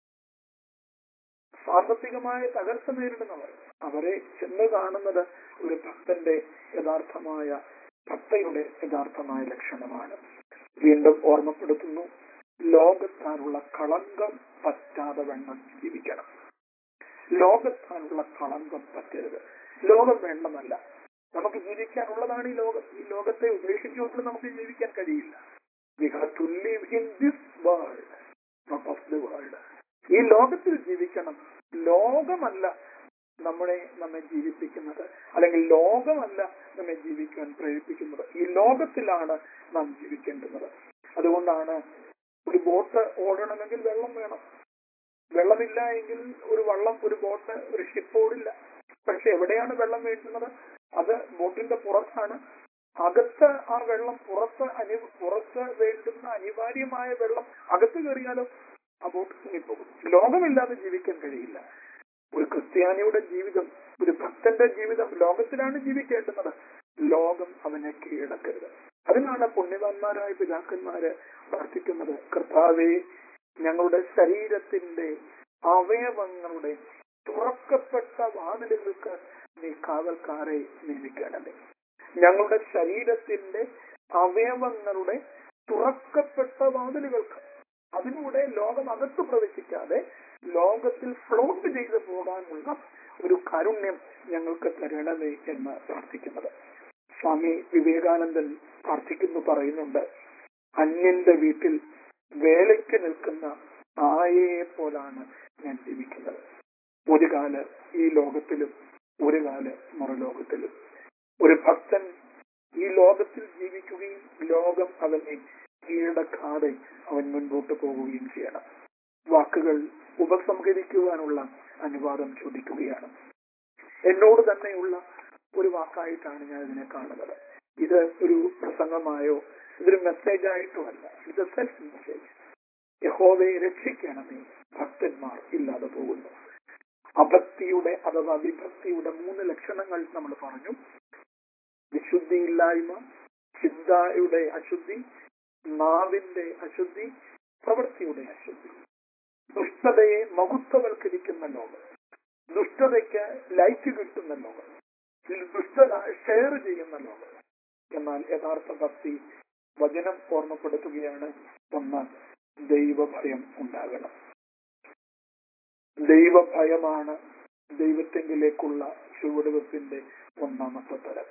സാമ്പത്തികമായ തകർച്ച നേരിടുന്നവർ അവരെ ചെന്ന് കാണുന്നത് ഒരു ഭക്തന്റെ യഥാർത്ഥമായ ഭക്തയുടെ യഥാർത്ഥമായ ലക്ഷണമാണ് വീണ്ടും ഓർമ്മപ്പെടുത്തുന്നു ലോകത്താനുള്ള കളങ്കം പറ്റാതെ വണ്ണം ജീവിക്കണം ലോകത്താനുള്ള കളങ്കം പറ്റരുത് ലോകം വേണ്ടെന്നല്ല നമുക്ക് ജീവിക്കാനുള്ളതാണ് ഈ ലോകം ഈ ലോകത്തെ ഉപേക്ഷിച്ചുകൊണ്ട് നമുക്ക് ജീവിക്കാൻ കഴിയില്ല we have to live in this world not of the world ഈ ലോകത്തിൽ ജീവിക്കണം ലോകമല്ല നമ്മളെ നമ്മെ ജീവിപ്പിക്കുന്നത് അല്ലെങ്കിൽ ലോകമല്ല നമ്മെ ജീവിക്കാൻ പ്രേരിപ്പിക്കുന്നത് ഈ ലോകത്തിലാണ് നാം ജീവിക്കേണ്ടുന്നത് അതുകൊണ്ടാണ് ഒരു ബോട്ട് ഓടണമെങ്കിൽ വെള്ളം വേണം വെള്ളമില്ല എങ്കിൽ ഒരു വള്ളം ഒരു ബോട്ട് ഒരു ഷിപ്പ് ഓടില്ല പക്ഷെ എവിടെയാണ് വെള്ളം വേണ്ടുന്നത് അത് ബോട്ടിന്റെ പുറത്താണ് അകത്ത് ആ വെള്ളം പുറത്ത് അനി പുറത്ത് വേണ്ടുന്ന അനിവാര്യമായ വെള്ളം അകത്ത് കയറിയാലോ ആ ബോട്ട് മുങ്ങിപ്പോകും ലോകമില്ലാതെ ജീവിക്കാൻ കഴിയില്ല ഒരു ക്രിസ്ത്യാനിയുടെ ജീവിതം ഒരു ഭക്ത ഭക്തന്റെ ജീവിതം ലോകത്തിലാണ് ജീവിക്കേണ്ടുന്നത് ലോകം അവനെ കീഴടക്കരുത് അതിനാണ് പുണ്യവാന്മാരായ പിതാക്കന്മാര് പ്രാർത്ഥിക്കുന്നത് കർത്താവെ ഞങ്ങളുടെ ശരീരത്തിന്റെ അവയവങ്ങളുടെ തുറക്കപ്പെട്ട വാതിലുകൾക്ക് നീ കാവൽക്കാരെ നിയമിക്കണമേ ഞങ്ങളുടെ ശരീരത്തിന്റെ അവയവങ്ങളുടെ തുറക്കപ്പെട്ട വാതിലുകൾക്ക് അതിലൂടെ ലോകം അകത്ത് പ്രവേശിക്കാതെ ലോകത്തിൽ ഫ്ലോട്ട് ചെയ്തു പോകാനുള്ള ഒരു കാരുണ്യം ഞങ്ങൾക്ക് തരണമേ എന്ന് പ്രാർത്ഥിക്കുന്നത് സ്വാമി വിവേകാനന്ദൻ പ്രാർത്ഥിക്കുന്നു പറയുന്നുണ്ട് അന്യന്റെ വീട്ടിൽ വേലയ്ക്ക് നിൽക്കുന്ന ആയയെ പോലാണ് ഞാൻ ജീവിക്കുന്നത് ഒരു കാല് ഈ ലോകത്തിലും ഒരു കാല് മറുലോകത്തിലും ഒരു ഭക്തൻ ഈ ലോകത്തിൽ ജീവിക്കുകയും ലോകം അവനെ കീഴടക്കാതെ അവൻ മുൻപോട്ട് പോവുകയും ചെയ്യണം വാക്കുകൾ ഉപസംഹരിക്കുവാനുള്ള അനുവാദം ചോദിക്കുകയാണ് എന്നോട് തന്നെയുള്ള ഒരു വാക്കായിട്ടാണ് ഞാൻ ഇതിനെ കാണുന്നത് ഇത് ഒരു പ്രസംഗമായോ ഇതൊരു മെസ്സേജ് ആയിട്ടോ അല്ല ഇത് സെൽഫ് മെസ്സേജ് യഹോവയെ രക്ഷിക്കണമേ ഭക്തന്മാർ ഇല്ലാതെ പോകുന്നു അഭക്തിയുടെ അഥവാ വിഭക്തിയുടെ മൂന്ന് ലക്ഷണങ്ങൾ നമ്മൾ പറഞ്ഞു വിശുദ്ധിയില്ലായ്മ ചിന്തയുടെ അശുദ്ധി നാവിന്റെ അശുദ്ധി പ്രവൃത്തിയുടെ അശുദ്ധി ദുഷ്ടതയെ മഹത്വവൽക്കരിക്കുന്ന ലോകം ദുഷ്ടതയ്ക്ക് ലൈറ്റ് കിട്ടുന്ന ലോകം ദുഷ്ടത ഷെയർ ചെയ്യുന്ന ലോകം എന്നാൽ യഥാർത്ഥ ഭക്തി വചനം ഓർമ്മപ്പെടുത്തുകയാണ് ഒന്ന് ദൈവഭയം ഉണ്ടാകണം ദൈവഭയമാണ് ദൈവത്തെങ്കിലേക്കുള്ള ചുവടുവെപ്പിന്റെ ഒന്നാമത്തെ തരം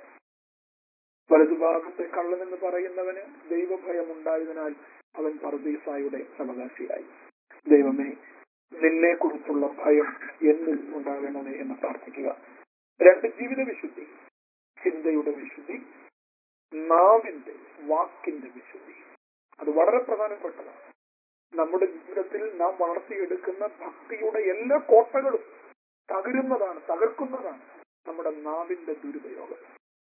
വലതുഭാഗത്തെ കള്ളനെന്ന് പറയുന്നവന് ദൈവഭയം ഉണ്ടായതിനാൽ അവൻ പർദീസായുടെ അവകാശിയായി ദൈവമേ നിന്നെ കുറിച്ചുള്ള ഭയം എന്നിൽ ഉണ്ടാകണമേ എന്ന് പ്രാർത്ഥിക്കുക രണ്ട് ജീവിത വിശുദ്ധി ചിന്തയുടെ വിശുദ്ധി നാവിന്റെ വാക്കിന്റെ വിശുദ്ധി അത് വളരെ പ്രധാനപ്പെട്ടതാണ് നമ്മുടെ ജീവിതത്തിൽ നാം വളർത്തിയെടുക്കുന്ന ഭക്തിയുടെ എല്ലാ കോട്ടകളും തകരുന്നതാണ് തകർക്കുന്നതാണ് നമ്മുടെ നാവിന്റെ ദുരുപയോഗം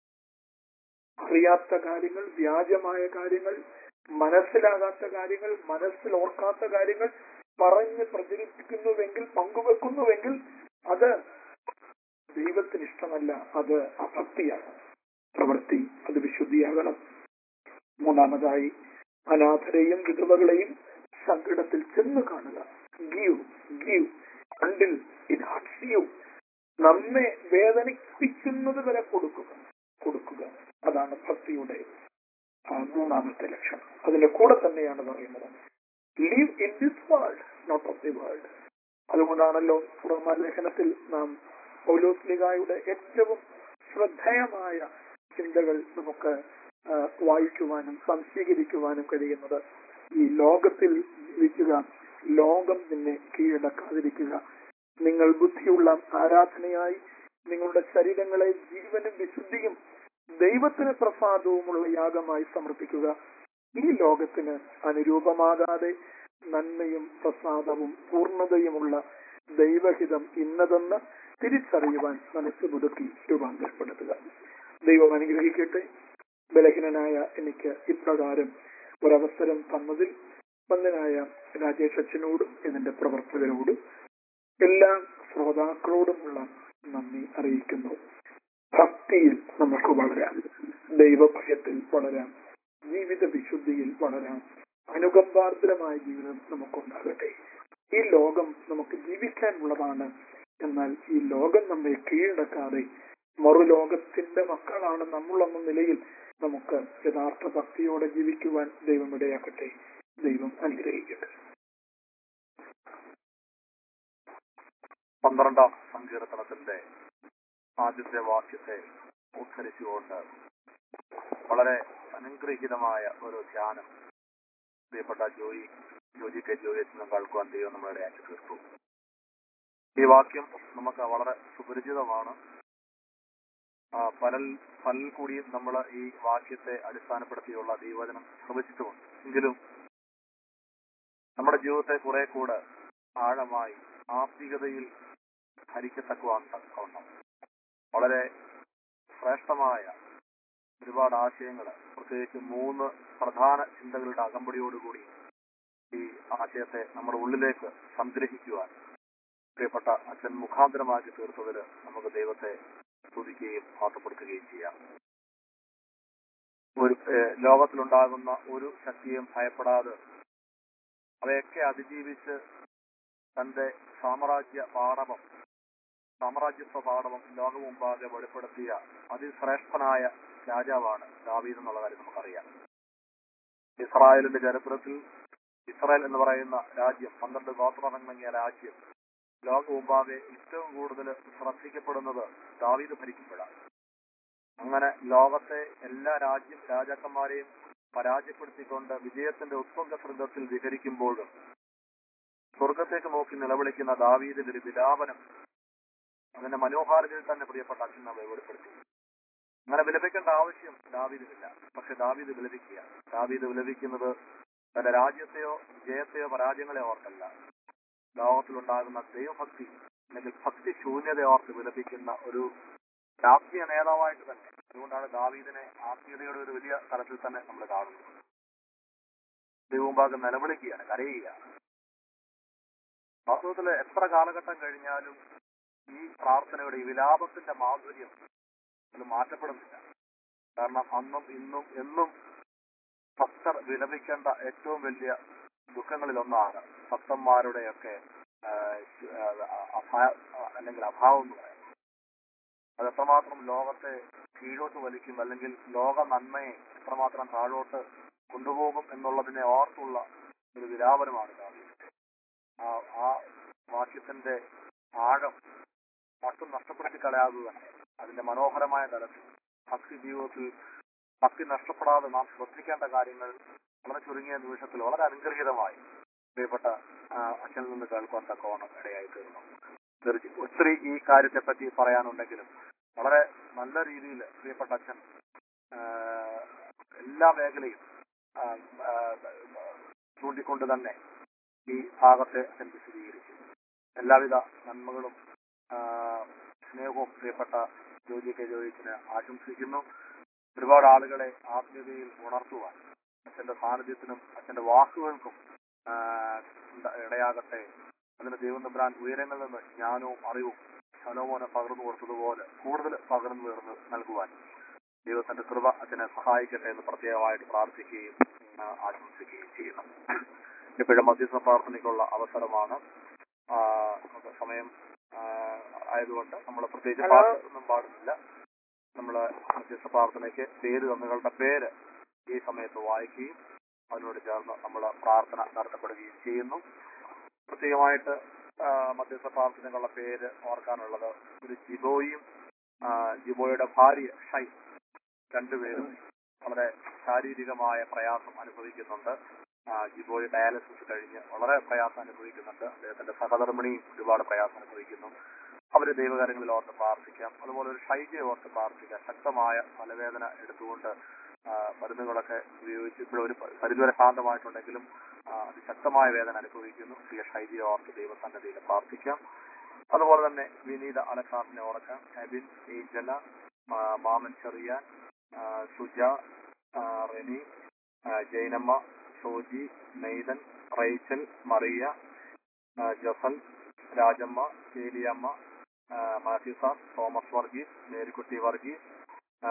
അറിയാത്ത കാര്യങ്ങൾ വ്യാജമായ കാര്യങ്ങൾ മനസ്സിലാകാത്ത കാര്യങ്ങൾ മനസ്സിൽ ഓർക്കാത്ത കാര്യങ്ങൾ പറഞ്ഞ് പ്രചരിപ്പിക്കുന്നുവെങ്കിൽ പങ്കുവെക്കുന്നുവെങ്കിൽ അത് ദൈവത്തിന് ഇഷ്ടമല്ല അത് അഭക്തിയാണ് പ്രവൃത്തി അത് വിശുദ്ധിയാകണം മൂന്നാമതായി അനാഥരെയും വിധവകളെയും സങ്കടത്തിൽ ചെന്ന് കാണുക give give until it hurts you നമ്മെ വേദനിപ്പിക്കുന്നത് വരെ കൊടുക്കുക കൊടുക്കുക അതാണ് ഭക്തിയുടെ ആ, മൂന്നാമത്തെ ലക്ഷണം അതിന്റെ കൂടെ തന്നെയാണ് പറയുന്നത് live in this world not of the world അതുകൊണ്ടാണല്ലോ റോമാ ലേഖനത്തിൽ നാം പൗലോസ്ലിഗായുടെ ഏറ്റവും ശ്രദ്ധേയമായ ചിന്തകൾ നമുക്ക് ആ, വായിക്കുവാനും സംശീകരിക്കുവാനും കഴിയുന്നത് ഈ ലോകത്തിൽ ജീവിക്കുക ലോകം നിന്നെ കീഴടക്കാതിരിക്കുക നിങ്ങൾ ബുദ്ധിയുള്ള ആരാധനയായി നിങ്ങളുടെ ശരീരങ്ങളെ ജീവനും വിശുദ്ധിയും ദൈവത്തിന് പ്രസാദവുമുള്ള യാഗമായി സമർപ്പിക്കുക ഈ ലോകത്തിന് അനുരൂപമാകാതെ നന്മയും പ്രസാദവും പൂർണ്ണതയുമുള്ള ദൈവഹിതം ഇന്നതെന്ന് തിരിച്ചറിയുവാൻ മനസ്സ് പുതുക്കി രൂപാന്തരപ്പെടുത്തുക ദൈവം അനുഗ്രഹിക്കട്ടെ ബലഹീനനായ എനിക്ക് ഇപ്രകാരം ഒരവസരം തന്നതിൽ വന്ദനായ രാജേഷ് അച്ഛനോടും ഇതിന്റെ പ്രവർത്തകരോടും എല്ലാ ശ്രോതാക്കളോടുമുള്ള നന്ദി അറിയിക്കുന്നു ഭക്തിയിൽ നമുക്ക് വളരാം ദൈവഭയത്തിൽ വളരാം ജീവിത വിശുദ്ധിയിൽ വളരാം അനുകമ്പാർദ്രമായ ജീവിതം നമുക്കുണ്ടാകട്ടെ ഈ ലോകം നമുക്ക് ജീവിക്കാനുള്ളതാണ് എന്നാൽ ഈ ലോകം നമ്മെ കീഴടക്കാതെ മറുലോകത്തിന്റെ മക്കളാണ് നമ്മളെന്ന നിലയിൽ നമുക്ക് യഥാർത്ഥ ഭക്തിയോടെ ജീവിക്കുവാൻ ദൈവം ഇടയാക്കട്ടെ ദൈവം അനുഗ്രഹിക്കട്ടെ പന്ത്രണ്ടാം സങ്കീർത്തനത്തിന്റെ ആദ്യത്തെ വാക്യത്തെ ഉദ്ധരിച്ചുകൊണ്ട് വളരെ അനുഗ്രഹീതമായ ഒരു ധ്യാനം പ്രിയപ്പെട്ട ജോയി ജോജി കെ ജോയി എന്നും കേൾക്കുവാൻ ദൈവം നമ്മളുടെ ആക്കി തീർത്തു ഈ വാക്യം നമുക്ക് വളരെ സുപരിചിതമാണ് ആ, പലൽ പലൽ കൂടിയും നമ്മൾ ഈ വാക്യത്തെ അടിസ്ഥാനപ്പെടുത്തിയുള്ള ദൈവവചനം ശ്രമിച്ചിട്ടുമുണ്ട് എങ്കിലും നമ്മുടെ ജീവിതത്തെ കുറെ കൂടെ ആഴമായി ആത്മീയതയിൽ ഹരിക്കത്തക്കവണ്ണം വളരെ ശ്രേഷ്ഠമായ ഒരുപാട് ആശയങ്ങൾ പ്രത്യേകിച്ച് മൂന്ന് പ്രധാന ചിന്തകളുടെ അകമ്പടിയോടുകൂടി ഈ ആശയത്തെ നമ്മുടെ ഉള്ളിലേക്ക് സംഗ്രഹിക്കുവാൻ പ്രിയപ്പെട്ട അച്ഛൻ മുഖാന്തരമാക്കി തീർത്തതിൽ നമുക്ക് ദൈവത്തെ സ്തുതിക്കുകയും പാട്ടപ്പെടുത്തുകയും ചെയ്യാം ഒരു ഏഹ്, ലോകത്തിലുണ്ടാകുന്ന ഒരു ശക്തിയും ഭയപ്പെടാതെ അവയൊക്കെ അതിജീവിച്ച് തന്റെ സാമ്രാജ്യ പാടവം സാമ്രാജ്യത്വ പാടവം ലോകമുമ്പാകെ വെളിപ്പെടുത്തിയ അതിശ്രേഷ്ഠനായ രാജാവാണ് ദാവീദ് എന്നുള്ള കാര്യം നമുക്കറിയാം ഇസ്രായേലിന്റെ ചരിത്രത്തിൽ ഇസ്രായേൽ എന്ന് പറയുന്ന രാജ്യം പന്ത്രണ്ട് ഗോത്രമടങ്ങിയ രാജ്യം ലോകമുമ്പാകെ ഏറ്റവും കൂടുതൽ ശ്രദ്ധിക്കപ്പെടുന്നത് ദാവീദ് ഭരിക്കുമ്പോഴാണ് അങ്ങനെ ലോകത്തെ എല്ലാ രാജ്യം രാജാക്കന്മാരെയും പരാജയപ്പെടുത്തിക്കൊണ്ട് വിജയത്തിന്റെ ഉത്സംഗ ശൃംഗത്തിൽ വിഹരിക്കുമ്പോഴും സ്വർഗത്തേക്ക് നോക്കി നിലവിളിക്കുന്ന ദാവീദിന്റെ ഒരു വിലാപനം അതിന്റെ മനോഹാരിതയിൽ തന്നെ പ്രിയപ്പെട്ട അച്ഛൻ നമ്മെ വെളിപ്പെടുത്തി അങ്ങനെ വിലപിക്കേണ്ട ആവശ്യം ദാവീദിനില്ല പക്ഷെ ദാവീദ് വിലപിക്കുക ദാവീദ് വിലപിക്കുന്നത് തന്റെ രാജ്യത്തെയോ ജയത്തെയോ പരാജയങ്ങളെയോ ഓർക്കല്ല ലോകത്തിലുണ്ടാകുന്ന ദൈവഭക്തി അല്ലെങ്കിൽ ഭക്തി ശൂന്യത ഓർത്ത് വിലപിക്കുന്ന ഒരു രാഷ്ട്രീയ നേതാവായിട്ട് തന്നെ അതുകൊണ്ടാണ് ദാവീദിനെ ആത്മീയതയുടെ ഒരു വലിയ തലത്തിൽ തന്നെ നമ്മൾ കാണുന്നത് ദൈവമുമ്പാകെ നിലവിളിക്കുകയാണ് കരയുകയാണ് വാസ്തവത്തിൽ എത്ര കാലഘട്ടം കഴിഞ്ഞാലും ഈ പ്രാർത്ഥനയുടെ ഈ വിലാപത്തിന്റെ മാധുര്യം അത് മാറ്റപ്പെടുന്നില്ല കാരണം അന്നും ഇന്നും എന്നും ഭക്തർ വിലപിക്കേണ്ട ഏറ്റവും വലിയ ദുഃഖങ്ങളിലൊന്നാണ് ഭക്തന്മാരുടെയൊക്കെ ആ, ശ്- ആ, അഭാ- അല്ലെങ്കിൽ അഭാവം എന്ന് പറയുന്നത് അത് എത്രമാത്രം ലോകത്തെ കീഴോട്ട് വലിക്കും അല്ലെങ്കിൽ ലോക നന്മയെ എത്രമാത്രം താഴോട്ട് കൊണ്ടുപോകും എന്നുള്ളതിനെ ഓർത്തുള്ള ഒരു വിലാപനമാണ് ദാവീദ്. ആ ആ വാക്യത്തിന്റെ ആഴം ഒട്ടും നഷ്ടപ്പെടുത്തി കളയാതെ തന്നെ അതിന്റെ മനോഹരമായ തലത്തിൽ ഭക്തി ജീവിതത്തിൽ ഭക്തി നഷ്ടപ്പെടാതെ നാം ശ്രദ്ധിക്കേണ്ട കാര്യങ്ങൾ വളരെ ചുരുങ്ങിയ നിമിഷത്തിൽ വളരെ അനുഗ്രഹീതമായി പ്രിയപ്പെട്ട ആ, അച്ഛനിൽ നിന്ന് കേൾക്കുവാൻ തക്കവണ്ണം ഇടയായി തീർന്നു തീർച്ച ഒത്തിരി ഈ കാര്യത്തെ പറ്റി പറയാനുണ്ടെങ്കിലും വളരെ നല്ല രീതിയിൽ പ്രിയപ്പെട്ട അച്ഛൻ ആ, എല്ലാ മേഖലയും ആ, ആ, ചൂണ്ടിക്കൊണ്ട് തന്നെ ഈ ഭാഗത്തെ അച്ഛൻ വിശദീകരിച്ചു എല്ലാവിധ നന്മകളും ആ, സ്നേഹവും പ്രിയപ്പെട്ട ജോജി കെ ജോയിച്ചിന് ആശംസിക്കുന്നു ഒരുപാട് ആളുകളെ ആത്മീയതയിൽ ഉണർത്തുവാൻ അച്ഛന്റെ സാന്നിധ്യത്തിനും അച്ഛന്റെ വാക്കുകൾക്കും ആ, ഉണ്ട- ഇടയാകട്ടെ അതിന് ദൈവം തമ്പുരാൻ ഉയരങ്ങളിൽ നിന്ന് ജ്ഞാനവും അറിവും ശലോമോനെ പകർന്നു കൊടുത്തതുപോലെ കൂടുതൽ പകർന്നു തീർന്ന് നൽകുവാൻ ദൈവത്തിന്റെ കൃപ അച്ഛനെ സഹായിക്കട്ടെ എന്ന് പ്രത്യേകമായിട്ട് പ്രാർത്ഥിക്കുകയും ആ, ആശംസിക്കുകയും ചെയ്യുന്നു ഇപ്പോഴും മധ്യസ്ഥ പ്രാർത്ഥനയ്ക്കുള്ള അവസരമാണ് ആ, നമുക്ക് സമയം ആ, ആയതുകൊണ്ട് നമ്മൾ പ്രത്യേകിച്ച് ഹലോ. പാട്ടൊന്നും പാടുന്നില്ല നമ്മൾ മധ്യസ്ഥ പ്രാർത്ഥനയ്ക്ക് പേര് തന്നുകളുടെ പേര് ഈ സമയത്ത് വായിക്കുകയും അതിനോട് ചേർന്ന് നമ്മൾ പ്രാർത്ഥന നടത്തപ്പെടുകയും ചെയ്യുന്നു പ്രത്യേകമായിട്ട് ആ, മധ്യസ്ഥ പ്രാർത്ഥനയ്ക്കുള്ള പേര് ഓർക്കാനുള്ളത് ഒരു ജിബോയും ആ, ജിബോയുടെ ഭാര്യ ഷൈ രണ്ടുപേരും വളരെ ശാരീരികമായ പ്രയാസം അനുഭവിക്കുന്നുണ്ട് ആ, ജിബോയ് ഡയാലിസിസ് കഴിഞ്ഞ് വളരെ പ്രയാസം അനുഭവിക്കുന്നുണ്ട് അദ്ദേഹത്തിന്റെ സഹധർമ്മിണിയും ഒരുപാട് പ്രയാസം അനുഭവിക്കുന്നു അവര് ദൈവകാര്യങ്ങളിൽ ഓർത്ത് പ്രാർത്ഥിക്കാം അതുപോലെ ഒരു ഷൈജയെ ഓർത്ത് പ്രാർത്ഥിക്കാം ശക്തമായ തലവേദന എടുത്തുകൊണ്ട് ആ, മരുന്നുകളൊക്കെ ഉപയോഗിച്ച് ഇപ്പോഴും ഒരു പരിധിവരെ ശാന്തമായിട്ടുണ്ടെങ്കിലും ആ, അതിശക്തമായ വേദന അനുഭവിക്കുന്നു പ്രിയ ഷൈജയെ ഓർത്ത് ദൈവസന്നദ്ധിയിൽ പ്രാർത്ഥിക്കാം അതുപോലെ തന്നെ വിനീത അലക്കാസിനെ ഓർക്കാം എബിൻ ഏഞ്ചല ആ, മാമൻ ചെറിയാൻ ആ, സുജ ആ, റെനി ആ, ജൈനമ്മ ഷോജി നെയ്തൻ റൈച്ചൽ മറിയ ആ, ജസൽ രാജമ്മ ചേലിയമ്മ ആ, മാത്യു സാർ തോമസ് വർഗീസ് മേരിക്കുട്ടി വർഗീസ് ആ,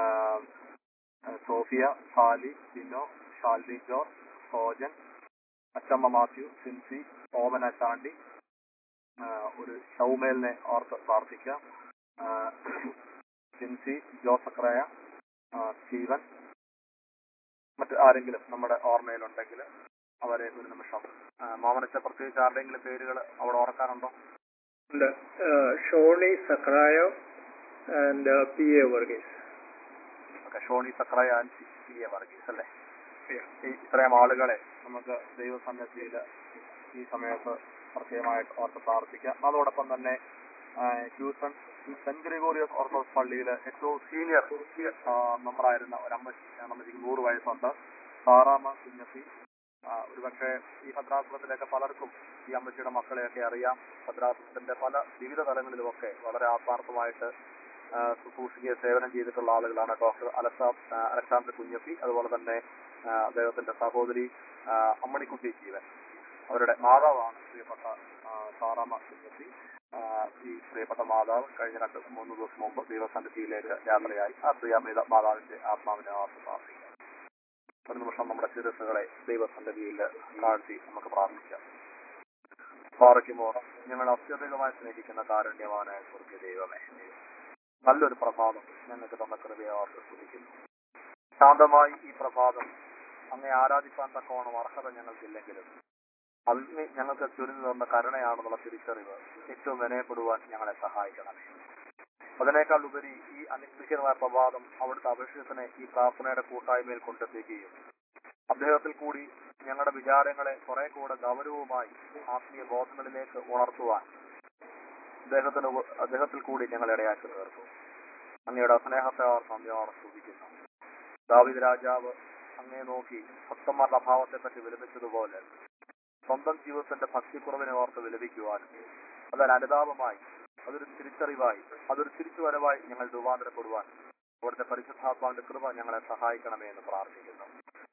ആ, സോഫിയ സാലി ടിനോ ഷാൽഡി ജോർജ് സോജൻ അച്ചമ്മ മാത്യു സിൻസി ഓമന ചാണ്ടി ആ, ഒരു ഷൗമേലിനെ ഓർത്ത് പ്രാർത്ഥിക്കാം ആ, സിൻസി ജോസക്രയ ആ, സ്റ്റീവൻ മറ്റ് ആരെങ്കിലും നമ്മുടെ ഓർമ്മയിലുണ്ടെങ്കിൽ അവരെ ഒരു നിമിഷം ആ, മോമനച്ച പ്രത്യേകിച്ച് ആരുടെയെങ്കിലും പേരുകൾ അവിടെ ഓർക്കാനുണ്ടോ ഉണ്ട് Shony Zachariah and P A Varghese okay Shony Zachariah and P A Varghese അല്ലേ ഈ ഇത്രയും ആളുകളെ നമുക്ക് ദൈവസന്നിധിയിൽ ഈ സമയത്ത് പ്രത്യേകമായിട്ട് ഓർത്ത് പ്രാർത്ഥിക്കാം അതോടൊപ്പം തന്നെ ആ, ഹ്യൂസൺ സെന്റ് ഗ്രിഗോറിയസ് ഓർത്തഡോക്സ് പള്ളിയിലെ ഏറ്റവും സീനിയർ മെമ്പറായിരുന്ന ഒരു അമ്മച്ചി ആ അമ്മച്ചിക്ക് നൂറ് വയസ്സുണ്ട് സാറാമ കുഞ്ഞത്തി ഒരുപക്ഷെ ഈ ഭദ്രാസനത്തിലൊക്കെ പലർക്കും ഈ അമ്മച്ചിയുടെ മക്കളെയൊക്കെ അറിയാം ഭദ്രാസനത്തിന്റെ പല വിവിധ തലങ്ങളിലുമൊക്കെ വളരെ ആത്മാർത്ഥമായിട്ട് ആ, ശുശ്രൂഷിക്കുകയും സേവനം ചെയ്തിട്ടുള്ള ആളുകളാണ് ഡോക്ടർ അലക്സാ ആ, അലക്സാണ്ടർ കുഞ്ഞപ്പി അതുപോലെ തന്നെ ആ, അദ്ദേഹത്തിന്റെ സഹോദരി ആ, അമ്മണിക്കുട്ടി ജീവൻ അവരുടെ മാതാവാണ് പ്രിയപ്പെട്ട ആ, സാറാമ്മ കുഞ്ഞത്തി ആ, ഈ പ്രിയപ്പെട്ട മാതാവ് കഴിഞ്ഞ രണ്ട് മൂന്ന് ദിവസം മുമ്പ് ദൈവസന്നിധിയിലേക്ക് യാത്രയായി ആ പ്രിയാമേത മാതാവിന്റെ ആത്മാവിനെ ആർത്ത് പ്രാർത്ഥിക്കാം ഒരു നിമിഷം നമ്മുടെ ശിരസുകളെ ദൈവസന്നിധിയിൽ താഴ്ത്തി നമുക്ക് പ്രാർത്ഥിക്കാം പാറയ്ക്കുമോ ഞങ്ങൾ അത്യധികമായി സ്നേഹിക്കുന്ന കാരുണ്യവാനായ സ്വർഗീയ ദൈവമേ നല്ലൊരു പ്രഭാതം ഞങ്ങൾക്ക് തന്ന കൃപയെ ഓർത്ത് സ്തുതിക്കുന്നു ശാന്തമായി ഈ പ്രഭാതം അങ്ങേ ആരാധിക്കാൻ തക്കോണം അർഹത ഞങ്ങൾക്കില്ലെങ്കിലും അങ്ങ് ഞങ്ങൾക്ക് ചുരുങ്ങി തന്ന കരുണയാണെന്നുള്ള തിരിച്ചറിവ് ഏറ്റവും വിനയപ്പെടുവാൻ ഞങ്ങളെ സഹായിക്കണമേ അതിനേക്കാൾ ഉപരി ഈ അനുഗ്രഹീതമായ പ്രഭാതം അവിടുത്തെ അഭിഷേകത്തിനെ ഈ പ്രാർത്ഥനയുടെ കൂട്ടായ്മയിൽ കൊണ്ടെത്തിക്കുകയും അദ്ദേഹത്തിൽ കൂടി ഞങ്ങളുടെ വിചാരങ്ങളെ കുറെ കൂടെ ഗൗരവമായി ആത്മീയ ബോധങ്ങളിലേക്ക് ഉണർത്തുവാൻ അദ്ദേഹത്തിന് ഉപ- അദ്ദേഹത്തിൽ കൂടി ഞങ്ങൾ ഇടയാക്കി തീർത്തു അങ്ങയുടെ സ്നേഹത്തെ അവർ നന്ദിയോടെ സ്തുതിക്കുന്നു ദാവിദ് രാജാവ് അങ്ങേ നോക്കി ഭക്തന്മാരുടെ അഭാവത്തെ പറ്റി വിലപിച്ചതുപോലെ സ്വന്തം ജീവിതത്തിന്റെ ഭക്തിക്കുറവിനെ ഓർത്ത് വിലപിക്കുവാനും അതൊരു അനുതാപമായി അതൊരു തിരിച്ചറിവായി അതൊരു തിരിച്ചുവരവായി ഞങ്ങൾ രൂപാന്തരപ്പെടുവാൻ അവിടുത്തെ പരിശുദ്ധാത്മാവിന്റെ കൃപ ഞങ്ങളെ സഹായിക്കണമേ എന്ന് പ്രാർത്ഥിക്കുന്നു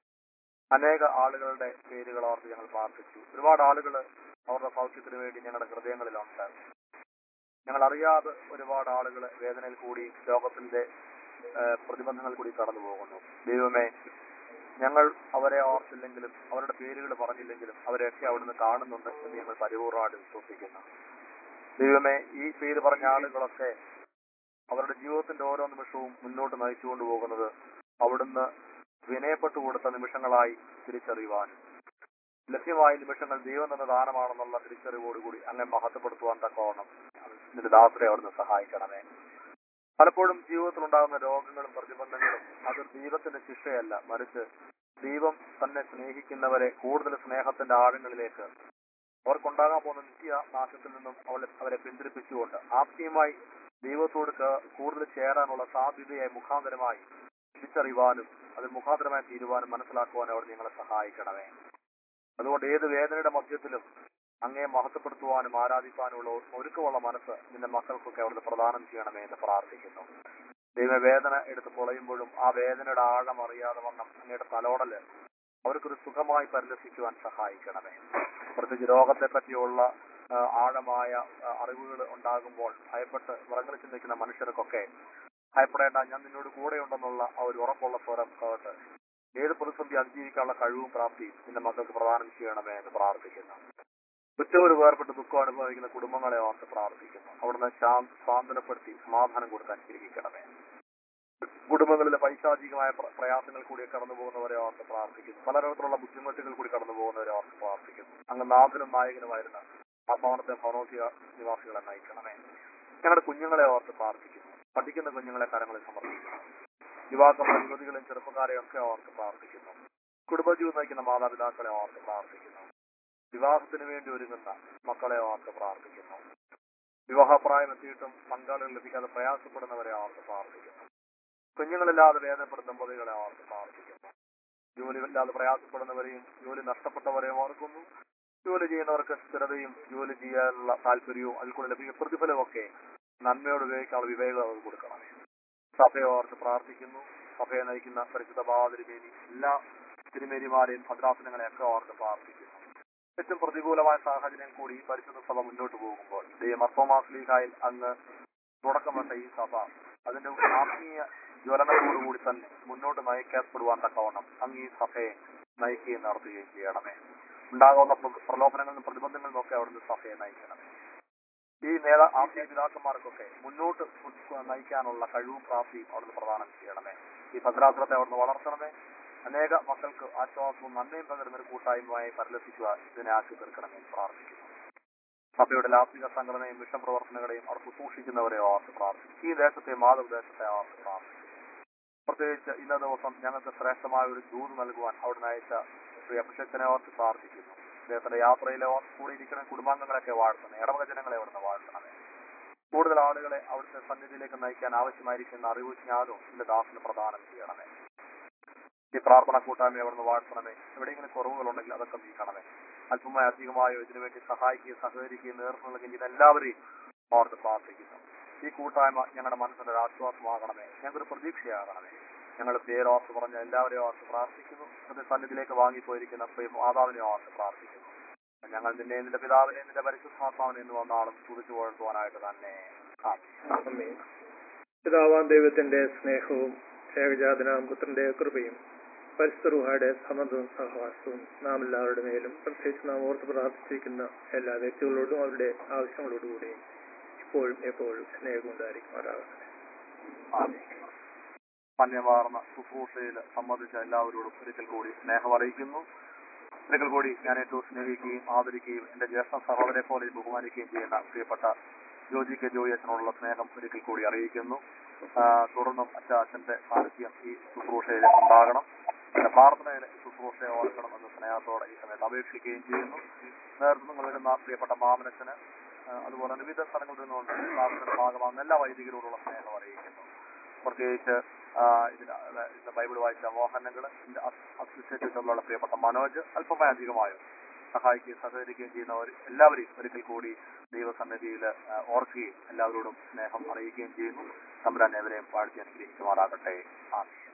അനേക ആളുകളുടെ പേരുകൾ ഓർത്ത് ഞങ്ങൾ പ്രാർത്ഥിച്ചു ഒരുപാട് ആളുകൾ അവരുടെ സൗഖ്യത്തിന് വേണ്ടി ഞങ്ങളുടെ ഹൃദയങ്ങളിലുണ്ട് ഞങ്ങൾ അറിയാതെ ഒരുപാട് ആളുകൾ വേദനയിൽ കൂടി രോഗത്തിന്റെ ഏഹ്, പ്രതിബന്ധങ്ങൾ കൂടി കടന്നു പോകുന്നു ദൈവമേ ഞങ്ങൾ അവരെ ഓർത്തില്ലെങ്കിലും അവരുടെ പേരുകൾ പറഞ്ഞില്ലെങ്കിലും അവരെയൊക്കെ അവിടുന്ന് കാണുന്നുണ്ട് എന്ന് ഞങ്ങൾ പരിപൂർണമായിട്ട് വിശ്വസിക്കുന്നു ദൈവമേ ഈ പേര് പറഞ്ഞ ആളുകളൊക്കെ അവരുടെ ജീവിതത്തിന്റെ ഓരോ നിമിഷവും മുന്നോട്ട് നയിച്ചുകൊണ്ടു പോകുന്നത് അവിടുന്ന് വിനയപ്പെട്ടു കൊടുത്ത നിമിഷങ്ങളായി തിരിച്ചറിയുവാനും ലഭ്യമായ നിമിഷങ്ങൾ ദൈവം തന്ന ദാനമാണെന്നുള്ള തിരിച്ചറിവോടുകൂടി അങ്ങനെ മഹത്വപ്പെടുത്തുവാൻ തക്കവണ്ണം നിന്റെ ദാസരെ അവിടുന്ന് സഹായിക്കണമേ പലപ്പോഴും ജീവിതത്തിൽ ഉണ്ടാകുന്ന രോഗങ്ങളും പ്രതിബന്ധങ്ങളും അത് ദൈവത്തിന്റെ ശിക്ഷയല്ല മറിച്ച് ദൈവം തന്നെ സ്നേഹിക്കുന്നവരെ കൂടുതൽ സ്നേഹത്തിന്റെ ആഴങ്ങളിലേക്ക് അവർക്കുണ്ടാകാൻ പോകുന്ന നിത്യ നാശത്തിൽ നിന്നും അവരെ അവരെ പിന്തിരിപ്പിച്ചുകൊണ്ട് ആത്മീയമായി ദൈവത്തോട് ക- കൂടുതൽ ചേരാനുള്ള സാധ്യതയായി മുഖാന്തരമായി തിരിച്ചറിയുവാനും അതിൽ മുഖാന്തരമായി തീരുവാനും മനസ്സിലാക്കുവാനും അവർ നിങ്ങളെ സഹായിക്കണമേ അതുകൊണ്ട് ഏത് വേദനയുടെ മധ്യത്തിലും അങ്ങേ മഹത്വപ്പെടുത്തുവാനും ആരാധിക്കാനുമുള്ള ഒരുക്കമുള്ള മനസ്സ് നിന്റെ മക്കൾക്കൊക്കെ അവിടുന്ന് പ്രദാനം ചെയ്യണമേ എന്ന് പ്രാർത്ഥിക്കുന്നു ദൈവ വേദന എടുത്ത് പൊളയുമ്പോഴും ആ വേദനയുടെ ആഴം അറിയാതെ വണ്ണം അങ്ങയുടെ തലോടല് അവർക്കൊരു സുഖമായി പരിലസിക്കുവാൻ സഹായിക്കണമേ പ്രത്യേകിച്ച് രോഗത്തെ പറ്റിയുള്ള ആ, ആഴമായ അറിവുകൾ ഉണ്ടാകുമ്പോൾ ഭയപ്പെട്ട് വിറങ്ങൽ ചിന്തിക്കുന്ന മനുഷ്യർക്കൊക്കെ ഭയപ്പെടേണ്ട ഞാൻ നിന്നോട് കൂടെയുണ്ടെന്നുള്ള ആ ഒരു ഉറപ്പുള്ള സ്വരം കേട്ട് ഏത് പ്രതിസന്ധി അതിജീവിക്കാനുള്ള കഴിവും പ്രാപ്തിയും നിന്റെ മക്കൾക്ക് പ്രദാനം ചെയ്യണമേ എന്ന് പ്രാർത്ഥിക്കുന്നു ഉറ്റവര് വേർപെട്ട് ദുഃഖം അനുഭവിക്കുന്ന കുടുംബങ്ങളെ ഓർത്ത് പ്രാർത്ഥിക്കുന്നു അവിടുന്ന് ശാന്ത സാന്ത്വനപ്പെടുത്തി സമാധാനം കൊടുക്കാൻ ചിരിക്കണമേ കുടുംബങ്ങളിലെ പൈശാചികമായ പ്ര- പ്രയാസങ്ങൾ കൂടി കടന്നു പോകുന്നവരെ ഓർത്ത് പ്രാർത്ഥിക്കുന്നു പലതരത്തിലുള്ള ബുദ്ധിമുട്ടുകൾ കൂടി കടന്നു പോകുന്നവരെ ഓർത്ത് പ്രാർത്ഥിക്കുന്നു അങ്ങ് നാഥനും നായകനുമായിരുന്ന ആ ഭവനത്തെ ഭവനോദ്യ നിവാസികളെ നയിക്കണമേ ഞങ്ങളുടെ കുഞ്ഞുങ്ങളെ ഓർത്ത് പ്രാർത്ഥിക്കുന്നു പഠിക്കുന്ന കുഞ്ഞുങ്ങളെ കരങ്ങളിൽ സമർപ്പിക്കുന്നു യുവാക്കളെ യുവതികളെയും ചെറുപ്പക്കാരെയും ഒക്കെ ഓർത്ത് പ്രാർത്ഥിക്കുന്നു കുടുംബജീവിതം നയിക്കുന്ന മാതാപിതാക്കളെ ഓർത്ത് പ്രാർത്ഥിക്കുന്നു വിവാഹത്തിന് വേണ്ടി ഒരുങ്ങുന്ന മക്കളെ ഓർത്ത് പ്രാർത്ഥിക്കുന്നു വിവാഹപ്രായം എത്തിയിട്ടും പങ്കാളികൾ ലഭിക്കാതെ പ്രയാസപ്പെടുന്നവരെ ഓർത്ത് പ്രാർത്ഥിക്കുന്നു കുഞ്ഞുങ്ങളില്ലാതെ വേദനപ്പെടുന്ന ദമ്പതികളെ ഓർത്ത് പ്രാർത്ഥിക്കുന്നു ജോലിയില്ലാതെ പ്രയാസപ്പെടുന്നവരെയും ജോലി നഷ്ടപ്പെട്ടവരെയും ഓർക്കുന്നു ജോലി ചെയ്യുന്നവർക്ക് സ്ഥിരതയും ജോലി ചെയ്യാനുള്ള താല്പര്യവും അതിൽ കൂടെ ലഭിക്കുന്ന പ്രതിഫലവും ഒക്കെ നന്മയോട് ഉപയോഗിക്കാനുള്ള വിവേകം അവർക്ക് കൊടുക്കണമേ സഭയെ ഓർത്ത് പ്രാർത്ഥിക്കുന്നു സഭയെ നയിക്കുന്ന പരിശുദ്ധ ബാതിരിമേനി എല്ലാ തിരുമേനിമാരെയും ഭദ്രാസനങ്ങളെയൊക്കെ ഓർത്ത് പ്രാർത്ഥിക്കുന്നു ഏറ്റവും പ്രതികൂലമായ സാഹചര്യം കൂടി ഈ പരിശുദ്ധ സഭ മുന്നോട്ട് പോകുമ്പോൾ ദൈവമർത്തോമാസ്ലീഹായിൽ അങ്ങ് തുടക്കമിട്ട ഈ സഭ അതിന്റെ ആത്മീയ ജ്വലനത്തോടുകൂടി തന്നെ മുന്നോട്ട് നയിക്കപ്പെടുവാൻ തക്കവണ്ണം അങ്ങ് ഈ സഭയെ നയിക്കുകയും നടത്തുകയും ചെയ്യണമേ ഉണ്ടാകുന്ന പ്ര- പ്രലോഭനങ്ങളിലും പ്രതിബന്ധങ്ങളിലും ഒക്കെ അവിടുന്ന് സഭയെ നയിക്കണമേ ഈ നേതാ ആത്മീയ പിതാക്കന്മാർക്കൊക്കെ മുന്നോട്ട് ഉ- നയിക്കാനുള്ള കഴിവും പ്രാപ്തിയും അവിടുന്ന് പ്രദാനം ചെയ്യണമേ ഈ ഭദ്രാസുരത്തെ അവിടുന്ന് വളർത്തണമേ അനേക മക്കൾക്ക് ആശ്വാസവും നന്മയും പകരുന്ന ഒരു കൂട്ടായ്മയായി പരിലസിക്കുവാൻ ഇതിനെ ആക്കി തീർക്കണമേ എന്ന് പ്രാർത്ഥിക്കുന്നു സഭയുടെ ലാത്മിക സംഘടനയും മിഷൻ പ്രവർത്തനങ്ങളെയും അവർ ശുശ്രൂഷിക്കുന്നവരെ ഓർത്ത് പ്രാർത്ഥിക്കും ഈ ദേശത്തെ മാതൃദേശത്തെ ഓർത്ത് പ്രാർത്ഥിക്കും പ്രത്യേകിച്ച് ഇന്ന ദിവസം ഞങ്ങൾക്ക് ശ്രേഷ്ഠമായ ഒരു ദൂത് നൽകുവാൻ അവിടുന്ന് അയച്ച ശ്രീ അഭിഷേകനെ ഓർത്ത് പ്രാർത്ഥിക്കുന്നു അദ്ദേഹത്തിന്റെ യാത്രയിലെ ഓർത്ത് കൂടിയിരിക്കുന്ന കുടുംബാംഗങ്ങളെയൊക്കെ വാഴ്ത്തണേ ഇടവക ജനങ്ങളെ അവിടുന്ന് വാഴ്ത്തണമേ കൂടുതൽ ആളുകളെ അവിടുത്തെ സന്നിധിയിലേക്ക് നയിക്കാൻ ആവശ്യമായിരിക്കുന്ന അറിവ് ജ്ഞാനവും എന്റെ ദാസന് പ്രദാനം ചെയ്യണമേ ഈ പ്രാർത്ഥന കൂട്ടായ്മ അവിടുന്ന് വാഴ്ത്തണമേ എവിടെയെങ്കിലും കുറവുകളുണ്ടെങ്കിൽ അതൊക്കെ നീക്കണമേ അല്പമായി അധികമായോ ഇതിനുവേണ്ടി സഹായിക്കുകയും സഹകരിക്കുകയും നേതൃത്വം നൽകുകയും ചെയ്യുന്ന എല്ലാവരെയും ഓർത്ത് പ്രാർത്ഥിക്കുന്നു ഈ കൂട്ടായ്മ ഞങ്ങളുടെ മനസ്സിന്റെ ഒരു ആശ്വാസമാകണമേ ഞങ്ങൾക്കൊരു പ്രതീക്ഷയാകണമേ ഞങ്ങൾ പേരോർത്ത് പറഞ്ഞ എല്ലാവരെയും ഓർത്ത് പ്രാർത്ഥിക്കുന്നു അത് സന്നിധിയിലേക്ക് വാങ്ങിപ്പോയിരിക്കുന്ന പ്രിയ മാതാവിനെ ഓർത്ത് പ്രാർത്ഥിക്കുന്നു ഞങ്ങൾ നിന്നെ നിന്റെ പിതാവിനെ നിന്റെ പരിശുദ്ധാത്മാവിനെ എന്ന് വന്നാളും സ്തുതിച്ചു പുകഴ്ത്തുവാനായിട്ട് തന്നെ ആമേൻ. ആമേൻ. പിതാവാം ദൈവത്തിന്റെ സ്നേഹവും ഏകജാതനാം പുത്രന്റെ കൃപയും പരിസ്ഥിതിയുടെ സമ്മതവും സഹവാസവും നാം എല്ലാവരുടെ മേലും പ്രത്യേകിച്ച് നാം ഓർത്ത് പ്രാർത്ഥിച്ചിരിക്കുന്ന എല്ലാ വ്യക്തികളോടും അവരുടെ ആവശ്യങ്ങളോടുകൂടിയും ഇപ്പോഴും എപ്പോഴും സ്നേഹം ഉണ്ടായിരിക്കുമാറാകട്ടെ ആമേൻ. മന്യമാർന്ന ശുശ്രൂഷയിൽ സംബന്ധിച്ച എല്ലാവരോടും ഒരിക്കൽ കൂടി സ്നേഹം അറിയിക്കുന്നു ഒരിക്കൽ കൂടി ഞാൻ ഏറ്റവും സ്നേഹിക്കുകയും ആദരിക്കുകയും എന്റെ ജ്യേഷ്ഠ സഹോദരെ പോലെ ബഹുമാനിക്കുകയും ചെയ്യുന്ന പ്രിയപ്പെട്ട ജോജി കെ ജോയി അച്ഛനോടുള്ള സ്നേഹം ഒരിക്കൽ കൂടി അറിയിക്കുന്നു ആ, തുടർന്നും അച്ഛ അച്ഛന്റെ സാന്നിധ്യം ഈ ശുശ്രൂഷയിൽ ഉണ്ടാകണം പിന്നെ പ്രാർത്ഥനയിൽ ഈ ശുശ്രൂഷയെ ഓർക്കണം എന്ന സ്നേഹത്തോടെ ഈ സമയത്ത് അപേക്ഷിക്കുകയും ചെയ്യുന്നു നേതൃത്വം നൽകുന്ന പ്രിയപ്പെട്ട മാമനച്ചന് ആ, അതുപോലെ വിവിധ സ്ഥലങ്ങളിൽ നിന്നുകൊണ്ട് പ്രാർത്ഥനയുടെ ഭാഗമാകുന്ന എല്ലാ വൈദികരോടുള്ള സ്നേഹം അറിയിക്കുന്നു പ്രത്യേകിച്ച് ആ, ഇതിന് ഇന്ന് ബൈബിൾ വായിച്ച മോഹനങ്ങൾ അസിസ്റ്റന്റ് തമ്മിലുള്ള പ്രിയപ്പെട്ട മനോജ് അല്പമായി അധികമായോ സഹായിക്കുകയും സഹകരിക്കുകയും ചെയ്യുന്നവർ എല്ലാവരെയും ഒരിക്കൽ കൂടി ദൈവസന്നിധിയിൽ ആ, ഓർക്കുകയും എല്ലാവരോടും സ്നേഹം അറിയിക്കുകയും ചെയ്യുന്നു തമ്പുരാൻ എവരെയും വാഴ്ത്തി അനുഗ്രഹിക്കുമാറാകട്ടെ ആമേൻ